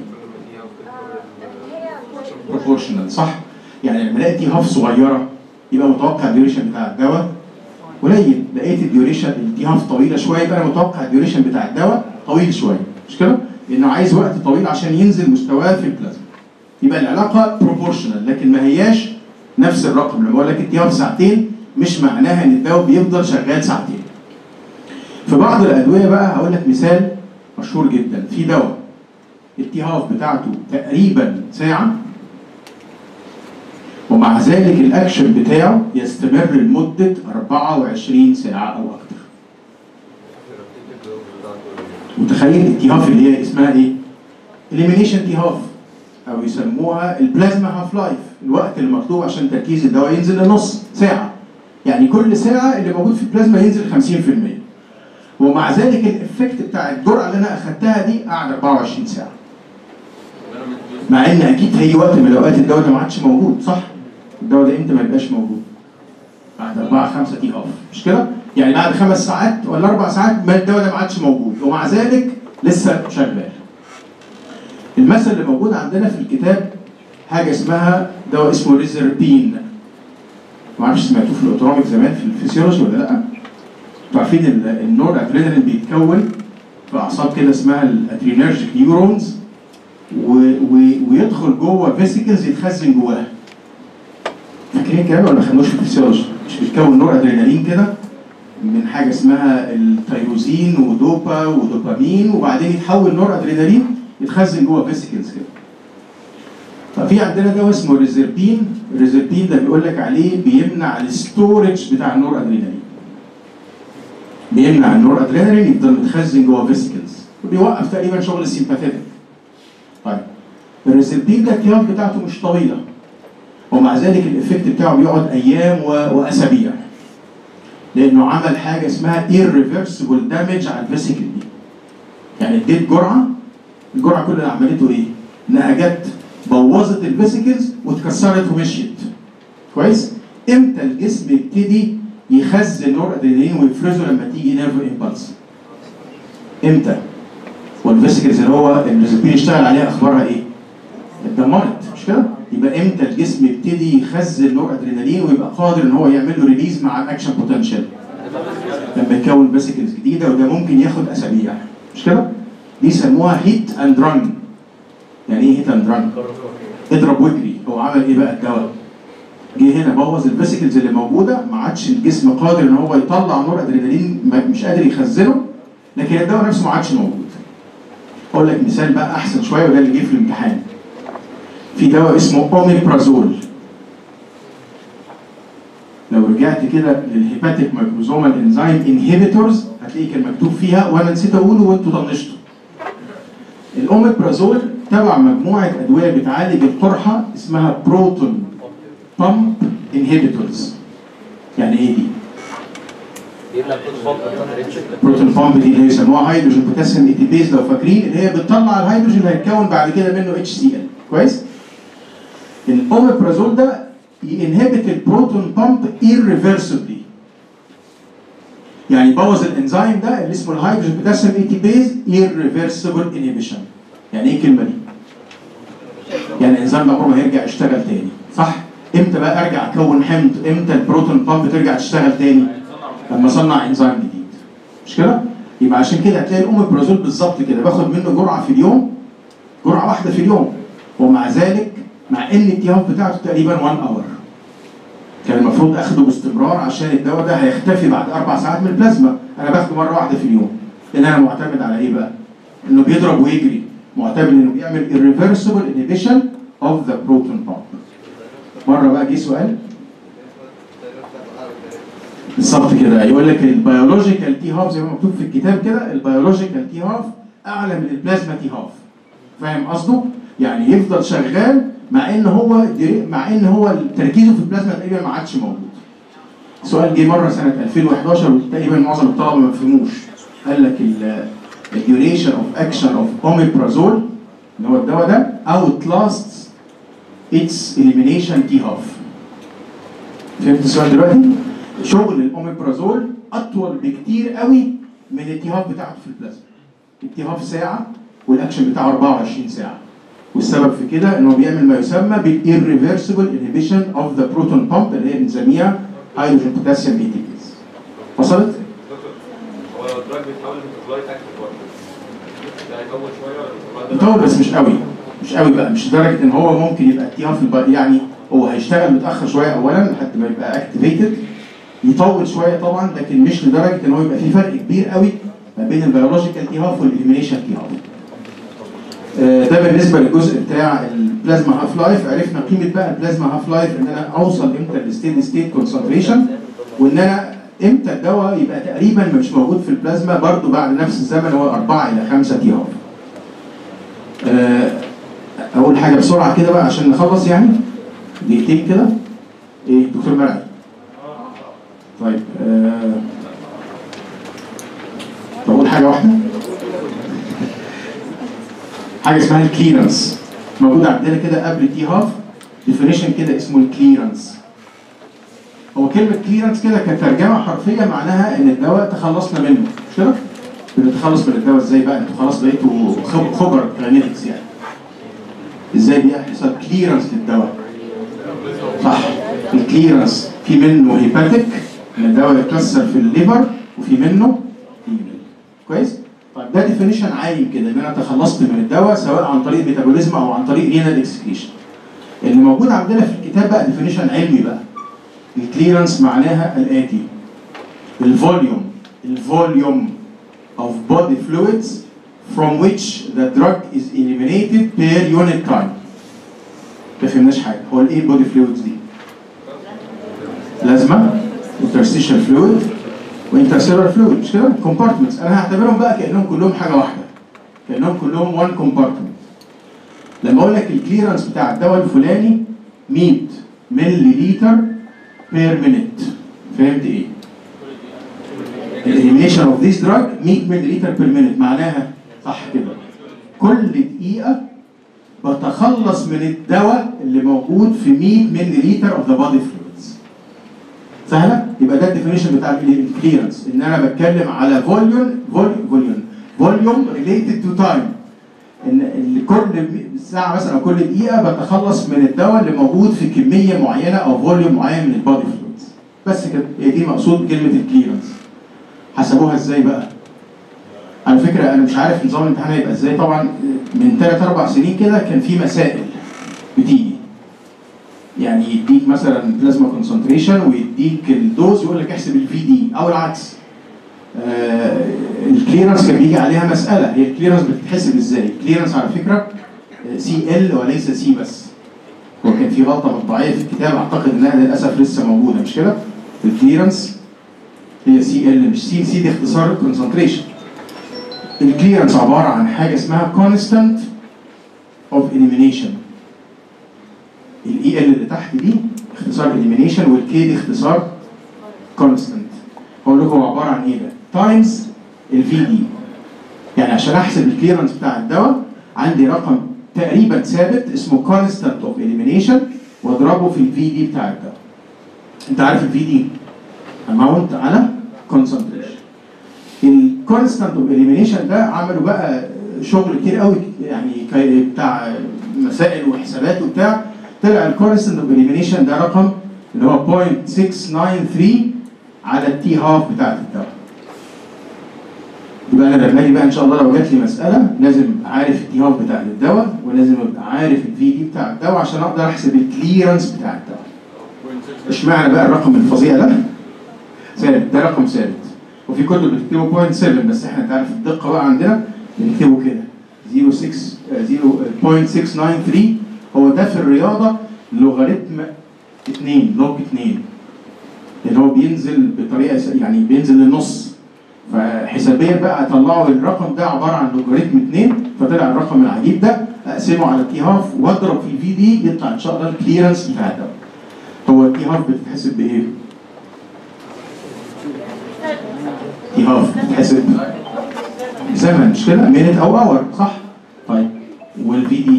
بروبورشنال صح؟ يعني لما الاقي تي هاف صغيره يبقى متوقع الديوريشن بتاع الدواء قليل لقيت الديوريشن التي هاف طويله شويه يبقى انا متوقع الديوريشن بتاع الدواء طويل شويه مش كده؟ لانه عايز وقت طويل عشان ينزل مستواه في البلازما يبقى العلاقه بروبورشنال لكن ما هياش نفس الرقم لما اقول لك التي هاف ساعتين مش معناها ان الدواء بيفضل شغال ساعتين. في بعض الادويه بقى هقول لك مثال مشهور جدا في دواء التي هاف بتاعته تقريبا ساعه ومع ذلك الاكشن بتاعه يستمر لمده 24 ساعه او اكتر. متخيل التي هاف اللي هي اسمها ايه؟ اليمينيشن تي هاف او يسموها البلازما هاف لايف الوقت المطلوب عشان تركيز الدواء ينزل لنص ساعه يعني كل ساعه اللي موجود في البلازما ينزل 50% ومع ذلك الافكت بتاع الجرعه اللي انا اخدتها دي قعد 24 ساعه مع ان اكيد هيجي وقت من الاوقات الدواء ده ما عادش موجود صح؟ الدواء ده امتى ما يبقاش موجود؟ بعد 4 5 تي اوف مش كده؟ يعني بعد خمس ساعات ولا اربع ساعات ما الدواء ده ما عادش موجود ومع ذلك لسه شغال. المثل اللي موجود عندنا في الكتاب حاجه اسمها دواء اسمه ريزربين ما اعرفش سمعتوه في الاوتوميك زمان في الفسيولوجي ولا لا انتوا عارفين ال- النور ادرينالين بيتكون في اعصاب كده اسمها الادرينرجيك نيورونز و... و... ويدخل جوه فيسيكلز يتخزن جواها فاكرين الكلام ولا ما خدناش في الفسيولوجي مش بيتكون نور ادرينالين كده من حاجه اسمها التيروزين ودوبا ودوبامين وبعدين يتحول نور ادرينالين يتخزن جوه فيسيكلز كده ففي عندنا دواء اسمه ريزربين الريزربين ده بيقول لك عليه بيمنع الستورج بتاع النور ادرينالين بيمنع النور ادرينالين يفضل متخزن جوه فيسيكلز وبيوقف تقريبا شغل السيمباثيتك طيب الريزربين ده الكياف بتاعته مش طويله ومع ذلك الافكت بتاعه بيقعد ايام و- واسابيع لانه عمل حاجه اسمها irreversible damage على الفيسيكل دي يعني اديت جرعه الجرعه كل اللي عملته ايه؟ انها جت بوظت الفيسيكلز واتكسرت ومشيت كويس؟ امتى الجسم يبتدي يخزن نور ادرينالين ويفرزه لما تيجي نيرف امبلس؟ امتى؟ والفيسيكلز اللي هو الريزبين يشتغل عليها اخبارها ايه؟ اتدمرت مش كده؟ يبقى امتى الجسم يبتدي يخزن نور ادرينالين ويبقى قادر ان هو يعمل له ريليز مع الاكشن بوتنشال؟ لما يكون فيسيكلز جديده وده ممكن ياخد اسابيع مش كده؟ دي يسموها هيت اند ران يعني ايه هيت اند ران؟ اضرب واجري هو عمل ايه بقى الدواء؟ جه هنا بوظ الفيسيكلز اللي موجوده ما عادش الجسم قادر ان هو يطلع نور ادرينالين ما- مش قادر يخزنه لكن الدواء نفسه ما عادش موجود. اقول لك مثال بقى احسن شويه وده اللي جه في الامتحان. في دواء اسمه اوميبرازول. لو رجعت كده للهيباتيك مايكروزومال انزيم انهبيتورز هتلاقي كان مكتوب فيها وانا نسيت اقوله وانتوا طنشتوا. الاوميبرازول تبع مجموعه ادويه بتعالج القرحه اسمها بروتون بامب انهبيتورز. يعني ايه دي؟ يجيب لك كود بامب تمبريتشر البروتون بامب دي اللي هي يسموها هيدروجين بوتاسيوم ايتيبيز لو فاكرين اللي هي بتطلع الهيدروجين اللي هيتكون بعد كده منه اتش سي ال كويس الاوميبرازول ده ينهبت البروتون بامب irreversibly يعني يبوظ الانزيم ده اللي اسمه الهيدروجين بوتاسيوم ايتيبيز irreversible inhibition يعني ايه الكلمه دي؟ يعني الانزيم ده عمره ما هيرجع يشتغل تاني صح؟ امتى بقى ارجع اكون حمض؟ امتى البروتون بامب ترجع تشتغل تاني؟ لما اصنع انزيم جديد مش كده؟ يبقى عشان كده هتلاقي الاوميبرازول بالظبط كده باخد منه جرعه في اليوم جرعه واحده في اليوم ومع ذلك مع ان التيهاف بتاعته تقريبا 1 اور كان المفروض اخده باستمرار عشان الدواء ده هيختفي بعد اربع ساعات من البلازما انا باخده مره واحده في اليوم لان انا معتمد على ايه بقى؟ انه بيضرب ويجري معتمد انه بيعمل irreversible inhibition of the proton pump مره بقى جه سؤال بالظبط كده يقول لك البيولوجيكال تي هاف زي ما مكتوب في الكتاب كده البيولوجيكال تي هاف اعلى من البلازما تي هاف فاهم قصده؟ يعني يفضل شغال مع ان هو مع ان هو تركيزه في البلازما تقريبا ما عادش موجود. سؤال جه مره سنه 2011 وتقريبا معظم الطلبه ما فهموش. قال لك الديوريشن اوف اكشن اوف اوميبرازول اللي هو الدواء ده اوت لاست اتس اليمينيشن تي هاف. فهمت السؤال دلوقتي؟ شغل الاوميبرازول اطول بكتير قوي من التيهاف بتاعته في البلازما. التيهاف ساعه والاكشن بتاعه 24 ساعه. والسبب في كده انه بيعمل ما يسمى بالirreversible inhibition of the proton pump اللي هي بنسميها هيدروجين بوتاسيوم ايتيكيز. وصلت؟ هو لو الدراج بيتحول لميتابولايت اكتف برضه ده هيطول شويه ولا يطول بس مش قوي مش قوي بقى مش لدرجه ان هو ممكن يبقى التيهاف الب- يعني هو هيشتغل متاخر شويه اولا لحد ما يبقى اكتيفيتد يطول شويه طبعا لكن مش لدرجه ان هو يبقى في فرق كبير قوي ما بين البيولوجيكال تيهاف والاليمينيشن تيهاف. آه، ده بالنسبه للجزء بتاع البلازما هاف لايف عرفنا قيمه بقى البلازما هاف لايف ان انا اوصل امتى للستيدي ستيت كونسنتريشن وان انا امتى الدواء يبقى تقريبا مش موجود في البلازما برضو بعد نفس الزمن هو 4 الى 5 تيهاف. آه، اول حاجه بسرعه كده بقى عشان نخلص يعني دقيقتين كده ايه دكتور مرعي طيب آه، طب اقول حاجه واحده حاجه اسمها الكليرنس موجود عندنا كده قبل التي هاف ديفينيشن كده اسمه الكليرنس هو كلمه كليرنس كده كترجمه حرفيه معناها ان الدواء تخلصنا منه مش كده؟ بنتخلص من الدواء ازاي بقى؟ انتوا خلاص بقيتوا خب- خبر كلينكس يعني ازاي بيحصل كليرنس للدواء؟ صح الكليرنس في منه هيباتيك ان الدواء يتكسر في الليفر وفي منه renal. كويس؟ طيب ده ديفينيشن عايم كده ان انا تخلصت من الدواء سواء عن طريق ميتابوليزم او عن طريق رينال اكسكريشن. اللي موجود عندنا في الكتاب بقى ديفينيشن علمي بقى. الكليرنس معناها الاتي الفوليوم الفوليوم of body fluids from which the drug is eliminated per unit time. ما فهمناش حاجه هو ايه البودي فلويدز دي؟ بلازما interstitial فلويد وانترسيلر فلويد مش كده؟ كومبارتمنتس انا هعتبرهم بقى كانهم كلهم حاجه واحده كانهم كلهم وان كومبارتمنت لما اقول لك الكليرنس بتاع الدواء الفلاني 100 ملي لتر بير مينيت فهمت ايه؟ الاليمينيشن اوف ذيس دراج 100 ملي لتر بير مينيت معناها صح كده كل دقيقه بتخلص من الدواء اللي موجود في 100 ملي لتر اوف ذا بادي فلويدز سهله يبقى ده الديفينيشن بتاع الكليرنس ان انا بتكلم على فوليوم فوليوم فوليوم ريليتد تو تايم ان إن كل ساعه مثلا او كل دقيقه بتخلص من الدواء اللي موجود في كميه معينه او فوليوم معين من البادي فلويدز بس كده هي دي مقصود كلمه الكليرنس حسبوها ازاي بقى؟ على فكره انا مش عارف نظام الامتحان هيبقى ازاي طبعا من ثلاث اربع سنين كده كان في مسائل بتيجي يعني يديك مثلا بلازما كونسنتريشن ويديك الدوز يقول لك احسب الفي دي او العكس آه الكليرنس كان بيجي عليها مساله هي الكليرنس بتتحسب ازاي؟ الكليرنس على فكره سي ال وليس سي بس هو كان في غلطه مطبعيه في الكتاب اعتقد انها للاسف لسه موجوده مش كده؟ الكليرنس هي سي ال مش سي سي دي اختصار كونسنتريشن الكليرنس عباره عن حاجه اسمها constant of elimination الاي ال اللي تحت دي اختصار elimination والكي دي اختصار constant هقول لكم هو عباره عن ايه ده تايمز الفي دي يعني عشان احسب الكليرنس بتاع الدواء عندي رقم تقريبا ثابت اسمه كونستانت اوف اليمينيشن واضربه في الفي دي بتاع الدواء انت عارف الفي دي اماونت على كونسنتريشن الكونستانت اوف اليمينيشن ده عملوا بقى شغل كتير قوي يعني كي- بتاع مسائل وحسابات وبتاع طلع الكونستانت اوف اليمينيشن ده رقم اللي هو 0.693 على التي هاف بتاعت الدواء يبقى انا لما اجي بقى ان شاء الله لو جات لي مساله لازم عارف التي هاف بتاع الدواء ولازم ابقى عارف الفي دي بتاع الدواء عشان اقدر احسب الكليرنس بتاع الدواء اشمعنى بقى الرقم الفظيع ده؟ ثابت ده رقم ثابت وفي كتب بتكتبه 0.7 بس احنا انت عارف الدقه بقى عندنا بنكتبه كده 06 آه، 0.693 هو ده في الرياضه لوغاريتم 2 لوج 2 اللي هو بينزل بطريقه س- يعني بينزل للنص فحسابيا بقى طلعوا الرقم ده عباره عن لوغاريتم 2 فطلع الرقم العجيب ده اقسمه على التي هاف واضرب في الفي دي يطلع ان شاء الله الكليرنس بتاع الدواء هو التي هاف بتتحسب بايه؟ تي هاف بتتحسب زمن مش كده؟ مينت او اور صح؟ طيب والفي دي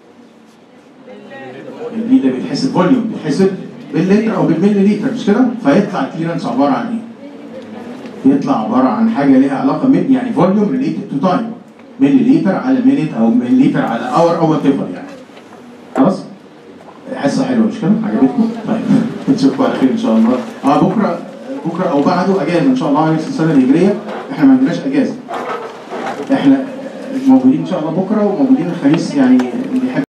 الفي ده بيتحسب فوليوم بيتحسب باللتر او بالملي لتر مش كده؟ فيطلع الكليرنس عباره عن ايه؟ يطلع عباره عن حاجه ليها علاقه من يعني فوليوم ريليتد تو تايم ملي لتر على مينت او ملي لتر على اور او وات يعني خلاص؟ حصه حلوه مش كده؟ عجبتكم؟ طيب نشوفكم على خير ان شاء الله اه بكره بكره او بعده اجازه ان شاء الله على نفس السنه الهجريه احنا ما عندناش اجازه احنا موجودين ان شاء الله بكره وموجودين الخميس يعني اللي يحب